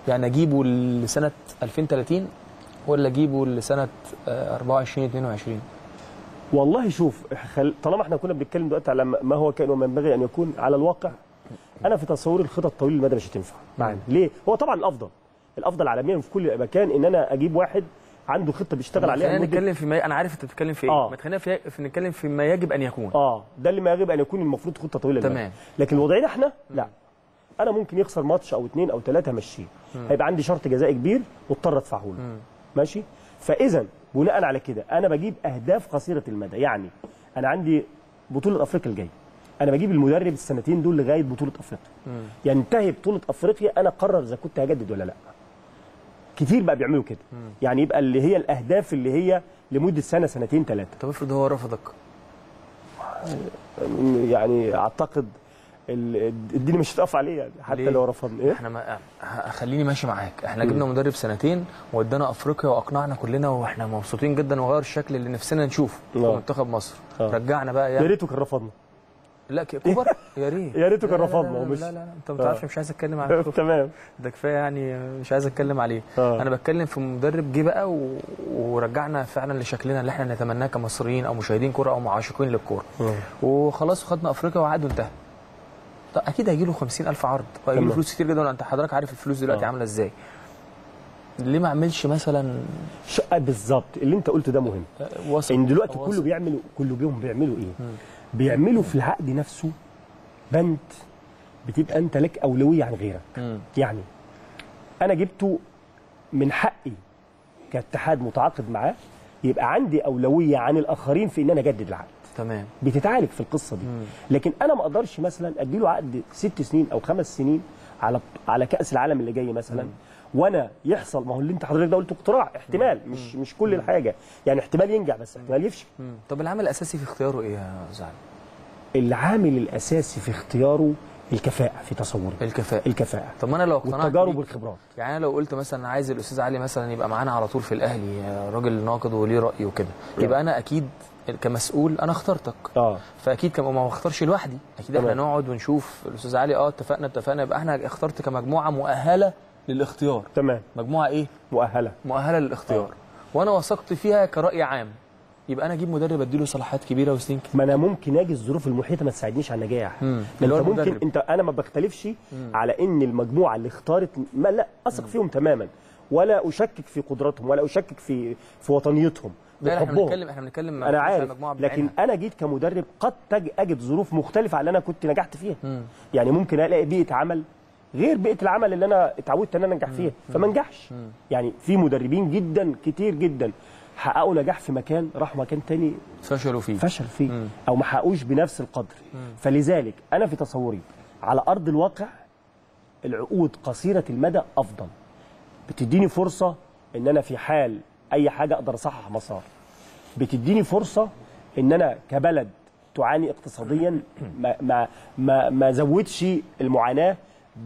يعني اجيبه لسنه 2030 ولا اجيبه لسنه آه، 24 22 والله شوف خل... طالما احنا كنا بنتكلم دلوقتي على ما هو كان وما ينبغي ان يكون على الواقع انا في تصوري الخطط طويل المدى مش هتنفع معانا ليه هو طبعا الافضل الافضل عالميا في كل مكان ان انا اجيب واحد عنده خطه بيشتغل عليها خلينا لمدة- نتكلم في ما انا عارف انت بتتكلم في ايه آه. ما تخلينا في... في نتكلم في ما يجب ان يكون اه ده اللي ما يجب ان يكون المفروض خطه طويله المدى. تمام. لكن وضعنا احنا لا انا ممكن يخسر ماتش او اثنين او ثلاثه همشيه هيبقى عندي شرط جزائي كبير واضطر ادفعه له ماشي فاذا بناء على كده انا بجيب اهداف قصيره المدى يعني انا عندي بطوله افريقيا الجايه انا بجيب المدرب السنتين دول لغايه بطوله افريقيا ينتهي بطوله افريقيا انا اقرر اذا كنت هجدد ولا لا كتير بقى بيعملوا كده يعني يبقى اللي هي الاهداف اللي هي لمده سنه سنتين ثلاثه طب افرض هو رفضك يعني اعتقد ال- الدنيا مش هتقف عليه يعني حتى ليه؟ لو رفضني ايه احنا ما ه- خليني ماشي معاك احنا جبنا مدرب سنتين وودانا افريقيا واقنعنا كلنا واحنا مبسوطين جدا وغير الشكل اللي نفسنا نشوفه في آه. منتخب مصر آه. رجعنا بقى يا يعني ريته كان رفضنا لا ك- كوبر يا ريت يا ريته كان لا لا لا رفضنا لا ومش- لا لا, لا. انت ما تعرفش آه. مش عايز اتكلم عن كوبر. تمام ده كفايه يعني مش عايز اتكلم عليه آه. انا بتكلم في مدرب جه بقى و... ورجعنا فعلا لشكلنا اللي احنا نتمناه كمصريين او مشاهدين كوره او معاشقين للكوره وخلاص خدنا افريقيا وعقده انتهى طب اكيد هيجي له 50000 عرض وهيجي له تمام. فلوس كتير جدا انت حضرتك عارف الفلوس دلوقتي آه. عامله ازاي ليه ما اعملش مثلا شقه بالظبط اللي انت قلته ده مهم وسط ان دلوقتي وسط. كله بيعملوا كله بيهم بيعملوا ايه بيعملوا في العقد نفسه بند بتبقى انت لك اولويه عن غيرك مم. يعني انا جبته من حقي كاتحاد متعاقد معاه يبقى عندي اولويه عن الاخرين في ان انا اجدد العقد تمام بتتعالج في القصه دي لكن انا ما اقدرش مثلا اديله عقد ست سنين او خمس سنين على على كاس العالم اللي جاي مثلا وانا يحصل ما هو اللي انت حضرتك ده قلته اقتراع احتمال مش مش كل الحاجه يعني احتمال ينجح بس احتمال يفشل مم. طب العامل الاساسي في اختياره ايه يا زعل العامل الاساسي في اختياره الكفاءه في تصوري الكفاءه الكفاءه طب ما انا لو اقتنعت والتجارب بيك- والخبرات يعني انا لو قلت مثلا عايز الاستاذ علي مثلا يبقى معانا على طول في الاهلي آه، راجل ناقد وليه راي وكده يبقى انا اكيد كمسؤول انا اخترتك اه فاكيد كم ما اختارش لوحدي اكيد احنا تمام. نقعد ونشوف الاستاذ علي اه اتفقنا اتفقنا يبقى احنا اخترت كمجموعه مؤهله للاختيار تمام مجموعه ايه مؤهله مؤهله للاختيار وانا وثقت فيها كراي عام يبقى انا اجيب مدرب اديله صلاحيات كبيره وسنين كتير ما انا ممكن اجي الظروف المحيطه ما تساعدنيش على النجاح مم. ما اللي هو انت ممكن المدرب. انت انا ما بختلفش على ان المجموعه اللي اختارت ما لا اثق فيهم تماما ولا اشكك في قدراتهم ولا اشكك في في وطنيتهم لا احنا بحبهم. بنتكلم احنا بنتكلم ما انا بنتكلمش على عارف مجموعة لكن بعينها. انا جيت كمدرب قد تج- اجد ظروف مختلفه عن اللي انا كنت نجحت فيها مم. يعني ممكن الاقي بيئه عمل غير بيئه العمل اللي انا اتعودت ان انا انجح فيها فما انجحش يعني في مدربين جدا كتير جدا حققوا نجاح في مكان راحوا مكان تاني فشلوا فيه فشل فيه مم. او ما حققوش بنفس القدر فلذلك انا في تصوري على ارض الواقع العقود قصيره المدى افضل بتديني فرصه ان انا في حال اي حاجه اقدر اصحح مسار بتديني فرصه ان انا كبلد تعاني اقتصاديا ما ما ما, ما زودش المعاناه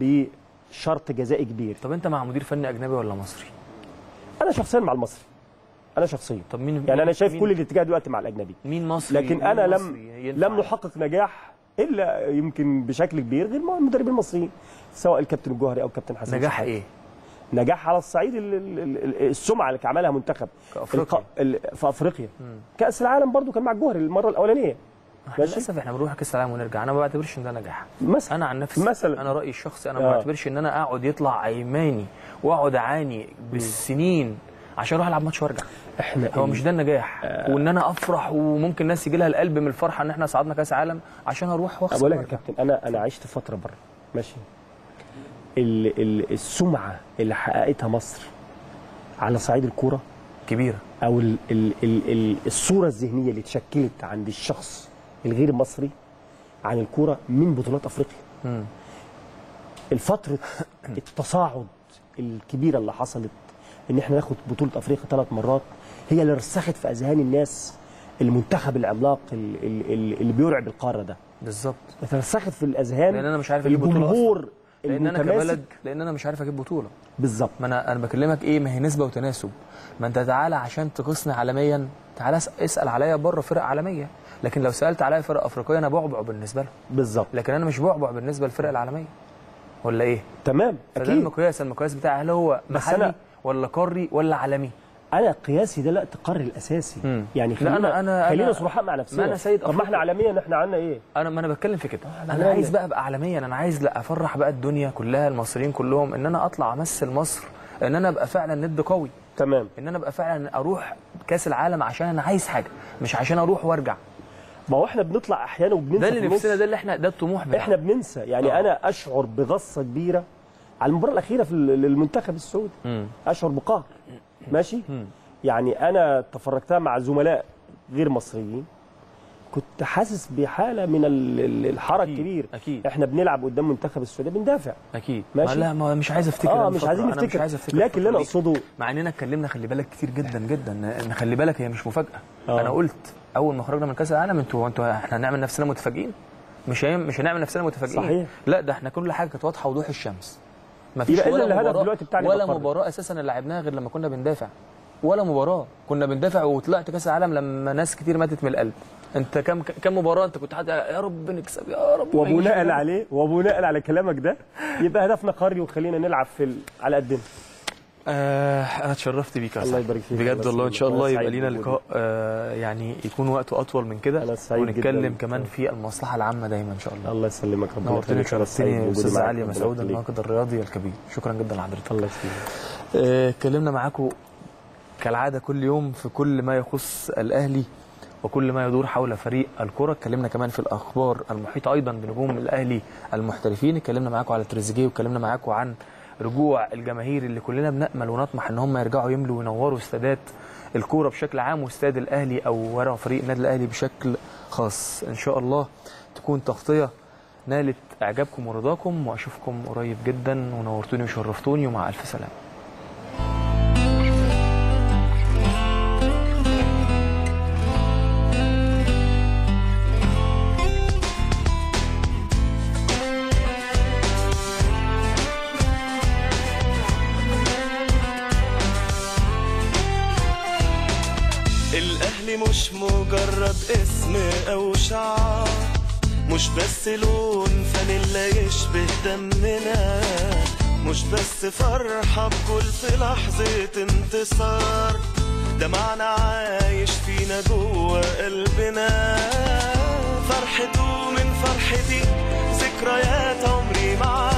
بشرط جزائي كبير طب انت مع مدير فني اجنبي ولا مصري انا شخصيا مع المصري انا شخصيا طب مين يعني انا شايف مين- كل الاتجاه دلوقتي مع الاجنبي مين مصري لكن مين انا لم مصري ينفع؟ لم نحقق نجاح الا يمكن بشكل كبير غير مع المدربين المصريين سواء الكابتن الجوهري او الكابتن حسن نجاح شحاتة. ايه؟ نجاح على الصعيد ال- ال- ال- السمعه اللي عملها منتخب كأفريقيا. الق- ال- في افريقيا كاس العالم برضو كان مع الجوهري المره الاولانيه ماشي للاسف احنا بنروح كاس العالم ونرجع انا ما بعتبرش ان ده نجاح مثلا انا عن نفسي مثلا. انا رايي الشخصي انا آه. ما بعتبرش ان انا اقعد يطلع ايماني واقعد اعاني بالسنين عشان اروح العب ماتش وارجع احنا هو مش ده النجاح وان انا افرح وممكن الناس يجي لها القلب من الفرحه ان احنا صعدنا كاس عالم عشان اروح واخسر بقول لك يا وأرجع. كابتن انا انا عشت فتره بره ماشي ال ال السمعه اللي حققتها مصر على صعيد الكوره كبيره او ال ال ال ال الصوره الذهنيه اللي اتشكلت عند الشخص الغير مصري عن الكوره من بطولات افريقيا مم. الفتره التصاعد الكبيره اللي حصلت ان احنا ناخد بطوله افريقيا ثلاث مرات هي اللي رسخت في اذهان الناس المنتخب العملاق ال- ال- ال- اللي بيرعب القاره ده بالظبط رسخت في الاذهان لان انا مش عارف اجيب بطوله الجمهور أصلاً. لان انا المتماسك كبلد لان انا مش عارف اجيب بطوله بالظبط ما انا انا بكلمك ايه ما هي نسبه وتناسب ما انت تعالى عشان تقيسني عالميا تعالى اس- اسال عليا بره فرق عالميه لكن لو سالت عليا فرق افريقيه انا بعبع بالنسبه لها بالظبط لكن انا مش بعبع بالنسبه للفرق العالميه ولا ايه تمام فده اكيد المقياس المقياس بتاعي هل هو بس محلي أنا- ولا قاري ولا عالمي انا قياسي ده لا تقرر الاساسي مم. يعني لا، خلينا أنا- أنا- خلينا أنا- صرحاء مع نفسنا ما أنا سيد طب ما احنا أفريقيا. عالميا احنا عنا ايه انا ما انا بتكلم في كده انا لا، عايز لا. بقى ابقى عالميا انا عايز لا افرح بقى الدنيا كلها المصريين كلهم ان انا اطلع امثل مصر ان انا ابقى فعلا ند قوي تمام ان انا ابقى فعلا اروح كاس العالم عشان انا عايز حاجه مش عشان اروح وارجع ما هو احنا بنطلع احيانا وبننسى ده في اللي النص. نفسنا ده اللي احنا ده الطموح بتاعنا احنا بننسى يعني آه. انا اشعر بغصه كبيره على المباراه الاخيره في ال- للمنتخب السعودي مم. اشعر بقهر ماشي مم. يعني انا تفرجتها مع زملاء غير مصريين كنت حاسس بحاله من ال- ال- الحرج أكيد، كبير أكيد. احنا بنلعب قدام منتخب السعوديه بندافع اكيد ماشي. ما لا ما مش عايز افتكر اه أنا مش الفترة. عايزين أنا مش نفتكر عايز افتكر لكن اللي انا الفترة دي. اقصده مع اننا اتكلمنا خلي بالك كتير جدا جدا ان خلي بالك هي مش مفاجاه آه. انا قلت اول ما خرجنا من كاس العالم انتوا انتوا احنا هنعمل نفسنا متفاجئين مش هي مش هنعمل نفسنا متفاجئين صحيح. لا ده احنا كل حاجه كانت واضحه وضوح الشمس ما يبقى إذن ولا الهدف مباراة دلوقتي بتاعنا ولا يبقى مباراه اساسا اللي لعبناها غير لما كنا بندافع ولا مباراه كنا بندافع وطلعت كاس العالم لما ناس كتير ماتت من القلب انت كم كم مباراه انت كنت حاطط يا رب نكسب يا رب ما يجيش وبناء جول. عليه وبناء على كلامك ده يبقى هدفنا قاري وخلينا نلعب في ال... على قدنا آه انا اتشرفت بيك يا الله سعد. يبارك فيك. بجد الله والله ان شاء يسلمك. الله أنا يبقى سعيد لينا بوجودي. لقاء آه يعني يكون وقته اطول من كده أنا سعيد ونتكلم جداً. كمان في المصلحه العامه دايما ان شاء الله الله يسلمك ربنا نورتني يخليك. أنا سعيد وشرفتني بوجودي استاذ معاك. علي ربنا مسعود يخليك. الناقد الرياضي الكبير شكرا جدا لحضرتك الله يسلمك آه، اتكلمنا معاكم كالعاده كل يوم في كل ما يخص الاهلي وكل ما يدور حول فريق الكره اتكلمنا كمان في الاخبار المحيطه ايضا بنجوم الاهلي المحترفين اتكلمنا معاكم على تريزيجيه واتكلمنا معاكم عن رجوع الجماهير اللي كلنا بنامل ونطمح ان هم يرجعوا يملوا وينوروا استادات الكوره بشكل عام واستاد الاهلي او ورا فريق النادي الاهلي بشكل خاص ان شاء الله تكون تغطيه نالت اعجابكم ورضاكم واشوفكم قريب جدا ونورتوني وشرفتوني ومع الف سلامه الأهلي مش مجرد اسم أو شعار مش بس لون فانيلا يشبه دمنا مش بس فرحة بكل في لحظة انتصار ده معنى عايش فينا جوه قلبنا فرحته من فرحتي ذكريات عمري معاك